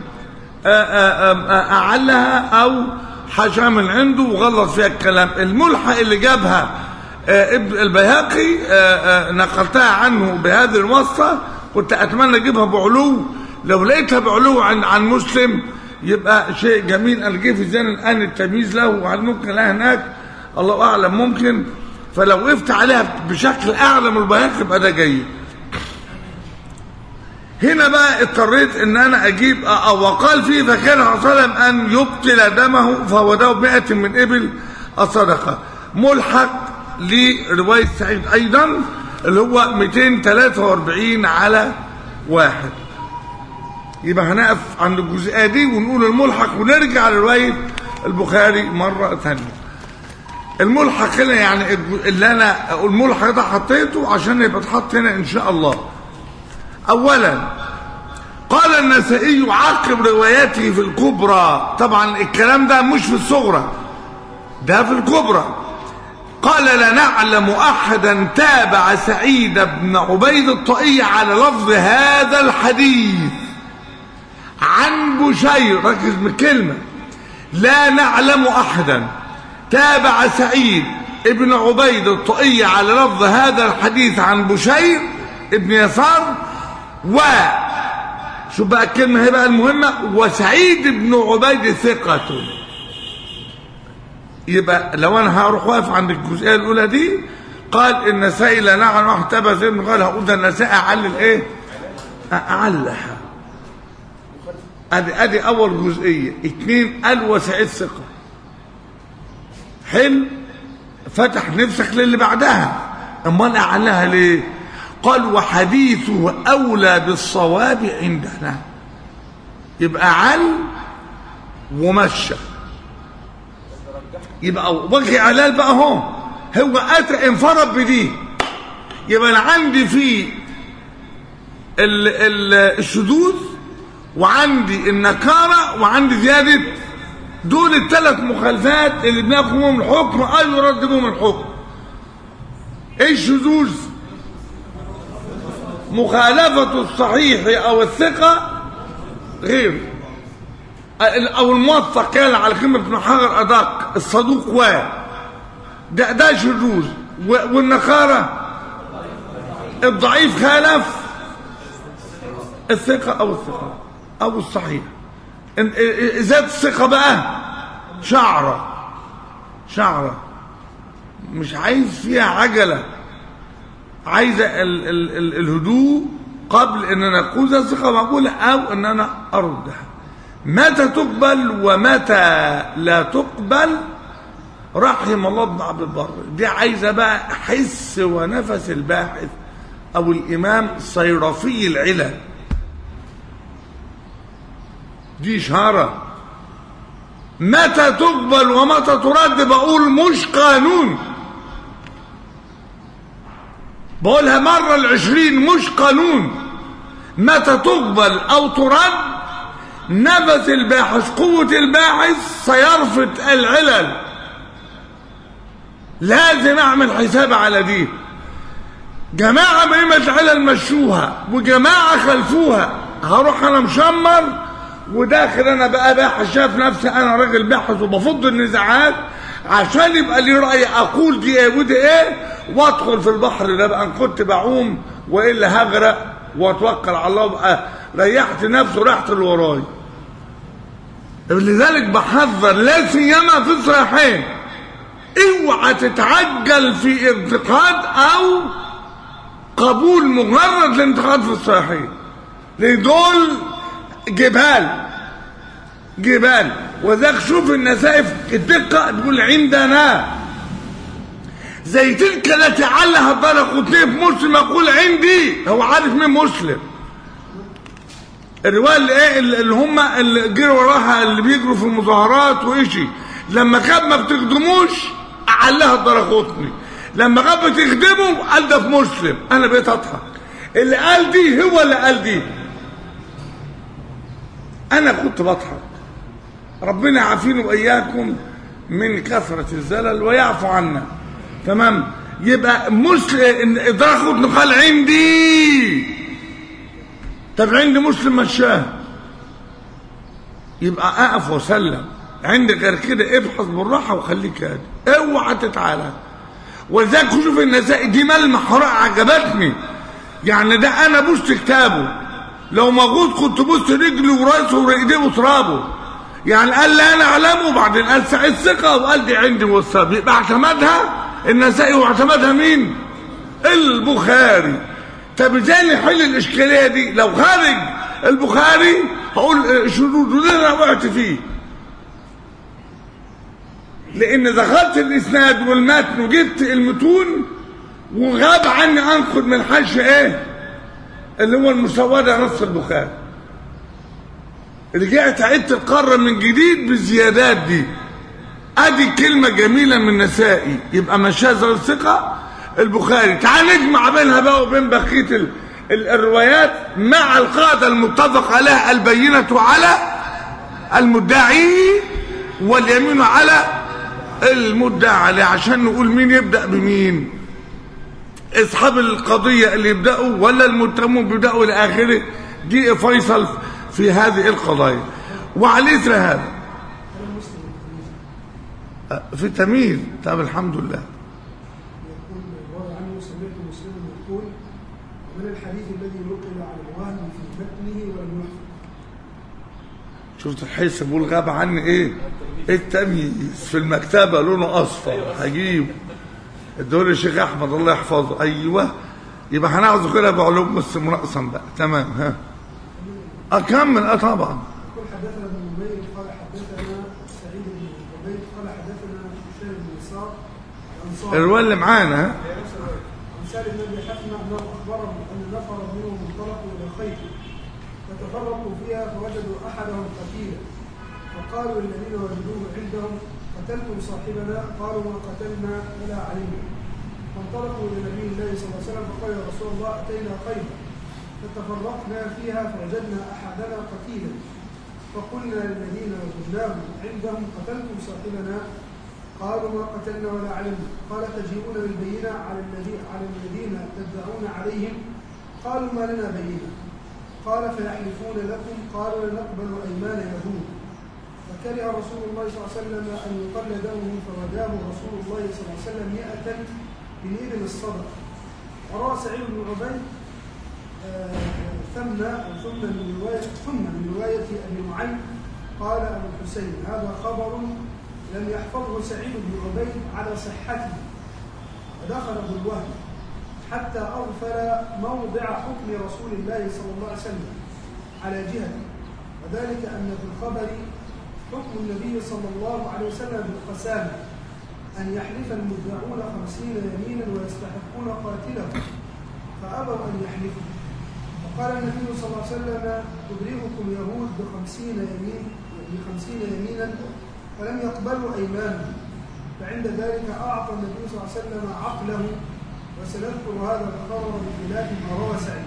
أعلها أو حاشا من عنده وغلط فيها الكلام الملحق اللي جابها آه، ابن البيهقي آه، آه، نقلتها عنه بهذه الوصفة كنت أتمنى أجيبها بعلو لو لقيتها بعلو عن عن مسلم يبقى شيء جميل أنا جه في ذهن الآن التمييز له وهل ممكن لها هناك الله أعلم ممكن فلو وقفت عليها بشكل أعلى من البيهقي يبقى ده جيد هنا بقى اضطريت ان انا اجيب او وقال فيه فكان عليه الصلاه والسلام ان يبطل دمه فوداه بمئة من ابل الصدقه ملحق لروايه سعيد ايضا اللي هو 243 على واحد يبقى هنقف عند الجزئيه دي ونقول الملحق ونرجع لروايه البخاري مره ثانيه الملحق هنا يعني الج- اللي انا الملحق ده حطيته عشان يبقى اتحط هنا ان شاء الله اولا قال النسائي عقب رواياته في الكبرى طبعا الكلام ده مش في الصغرى ده في الكبرى قال لا نعلم احدا تابع سعيد بن عبيد الطائي على لفظ هذا الحديث عن بشير ركز بالكلمه لا نعلم احدا تابع سعيد ابن عبيد الطائي على لفظ هذا الحديث عن بشير ابن يسار و شو بقى الكلمه هي بقى المهمه وسعيد بن عبيد ثقه يبقى لو انا هروح واقف عند الجزئيه الاولى دي قال النسائي لا نعلم واحد تابع زي ما قال هقول ده النسائي اعلل ايه اعلها ادي ادي اول جزئيه اتنين قال وسعيد ثقه حلو فتح نفسك للي بعدها امال اعلها ليه قال وحديثه اولى بالصواب عندنا يبقى عل ومشى يبقى وجه علال بقى هو هو اتى انفرد بدي يبقى انا عندي في ال ال الشذوذ وعندي النكاره وعندي زياده دول الثلاث مخالفات اللي بناخد منهم الحكم او يرد بهم الحكم ايه الشذوذ مخالفه الصحيح او الثقه غير او الموثق كان على كلمه ابن حجر ادق الصدوق و ده ده شذوذ و- والنكاره الضعيف خالف الثقه او الثقه او الصحيح إن- إ- إ- ذات الثقه بقى شعره شعره مش عايز فيها عجله عايزه ال ال ال الهدوء قبل ان انا اقول ذات ثقه مقبوله او ان انا اردها متى تقبل ومتى لا تقبل رحم الله ابن عبد البر دي عايزه بقى حس ونفس الباحث او الامام صيرفي العلل دي اشاره متى تقبل ومتى ترد بقول مش قانون بقولها مرة العشرين مش قانون متى تقبل او ترد نفس الباحث قوة الباحث سيرفض العلل لازم اعمل حساب على دي جماعة بقيمة العلل مشوها وجماعة خلفوها هروح انا مشمر وداخل انا بقى باحث شايف نفسي انا راجل باحث وبفض النزاعات عشان يبقى لي رأي اقول دي ايه ودي ايه وادخل في البحر ده بقى ان كنت بعوم والا هغرق واتوكل على الله وابقى ريحت نفسي وريحت اللي ورايا لذلك بحذر لا سيما في الصحيحين اوعى تتعجل في انتقاد او قبول مجرد الانتقاد في الصحيحين لان دول جبال جبال وذاك شوف النسائف الدقة تقول عندنا زي تلك التي علها الدرقطني في مسلم يقول عندي هو عارف مين مسلم الرواية اللي ايه اللي هم اللي جروا وراها اللي بيجروا في المظاهرات وإشي لما كان ما بتخدموش علها الدرقطني لما كان بتخدمه قال ده في مسلم انا بقيت اضحك اللي قال دي هو اللي قال دي انا كنت بضحك ربنا يعافينا واياكم من كثرة الزلل ويعفو عنا تمام يبقى مسلم ادراك قال عندي طب عندي مسلم مشاه يبقى اقف وسلم عندي غير كده ابحث بالراحه وخليك هادي اوعى تتعالى ولذلك شوف النسائي دي ملمح رائع عجبتني يعني ده انا بوست كتابه لو موجود كنت بوست رجلي وراسه وايديه وترابه يعني قال لا انا اعلمه وبعدين قال سعيد ثقه وقال دي عندي والسبب يبقى اعتمدها النسائي واعتمدها مين؟ البخاري طب ازاي نحل الاشكاليه دي؟ لو خارج البخاري هقول شذوذ وده انا وقعت فيه لان دخلت الاسناد والمتن وجبت المتون وغاب عني انقد من حش ايه اللي هو المسوده نص البخاري رجعت عدت القارة من جديد بالزيادات دي ادي كلمة جميلة من النسائي يبقى من شاذ الثقة البخاري تعال نجمع بينها بقى وبين بقية ال- ال- الروايات مع القاعدة المتفق عليها البينة على المدعي واليمين على المدعى عليه عشان نقول مين يبدأ بمين اصحاب القضية اللي يبدأوا ولا المتهمون بيبدأوا الى اخره دي فيصل في هذه القضايا وعلى اثر هذا أه، في تمييز طب الحمد لله يقول روى عنه سمعت مسلما يقول ومن الحديث الذي نقل على الوهم في متنه ولم يحفظ شفت الحس بقول غاب عني ايه التمييز في المكتبة لونه اصفر هجيب الدور الشيخ احمد الله يحفظه ايوه يبقى هناخده كده بعلوم بس منقسم بقى تمام ها اكمل اه طبعا يقول حدثنا ابن نمير قال حدثنا سعيد بن عبيد قال حدثنا هشام بن يسار الانصاري الرواية اللي معانا ها عن سالم بن ابي حكمه انه اخبرهم ان نفر منهم انطلقوا الى خيط فتفرقوا فيها فوجدوا احدهم قتيلا فقالوا للذين وجدوه عندهم قتلتم صاحبنا قالوا ما قتلنا ولا علمنا فانطلقوا الى نبي الله صلى الله عليه وسلم فقال يا رسول الله اتينا خيبر فتفرقنا فيها فوجدنا احدنا قتيلا فقلنا للذين وجدناهم عندهم قتلتم صاحبنا قالوا ما قتلنا ولا علمنا قال تجيئون بالبينة على الذي على الذين تدعون عليهم قالوا ما لنا بينة قال فيحلفون لكم قالوا لا نقبل أيمان يهود فكره رسول الله صلى الله عليه وسلم أن يقل دمه فوداه رسول الله صلى الله عليه وسلم مئة من إبل الصدقة وروى سعيد بن عبيد آه، ثم أو ثم من رواية ثم من رواية أبي معين قال أبو الحسين هذا خبر لم يحفظه سعيد بن عبيد على صحته ودخل بالوهم حتى أغفل موضع حكم رسول الله صلى الله عليه وسلم على جهته وذلك أن في الخبر حكم النبي صلى الله عليه وسلم بالقسامة أن يحلف المدعون خمسين يمينا ويستحقون قاتلهم فأبوا أن يحلفوا فقال النبي صلى الله عليه وسلم تبرئكم يهود بخمسين يمين بخمسين يمينا فلم يقبلوا أيمانهم فعند ذلك أعطى النبي صلى الله عليه وسلم عقله وسنذكر هذا الخبر بخلاف ما روى سعيد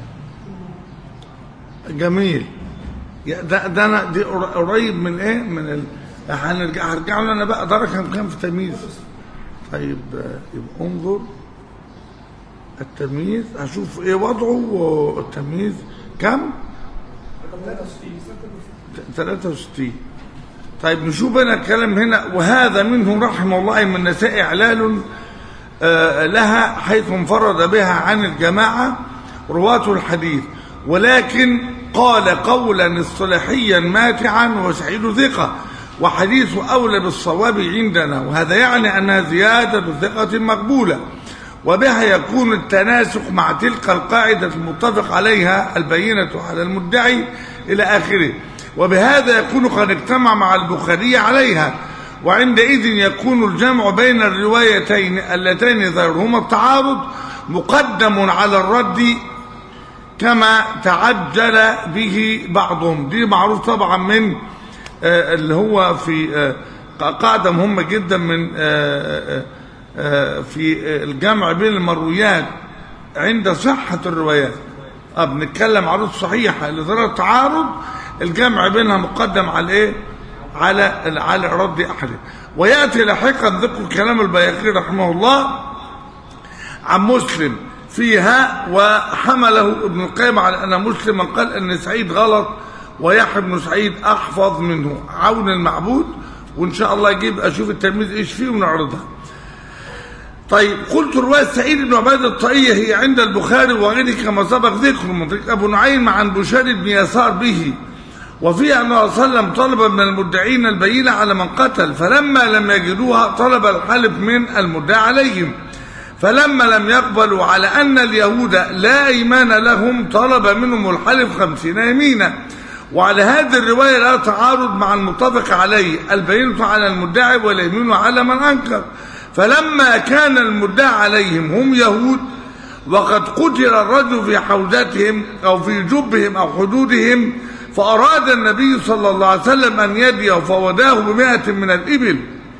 جميل يا ده ده انا دي قر- قريب من ايه من ال... هنرجع هرجع له انا بقى درجه كام كام في التمييز طيب آه، يبقى انظر التمييز هشوف ايه وضعه والتمييز كم 63 طيب نشوف هنا الكلام هنا وهذا منه رحمه الله من نساء إعلال آه، لها حيث انفرد بها عن الجماعة رواة الحديث ولكن قال قولا اصطلاحيا ماتعا وسعيد ثقة وحديث أولى بالصواب عندنا وهذا يعني أنها زيادة ثقة مقبولة وبها يكون التناسخ مع تلك القاعدة المتفق عليها البينة على المدعي إلى آخره وبهذا يكون قد اجتمع مع البخاري عليها وعندئذ يكون الجمع بين الروايتين اللتين ظاهرهما التعارض مقدم على الرد كما تعجل به بعضهم دي معروف طبعا من آه، اللي هو في آه، قاعدة مهمة جدا من آه، آه، آه، في آه، الجمع بين المرويات عند صحة الروايات اه بنتكلم عروض صحيحة لظهر التعارض الجمع بينها مقدم على ايه على على رد احده وياتي لاحقا ذكر كلام البيهقي رحمه الله عن مسلم فيها وحمله ابن القيم على ان مسلما قال ان سعيد غلط ويحيى بن سعيد احفظ منه عون المعبود وان شاء الله اجيب اشوف التلميذ ايش فيه ونعرضها طيب قلت رواية سعيد بن عبادة الطائية هي عند البخاري وغيره كما سبق ذكره من طريق أبو نعيم عن بشار بن يسار به وفيها أنه صلى الله عليه وسلم طلب من المدعين البينة على من قتل فلما لم يجدوها طلب الحلف من المدعى عليهم فلما لم يقبلوا على أن اليهود لا إيمان لهم طلب منهم الحلف خمسين يمينا وعلى هذه الرواية لا تعارض مع المتفق عليه البينة على المدعي واليمين على من أنكر فلما كان المدعى عليهم هم يهود وقد قتل الرجل في حوزتهم أو في جبهم أو حدودهم فأراد النبي صلى الله عليه وسلم أن يديه فوداه بمائة من الإبل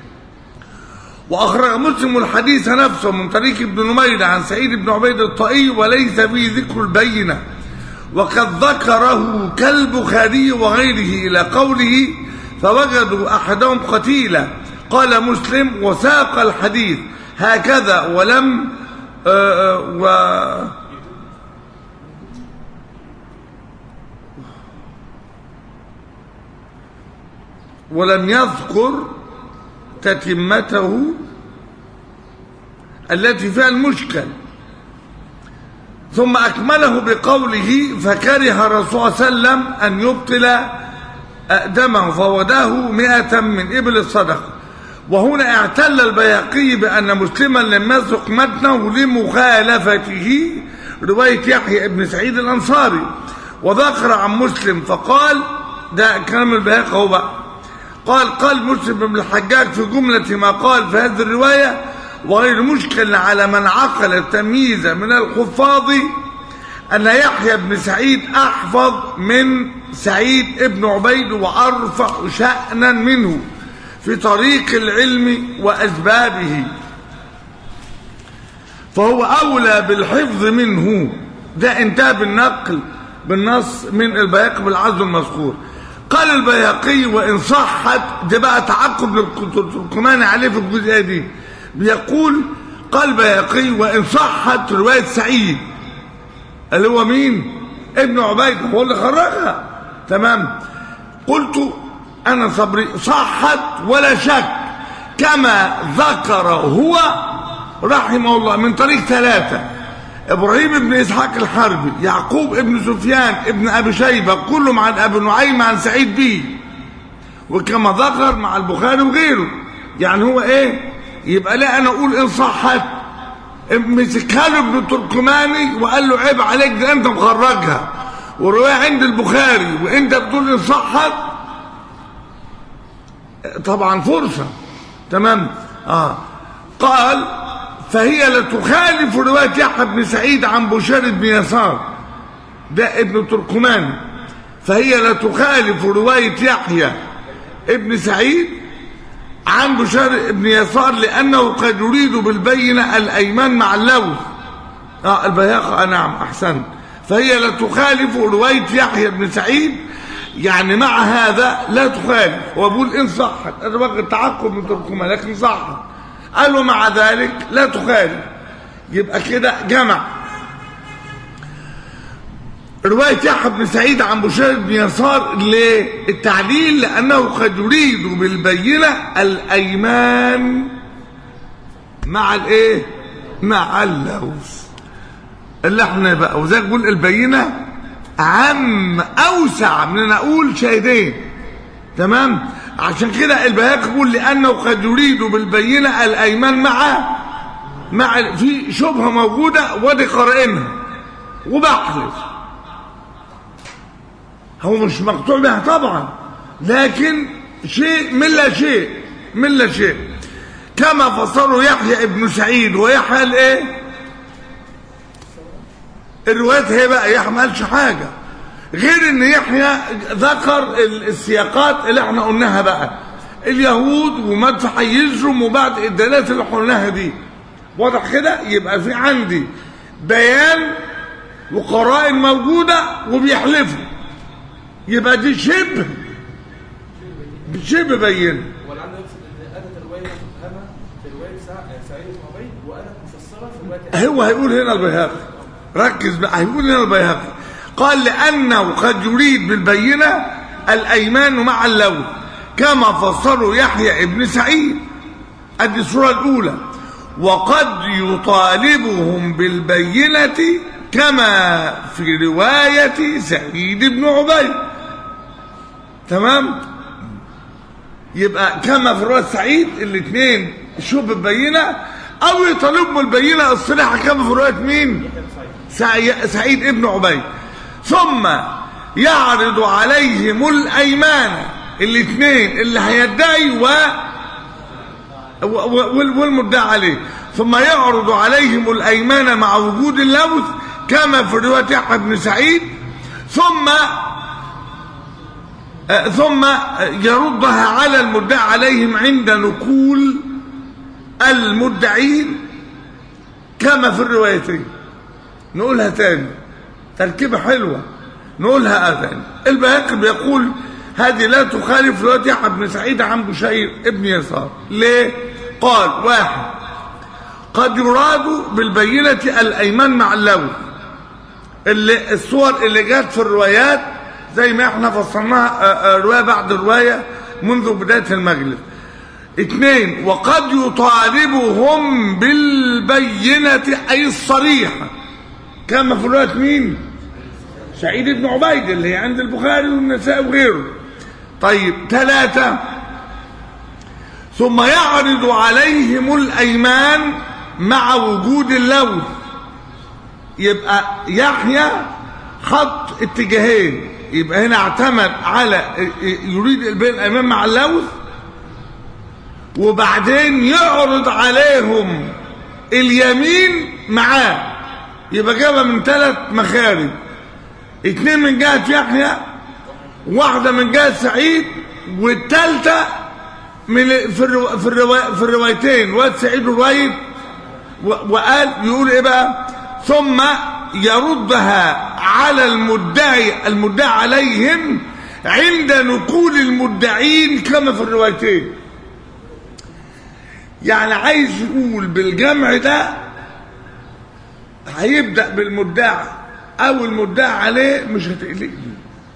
وأخرج مسلم الحديث نفسه من طريق ابن نمير عن سعيد بن عبيد الطائي وليس فيه ذكر البينة وقد ذكره كالبخاري وغيره إلى قوله فوجدوا أحدهم قتيلا قال مسلم وساق الحديث هكذا ولم آه، آه، و ولم يذكر تتمته التي فيها المشكل ثم أكمله بقوله فكره الرسول صلى الله عليه وسلم أن يبطل دمه فوداه مئة من إبل الصدقة وهنا اعتل البياقي بأن مسلما لم يسق متنه لمخالفته رواية يحيى بن سعيد الأنصاري وذكر عن مسلم فقال ده كلام البياقي هو بقى قال قال مسلم بن الحجاج في جملة ما قال في هذه الرواية وغير مشكل على من عقل التمييز من الحفاظ أن يحيى بن سعيد أحفظ من سعيد ابن عبيد وأرفع شأنا منه في طريق العلم وأسبابه فهو أولى بالحفظ منه ده انتهى بالنقل بالنص من البياقي بالعزم المذكور قال البياقي وإن صحت ده بقى تعقب للتركماني عليه في الجزئية دي بيقول قال البياقي وإن صحت رواية سعيد اللي هو مين ابن عبيد هو اللي خرجها تمام قلت انا صبري صحت ولا شك كما ذكر هو رحمه الله من طريق ثلاثة ابراهيم بن اسحاق الحربي يعقوب ابن سفيان ابن ابي شيبة كلهم عن ابي نعيم عن سعيد بيه وكما ذكر مع البخاري وغيره يعني هو ايه يبقى لا انا اقول ان صحت مسكها له ابن التركماني وقال له عيب عليك ده انت مخرجها وروايه عند البخاري وانت بتقول ان صحت طبعا فرصه تمام اه قال فهي لا تخالف روايه يحيى بن سعيد عن بشير بن يسار ده ابن التركماني فهي لا تخالف روايه يحيى ابن سعيد عن بشار بن يسار لأنه قد يريد بالبينة الأيمان مع اللوث آه البياقة نعم أحسن فهي لا تخالف رواية يحيى بن سعيد يعني مع هذا لا تخالف وبقول إن صحت أنا بقى التعقب من تركما لكن صحت قال ومع ذلك لا تخالف يبقى كده جمع رواية يحيى بن سعيد عن بشير بن يسار للتعليل لأنه قد يريد بالبينة الأيمان مع الإيه؟ مع اللوث اللي احنا بقى وذلك بقول البينة عم أوسع من أن أقول شاهدين تمام؟ عشان كده البياق بيقول لأنه قد يريد بالبينة الأيمان مع مع في شبهة موجودة ودي قارئينها وبحلف هو مش مقطوع بها طبعا لكن شيء من لا شيء من لا شيء كما فسره يحيى ابن سعيد ويحيى الايه الروايات هي بقى يحيى ما قالش حاجه غير ان يحيى ذكر السياقات اللي احنا قلناها بقى اليهود ومدفع يجرم وبعد الدلالات اللي قلناها دي واضح كده يبقى في عندي بيان وقرائن موجوده وبيحلفوا يبقى دي شبه شبه بينه ولعل يقصد ان اتت الروايه مفهمه في روايه سع- سعيد بن عبيد واتت مفسره في روايه هو هيقول هنا البيهقي ركز بقى هيقول هنا البيهقي قال لأنه قد يريد بالبينة الأيمان مع اللون كما فسره يحيى ابن سعيد ادي الصورة الأولى وقد يطالبهم بالبينة كما في رواية سعيد بن عبيد تمام يبقى كما في رواية سعيد الاثنين شوف البينة أو يطالبهم البينة الصريحة كما في رواية مين سعي- سعيد ابن عبيد ثم يعرض عليهم الأيمان الاثنين اللي هيدعي و و- و- وال- والمدعى عليه ثم يعرض عليهم الأيمان مع وجود اللوث كما في رواية يحيى بن سعيد ثم آه، ثم يردها على المدعى عليهم عند نقول المدعين كما في الروايتين نقولها تاني تركيبة حلوة نقولها تاني البهاقي بيقول هذه لا تخالف رواية يحيى بن سعيد عن بشير ابن يسار ليه؟ قال واحد قد يراد بالبينة الأيمان مع اللون اللي الصور اللي جت في الروايات زي ما احنا فصلناها آه، آه، رواية بعد رواية منذ بداية المجلس اثنين وقد يطالبهم بالبينة أي الصريحة كما في رواية مين سعيد بن عبيد اللي هي عند البخاري والنسائي وغيره طيب ثلاثة ثم يعرض عليهم الأيمان مع وجود اللوث يبقى يحيى خط اتجاهين يبقى هنا اعتمد على يريد البين الأيمان مع اللوث وبعدين يعرض عليهم اليمين معاه يبقى جابها من ثلاث مخارج اتنين من جهة يحيى واحدة من جهة سعيد والثالثة من في الرو... في, الروا... في الروايتين واد سعيد رواية و... وقال يقول ايه بقى ثم يردها على المدعي المدعي عليهم عند نقول المدعين كما في الروايتين يعني عايز يقول بالجمع ده هيبدأ بالمدعي او المدعي عليه مش هتقلقني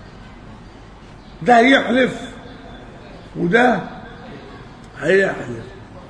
ده هيحلف وده هيحلف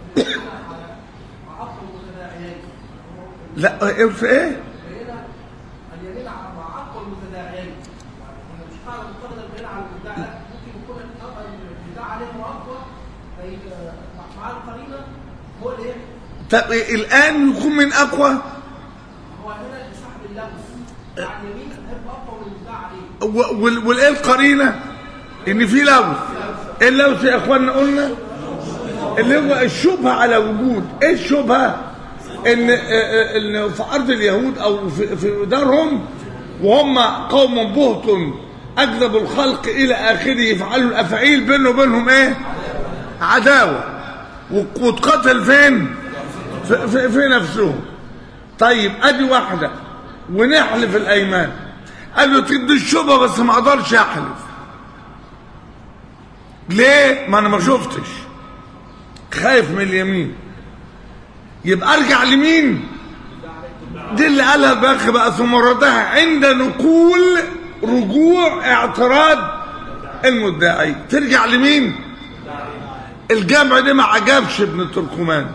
لا إيه في ايه اليمين مع اقوى المتداعيين يعني مش قاعده مقتضى البيان على المدعي لا ممكن يكون المدعي عليه هو اقوى في مع القرينه هو اللي يحكم طب إيه الان يكون من اقوى هو هنا بسحب اللمس مع اليمين هيبقى اقوى من المدعي عليه و- وال- والايه القرينه ان في لوث ايه اللوث يا اخوانا قلنا اللي هو الشبهه على وجود ايه الشبهه ان آه، آه، ان في ارض اليهود او في في دارهم وهم قوم بهت اكذب الخلق الى اخره يفعلوا الافاعيل بينه وبينهم ايه عداوه و- واتقتل فين في, في, في نفسهم طيب ادي واحده ونحلف الايمان قال له تدي الشبهه بس ما اقدرش احلف ليه ما انا ما شفتش خايف من اليمين يبقى ارجع لمين دي اللي قالها الباخ بقى ثم ردها عند نقول رجوع اعتراض المدعي ترجع لمين الجمع ده ما عجبش ابن تركمان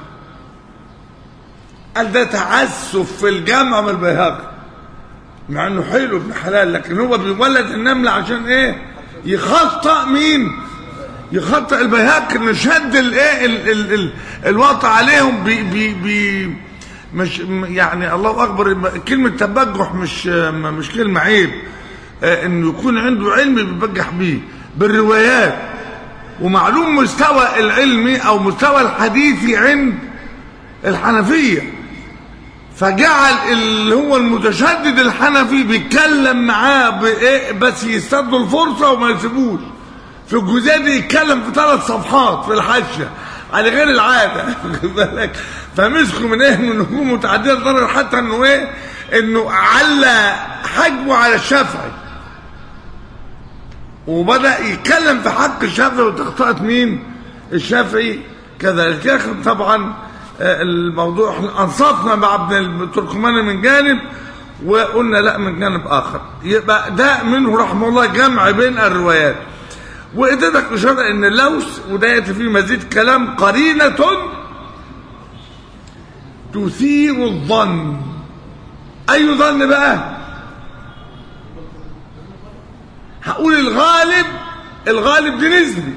قال ده تعسف في الجمع من البيهقي مع انه حلو ابن حلال لكن هو بيولد النملة عشان ايه يخطأ مين يخطئ البيهقي انه شد الايه ال- ال- ال- الوطء عليهم بي بي بي مش يعني الله اكبر كلمه تبجح مش مش كلمه عيب آه، انه يكون عنده علم بيبجح بيه بالروايات ومعلوم مستوى العلمي او مستوى الحديثي عند الحنفيه فجعل اللي هو المتشدد الحنفي بيتكلم معاه بايه بس يستدوا الفرصه وما يسيبوش في الجزئيه دي يتكلم في ثلاث صفحات في الحاشيه على غير العاده واخد بالك فمسكوا من ايه من نجوم متعدده الضرر حتى انه ايه انه على حجمه على الشافعي وبدا يتكلم في حق الشافعي وتخطئت مين الشافعي كذلك ياخد طبعا آه، الموضوع احنا انصفنا مع ابن التركماني من جانب وقلنا لا من جانب اخر يبقى ده منه رحمه الله جمع بين الروايات وادتك اشاره ان اللوث وده ياتي فيه مزيد كلام قرينه تثير الظن اي ظن بقى هقول الغالب الغالب دي نسبي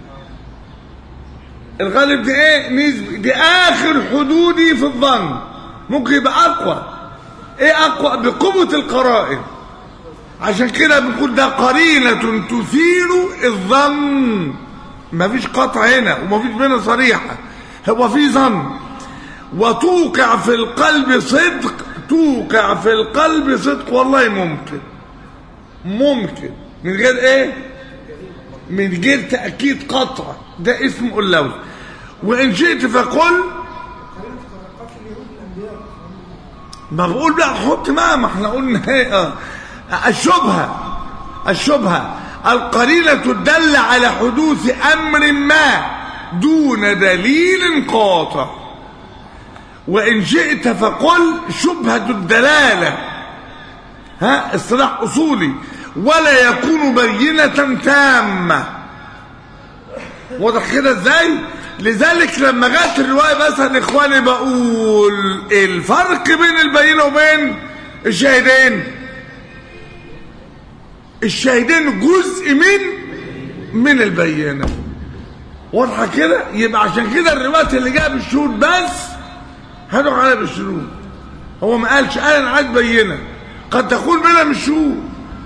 الغالب دي ايه نسبي دي اخر حدودي في الظن ممكن يبقى اقوى ايه اقوى بقوة القرائن عشان كده بنقول ده قرينة تثير الظن مفيش قطع هنا ومفيش بينه صريحة هو في ظن وتوقع في القلب صدق توقع في القلب صدق والله ممكن ممكن من غير ايه من غير تأكيد قطع ده اسمه اللوث وإن شئت فقل قرينة قتل اليهود الانبياء ما بقول بقى حط ما ما احنا قلنا ايه اه الشبهة الشبهة القرينة تدل على حدوث أمر ما دون دليل قاطع وإن شئت فقل شبهة الدلالة ها اصطلاح أصولي ولا يكون بينة تامة واضح كده ازاي لذلك لما جت الرواية مثلا اخواني بقول الفرق بين البينة وبين الشاهدين الشاهدين جزء من من البينة واضحة كده يبقى عشان كده الروايات اللي جايه بالشهود بس هدوا عليها بالشهود هو ما قالش قال انا عايز بينة قد تكون منها من الشهود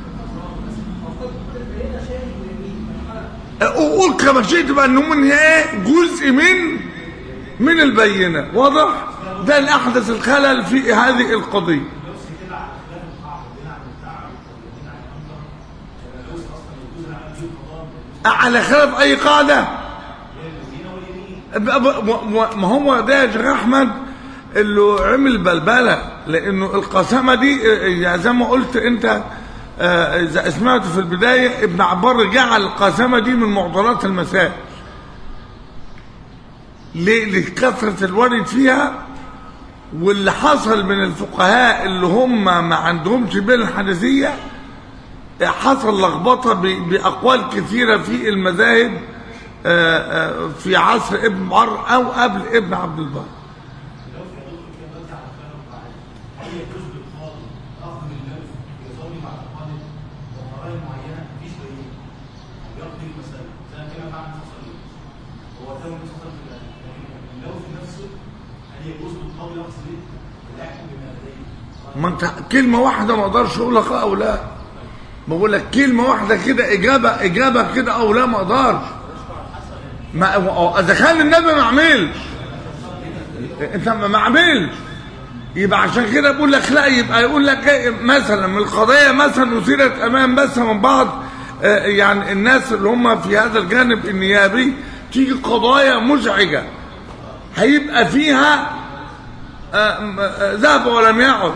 قول كما شئت بقى انه من ايه جزء من من البينة واضح ده اللي احدث الخلل في هذه القضية على خلاف اي قاعدة ب- ب- م- ما هو ده يا شيخ احمد اللي عمل بلبله لانه القسامه دي آه، يعني زي ما قلت انت آه، اذا سمعت في البدايه ابن عبار جعل القسامه دي من معضلات المسائل ليه لكثره الورد فيها واللي حصل من الفقهاء اللي هم ما عندهمش بين الحنفيه حصل لخبطه ب- باقوال كثيره في المذاهب آه، آه، في عصر ابن عمر او قبل ابن عبد البر ما انت كلمة واحدة ما اقدرش اقول لك اه او لا بقول لك كلمة واحدة كده اجابة اجابة كده او لا ما اقدرش ما هو- اذا كان النبي ما عملش انت ما ما عملش يبقى عشان كده بقول لك لا يبقى يقول لك ايه مثلا من القضايا مثلا اثيرت امام بس من بعض آه، يعني الناس اللي هم في هذا الجانب النيابي تيجي قضايا مزعجه هيبقى فيها آه، م- آه، ذهب ولم يعد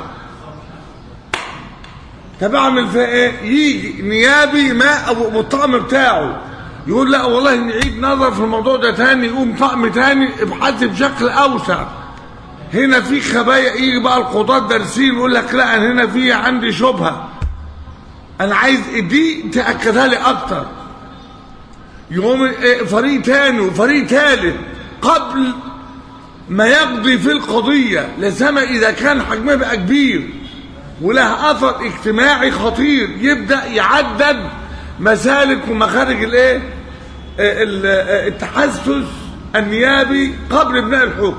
طب اعمل فيها ايه يجي نيابي ما ابو الطقم بتاعه يقول لا والله نعيد نظر في الموضوع ده تاني يقوم طقم تاني ابحث بشكل اوسع هنا في خبايا يجي بقى القضاة دارسين يقول لك لا انا هنا في عندي شبهه انا عايز دي تاكدها لي اكتر يقوم إيه فريق تاني وفريق تالت قبل ما يقضي في القضية لسما إذا كان حجمها بقى كبير ولها أثر اجتماعي خطير يبدأ يعدد مسالك ومخارج الايه آه، ال- آه، التحسس النيابي قبل ابناء الحكم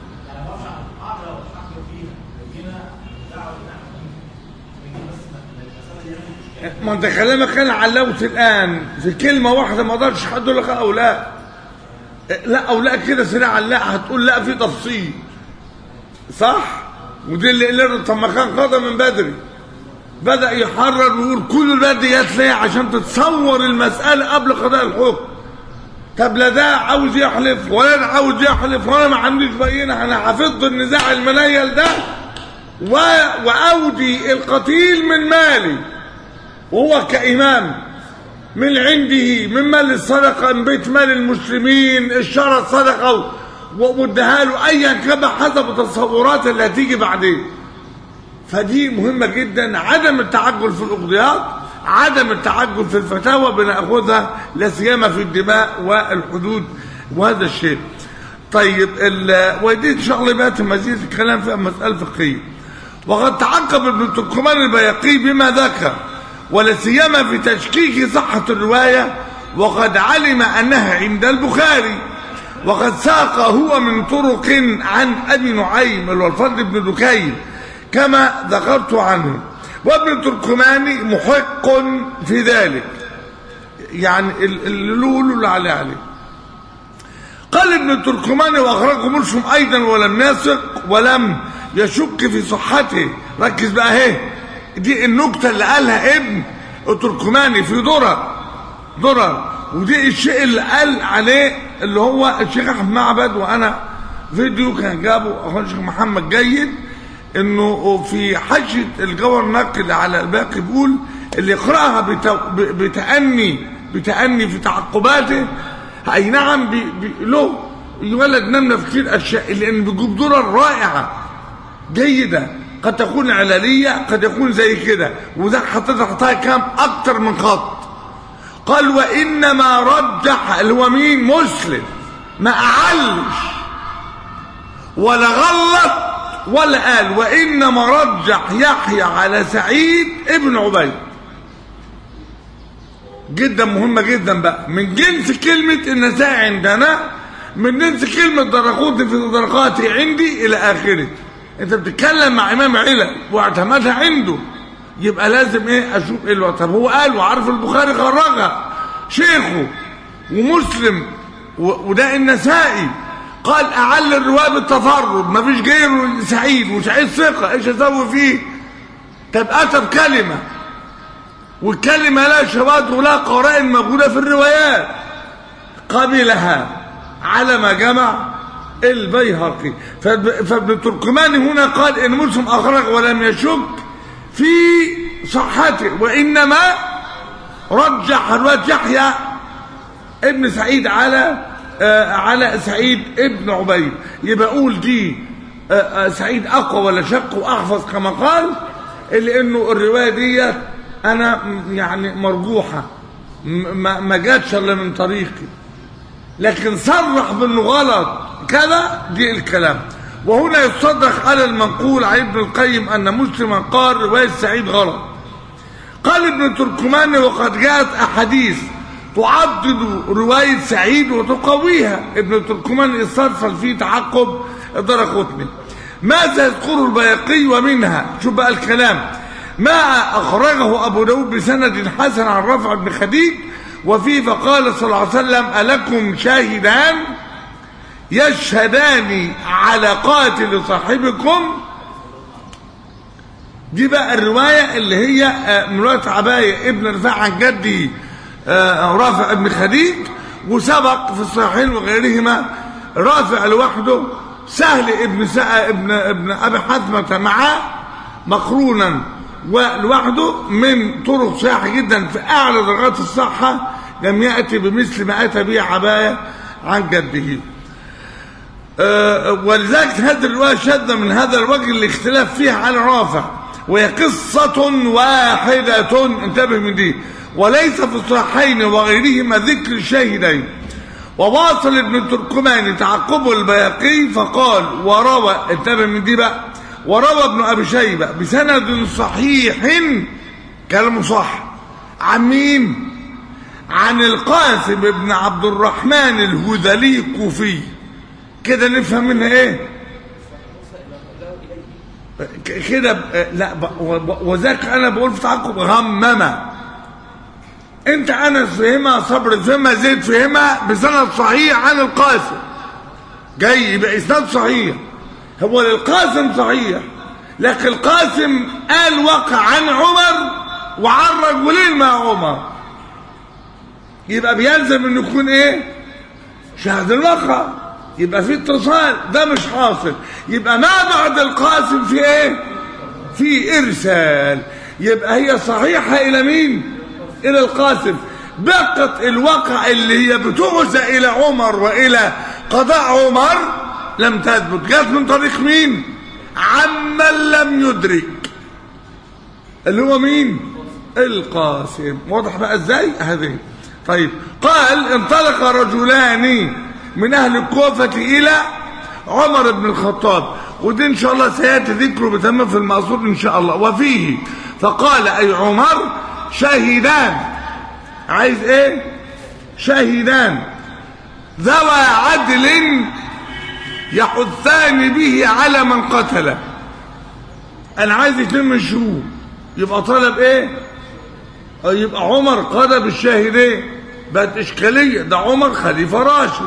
ما انت كلامك انا علوت الان في كلمه واحده ما اقدرش حد يقول لك او لا لا او لا كده سريعا لا هتقول لا في تفصيل صح ودي اللي قلنا طب ما كان قضى من بدري بدا يحرر ويقول كل البلد جت ليه عشان تتصور المساله قبل قضاء الحكم طب لا ده عاوز يحلف ولا انا عاوز يحلف وانا ما عنديش بينه انا حفظت النزاع المنيل ده و... واودي القتيل من مالي وهو كإمام من عنده من مال الصدقة من بيت مال المسلمين الشرع الصدقة و- واداها له أيا كان حسب التصورات اللي هتيجي بعدين فدي مهمة جدا عدم التعجل في الأقضيات عدم التعجل في الفتاوى بناخذها لا سيما في الدماء والحدود وهذا الشيء طيب ال- ودي ان شاء الله يبقى مزيد الكلام في مسألة فقهية وقد تعقب ابن تركمان البيقي بما ذكر ولا سيما في تشكيك صحة الرواية وقد علم أنها عند البخاري وقد ساق هو من طرق عن أبي نعيم اللي هو الفضل بن دكين كما ذكرت عنه وابن تركماني محق في ذلك يعني ال- اللي له له اللي عليه عليه قال ابن التركماني واخرجه مسلم ايضا ولم يثق ولم يشك في صحته ركز بقى اهي دي النكته اللي قالها ابن التركماني في درر درر ودي الشيء اللي قال عليه اللي هو الشيخ احمد معبد وانا فيديو كان جابه اخونا الشيخ محمد جيد انه في حاشيه الجوهر النقل على الباقي بيقول اللي يقراها بت- ب- بتأني بتأني في تعقباته اي نعم بي بي له يولد نمنا في كتير اشياء لان بيجيب درر رائعه جيده قد تكون علاليه قد يكون زي كده وده حطيت حطها كام اكتر من خط قال وانما رجح اللي هو مين مسلم ما اعلش ولا غلط ولا قال وانما رجح يحيى على سعيد ابن عبيد جدا مهمة جدا بقى من جنس كلمة النساء عندنا من جنس كلمة درقوتي في درقاتي عندي إلى آخره أنت بتتكلم مع إمام علل واعتمدها عنده يبقى لازم إيه أشوف إيه الوقت طب هو قال وعارف البخاري خرجها شيخه ومسلم و- وده النسائي قال أعل الرواية بالتفرد مفيش غيره سعيد وسعيد ثقة إيش أسوي فيه طب أتى بكلمة والكلمة لها شواذ ولا قرائن موجودة في الروايات قبلها على ما جمع البيهقي فاب- فابن تركماني هنا قال ان مسلم اخرج ولم يشك في صحته وانما رجح روايه يحيى ابن سعيد على آه على سعيد ابن عبيد يبقى اقول دي آه آه سعيد اقوى ولا شق واحفظ كما قال الا انه الروايه ديت انا م- يعني مرجوحه م- ما ما جاتش الا من طريقي لكن صرح بانه غلط كذا دي الكلام وهنا يصدق على المنقول عن ابن القيم ان مسلما قال روايه سعيد غلط قال ابن تركماني وقد جاءت احاديث تعضد روايه سعيد وتقويها ابن تركماني استرسل في تعقب الدرقطني ماذا يذكره البيقي ومنها شوف بقى الكلام ما اخرجه ابو داود بسند حسن عن رفع بن خديج وفيه فقال صلى الله عليه وسلم الكم شاهدان يشهدان على قاتل صاحبكم دي بقى الرواية اللي هي آه، من رواية عباية ابن رفاع عن جدي آه، رافع ابن خديج وسبق في الصحيحين وغيرهما رافع لوحده سهل ابن سا ابن ابن ابي حثمة معاه مقرونا ولوحده من طرق صحيحة جدا في اعلى درجات الصحة لم يأتي بمثل ما أتى به عباية عن جده آه، ولذلك هذه الرواية شاذة من هذا الوجه الاختلاف فيها على رافع وهي قصة واحدة انتبه من دي وليس في الصحيحين وغيرهما ذكر الشاهدين وواصل ابن تركمان تعقبه البياقي فقال وروى انتبه من دي بقى وروى ابن ابي شيبه بسند صحيح كلامه صح عن مين عن القاسم بن عبد الرحمن الهذلي الكوفي كده نفهم منها ايه ك- كده ب- لا ب- و- وذاك انا بقول في تعقب غممه انت انس فهمها صبر فهمها زيد فهمها بسند صحيح عن القاسم جاي يبقى اسناد صحيح هو للقاسم صحيح لكن القاسم قال وقع عن عمر وعن رجلين مع عمر يبقى بيلزم انه يكون ايه شاهد الواقع يبقى في اتصال ده مش حاصل يبقى ما بعد القاسم في ايه في ارسال يبقى هي صحيحه الى مين الى القاسم بقت الواقع اللي هي بتغزى الى عمر والى قضاء عمر لم تثبت جت من طريق مين عمن لم يدرك اللي هو مين القاسم واضح بقى ازاي هذه طيب قال انطلق رجلان من اهل الكوفة الى عمر بن الخطاب ودي ان شاء الله سياتي ذكره بتمام في المقصود ان شاء الله وفيه فقال اي عمر شاهدان عايز ايه شاهدان ذوى عدل يحثان به على من قتله انا عايز اتنين من شهود يبقى طلب ايه أو يبقى عمر قضى بالشاهدين بقت اشكاليه ده عمر خليفه راشد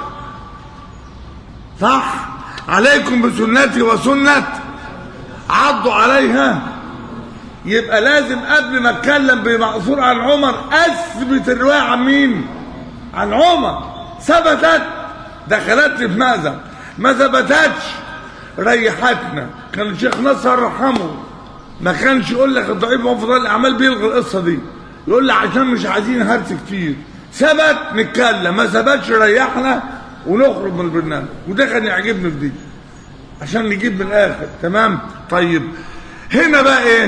صح عليكم بسنتي وسنه عضوا عليها يبقى لازم قبل ما اتكلم بمقصور عن عمر اثبت الروايه عن مين عن عمر ثبتت دخلتني في ماذا ما ثبتتش ريحتنا كان الشيخ نصر رحمه ما كانش يقول لك الضعيف وافضل الاعمال بيلغي القصه دي يقول لي عشان مش عايزين هرس كتير ثبت نتكلم ما ثبتش ريحنا ونخرج من البرنامج وده كان يعجبني في دي عشان نجيب من الاخر تمام طيب هنا بقى ايه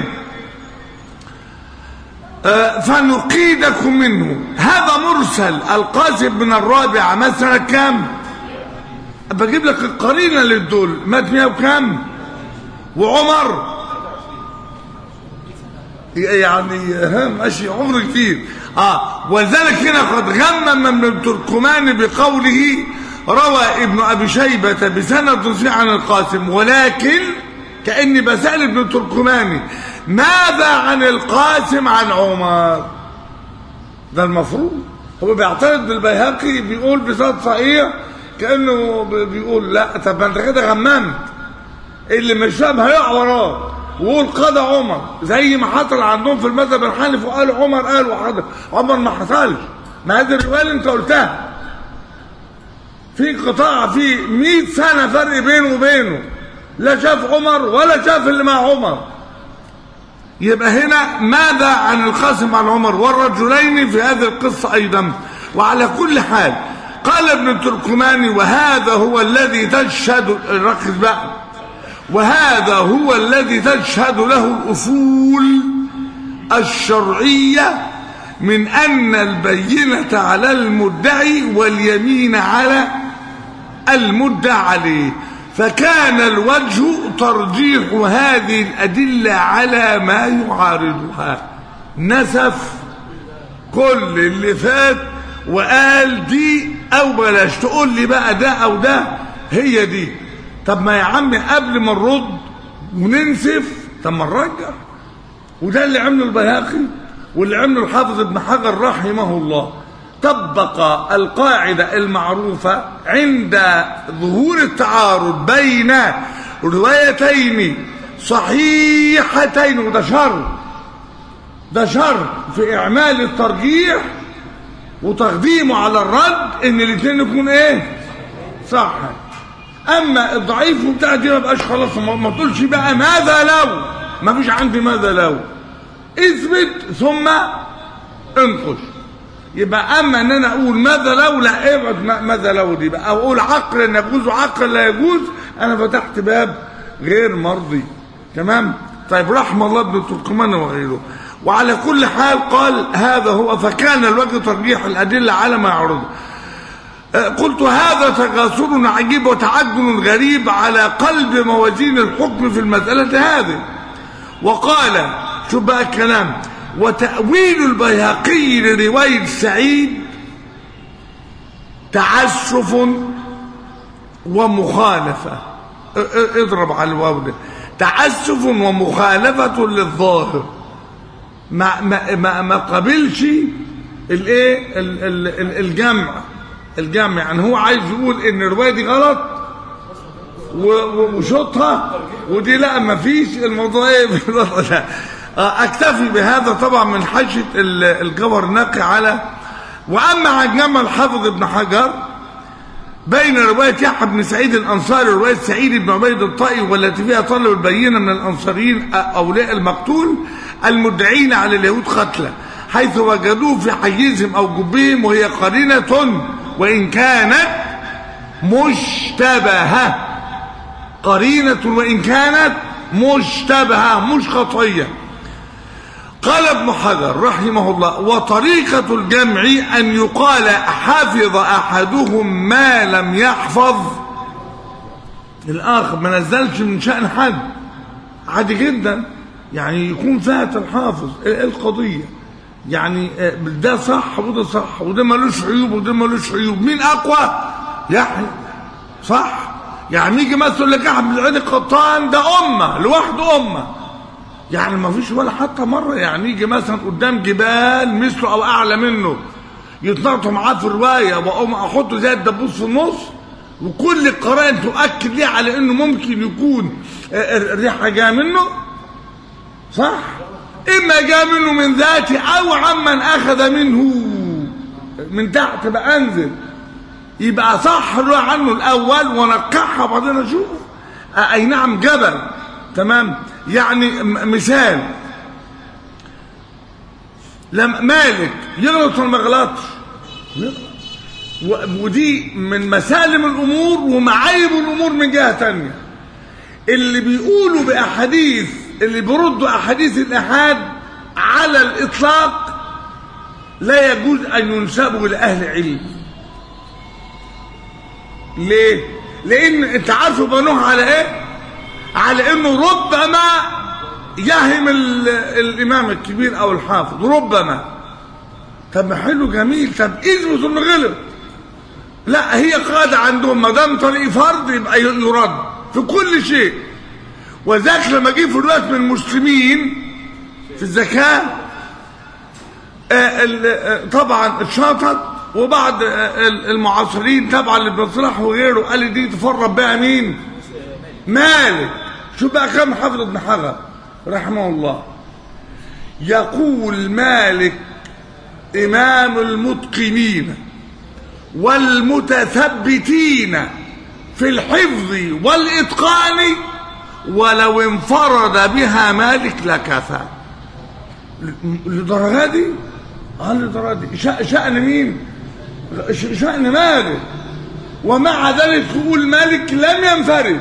آه فنقيدكم منه هذا مرسل القاسم من الرابعة مثلا كام بجيب لك القرينة للدول مات 100 وكام وعمر يعني ها ماشي عمر كتير اه ولذلك هنا قد غمم من التركماني بقوله روى ابن ابي شيبه بسند صحيح عن القاسم ولكن كاني بسال ابن التركماني ماذا عن القاسم عن عمر ده المفروض هو بيعترض بالبيهقي بيقول بسند صحيح كانه بيقول لا طب ما انت كده غممت اللي مش فاهم هيقع وراه ويقول قضى عمر زي ما حصل عندهم في المذهب الحنفي وقالوا عمر قال وحضر عمر ما حصلش ما هذه الروايه اللي انت قلتها في قطاع في 100 سنه فرق بينه وبينه لا شاف عمر ولا شاف اللي مع عمر يبقى هنا ماذا عن القاسم عن عمر والرجلين في هذه القصه ايضا وعلى كل حال قال ابن التركماني وهذا هو الذي تشهد ركز بقى وهذا هو الذي تشهد له الأصول الشرعية من أن البينة على المدعي واليمين على المدعى عليه فكان الوجه ترجيح هذه الأدلة على ما يعارضها نسف كل اللي فات وقال دي أو بلاش تقول لي بقى ده أو ده هي دي طب ما يا عم قبل ما نرد وننسف طب ما نرجع وده اللي عمله البيهقي واللي عمله الحافظ ابن حجر رحمه الله طبق القاعدة المعروفة عند ظهور التعارض بين روايتين صحيحتين وده شر ده شر في إعمال الترجيح وتقديمه على الرد إن الاثنين يكون إيه صح اما الضعيف وبتاع دي ما بقاش خلاص ما تقولش بقى ماذا لو ما فيش عندي ماذا لو اثبت ثم انقش يبقى اما ان انا اقول ماذا لو لا ابعد ماذا لو دي بقى او اقول عقل ان يجوز وعقل لا يجوز انا فتحت باب غير مرضي تمام طيب رحم الله ابن تركمان وغيره وعلى كل حال قال هذا هو فكان الوجه ترجيح الادله على ما يعرضه قلت هذا تكاثر عجيب وتعجل غريب على قلب موازين الحكم في المسألة هذه وقال شو بقى الكلام وتأويل البيهقي لرواية سعيد تعسف ومخالفة اضرب على الواو ده تعسف ومخالفة للظاهر ما ما ما, ما قبلش الايه الجمع الجمع يعني هو عايز يقول ان الروايه دي غلط وشطها ودي لا ما فيش الموضوع ايه لا اكتفي بهذا طبعا من حاجه الجبر النقي على واما عن جمع الحافظ ابن حجر بين رواية يحيى بن سعيد الأنصاري ورواية سعيد بن عبيد الطائي والتي فيها طلب البينة من الأنصاريين أولياء المقتول المدعين على اليهود قتله حيث وجدوه في حيزهم أو جبهم وهي قرينة وإن كانت مشتبهة قرينة وإن كانت مشتبهة مش قطعية قال ابن حجر رحمه الله وطريقة الجمع أن يقال حفظ أحدهم ما لم يحفظ الآخر ما نزلش من شأن حد عادي جدا يعني يكون فات الحافظ القضية يعني ده صح وده صح وده ملوش عيوب وده ملوش عيوب مين اقوى يحيى صح يعني يجي مثلا لك احمد العيد القطان ده امه لوحده امه يعني ما فيش ولا حتى مره يعني يجي مثلا قدام جبال مثله او اعلى منه يتنططوا معاه في الروايه واقوم احطه زي الدبوس في النص وكل القرائن تؤكد ليه على انه ممكن يكون الريحه جايه منه صح اما جاء منه من ذاته او عمن اخذ منه من تحت بقى انزل يبقى صح روح عنه الاول ونقعها وبعدين اشوف آه، اي نعم جبل تمام يعني م- مثال لما مالك يغلط ولا ما يغلطش يغلط. و- ودي من مسالم الامور ومعايب الامور من جهه تانية اللي بيقولوا باحاديث اللي بيردوا احاديث الاحاد على الاطلاق لا يجوز ان ينسبوا لاهل علم ليه لان انت عارفوا بنوه على ايه على انه ربما يهم ال- الامام الكبير او الحافظ ربما طب ما حلو جميل طب اثبت انه غلط لا هي قاعده عندهم ما دام طريق فرض يبقى يرد في كل شيء وذاك لما جه في الوقت من المسلمين في الزكاه آه، ال- آه، طبعا اتشاطت وبعض آه، ال- المعاصرين طبعا لابن صلاح وغيره قال لي دي تفرب بها مين مالك شو بقى كم حافظ ابن حجر رحمه الله يقول مالك إمام المتقنين والمتثبتين في الحفظ والإتقان ولو انفرد بها مالك لكفى للدرجة دي اه للدرجة دي شأ- شأن مين ش- شأن مالك ومع ذلك تقول مالك لم ينفرد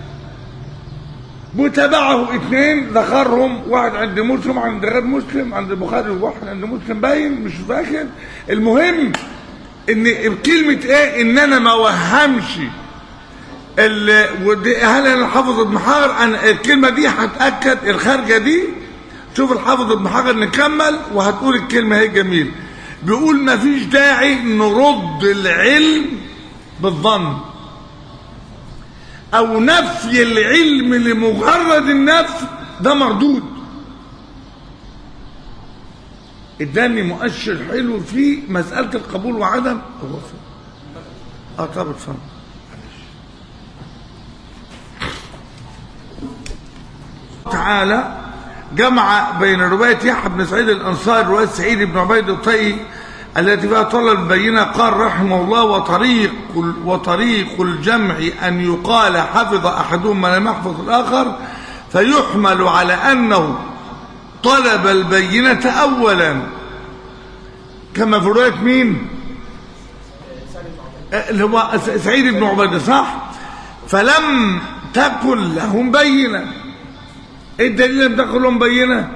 وتبعه اثنين ذكرهم واحد عند مسلم عند غير مسلم عند البخاري وواحد عند مسلم باين مش فاكر المهم ان كلمه ايه ان انا ما وهمش ال- ودي هل انا حافظ ابن حجر انا الكلمه دي هتاكد الخارجه دي شوف الحافظ ابن حجر نكمل وهتقول الكلمه هي جميل بيقول ما فيش داعي نرد العلم بالظن او نفي العلم لمجرد النفي ده مردود اداني مؤشر حلو في مساله القبول وعدم الوفاء اه طب اتفضل تعالى جمع بين رواية يحيى بن سعيد الأنصاري ورواية سعيد بن عبيد الطيي التي فيها طلب البينة قال رحمه الله وطريق وطريق الجمع أن يقال حفظ أحدهما لم يحفظ الآخر فيحمل على أنه طلب البينة أولا كما في رواية مين؟ اللي هو سعيد بن عبيدة صح؟ فلم تكن لهم بينه ايه الدليل لم تكن لهم بينه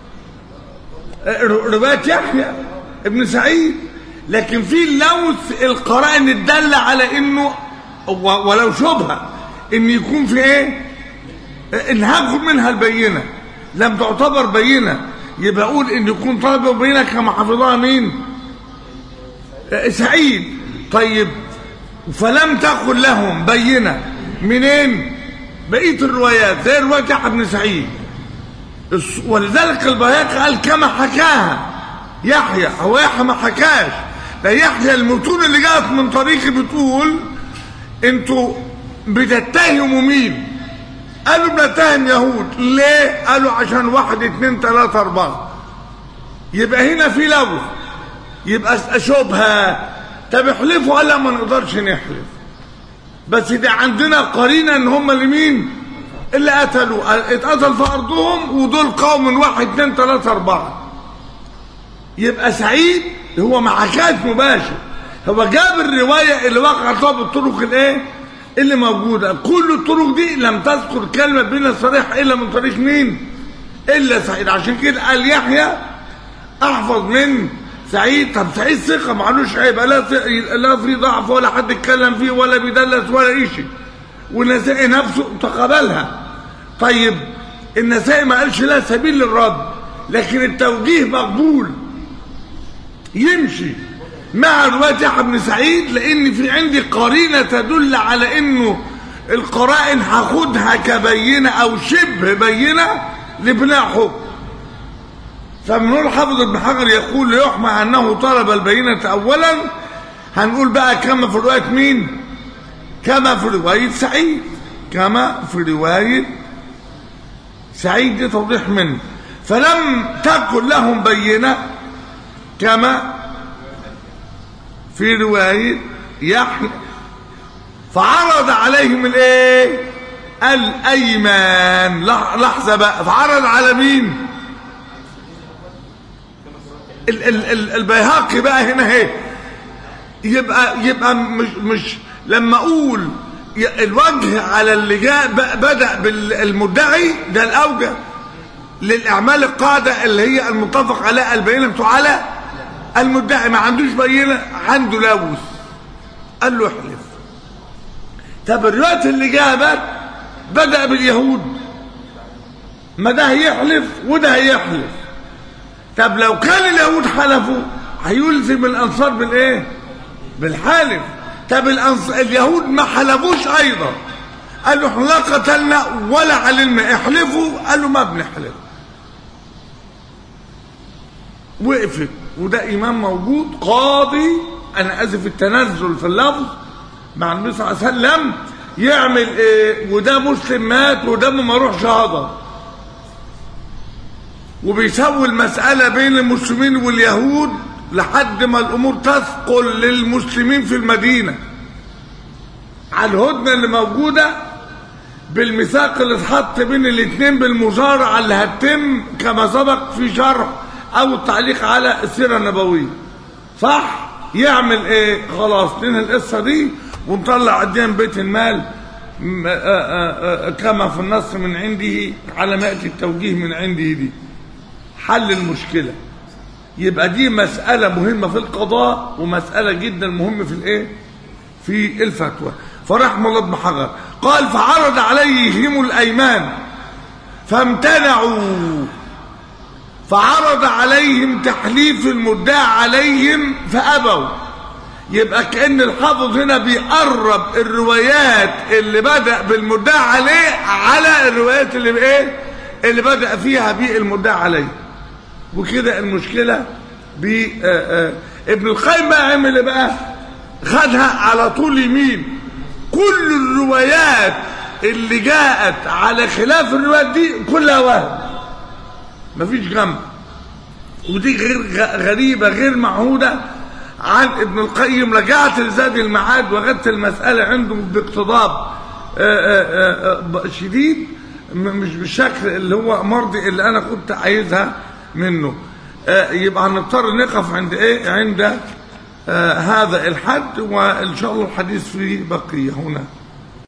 روايه يحيى ابن سعيد لكن في لوث القرائن الداله على انه و- ولو شبهه ان يكون في ايه ان هاخد منها البينه لم تعتبر بينه يبقى اقول ان يكون طالب بينه كما حفظها مين آه، سعيد طيب فلم تكن لهم بينه منين بقيه الروايات زي روايه يحيى بن سعيد الس- ولذلك البياقي قال كما حكاها يحيى هو يحيى ما حكاش ده يحيى المتون اللي جاءت من طريقي بتقول انتوا بتتهموا مين قالوا بنتهم يهود ليه قالوا عشان واحد اتنين تلاتة اربعة يبقى هنا في لوث يبقى شبهة طب احلفوا قال لا ما نقدرش نحلف بس ده عندنا قرينه ان هم اللي مين اللي قتلوا اتقتل في ارضهم ودول قوم من واحد اتنين تلاته اربعه يبقى سعيد هو ما حكاش مباشر هو جاب الروايه اللي وقعت فيها بالطرق الايه اللي موجوده كل الطرق دي لم تذكر كلمه بين صريح الا من طريق مين الا سعيد عشان كده قال يحيى احفظ من سعيد طب سعيد ثقه معلوش عيب لا لا في ضعف ولا حد اتكلم فيه ولا بيدلس ولا شيء والنسائي نفسه تقبلها طيب النسائي ما قالش لا سبيل للرد لكن التوجيه مقبول يمشي مع رواية يحيى بن سعيد لان في عندي قرينه تدل على انه القرائن هاخدها كبينه او شبه بينه لبناء حكم فبنقول حافظ ابن حجر يقول ليحمى انه طلب البينه اولا هنقول بقى كما في روايه مين كما في روايه سعيد كما في روايه سعيد دي توضيح منه فلم تكن لهم بينه كما في رواية يحيى فعرض عليهم الايه الايمان لح- لحظة بقى فعرض على مين ال- ال- ال- البيهقي بقى هنا اهي يبقى يبقى مش مش لما اقول ي- الوجه على اللي جاء ب- بدا بالمدعي ده الاوجه للاعمال القاعده اللي هي المتفق عليها البينه على المدعي ما عندوش بينه عنده لوث قال له احلف طب الروايات اللي جابت بدا باليهود ما ده هيحلف وده هيحلف طب لو كان اليهود حلفوا هيلزم الانصار بالايه بالحالف طب الأنص... اليهود ما حلفوش ايضا قالوا احنا لا قتلنا ولا علمنا احلفوا قالوا ما بنحلف وقفت وده امام موجود قاضي انا اسف التنزل في اللفظ مع النبي صلى الله عليه وسلم يعمل ايه وده مسلم مات ودمه ما روح شهاده وبيسوي المسألة بين المسلمين واليهود لحد ما الأمور تثقل للمسلمين في المدينة على الهدنة اللي موجودة بالميثاق اللي اتحط بين الاثنين بالمزارعة اللي هتتم كما سبق في شرح أو التعليق على السيرة النبوية صح؟ يعمل ايه؟ خلاص ننهي القصة دي ونطلع قدام بيت المال م- آه آه آه كما في النص من عنده على ما يأتي التوجيه من عنده دي حل المشكلة يبقى دي مسألة مهمة في القضاء ومسألة جدا مهمة في الايه في الفتوى فرحم الله ابن حجر قال فعرض عليهم الأيمان فامتنعوا فعرض عليهم تحليف المدعى عليهم فأبوا يبقى كأن الحافظ هنا بيقرب الروايات اللي بدأ بالمدعى عليه على الروايات اللي بايه اللي بدأ فيها بالمدعى عليه وكده المشكلة ب آه، آه، ابن القيم بقى عمل ايه بقى خدها على طول يمين كل الروايات اللي جاءت على خلاف الروايات دي كلها وهم مفيش جنب ودي غير غ- غريبة غير معهودة عن ابن القيم رجعت لزاد المعاد وجدت المسألة عنده باقتضاب آه، آه، آه، ب- شديد م- مش بالشكل اللي هو مرضي اللي انا كنت عايزها منه آه، يبقى هنضطر نقف عند ايه عند آه، هذا الحد وان شاء الله الحديث فيه بقية هنا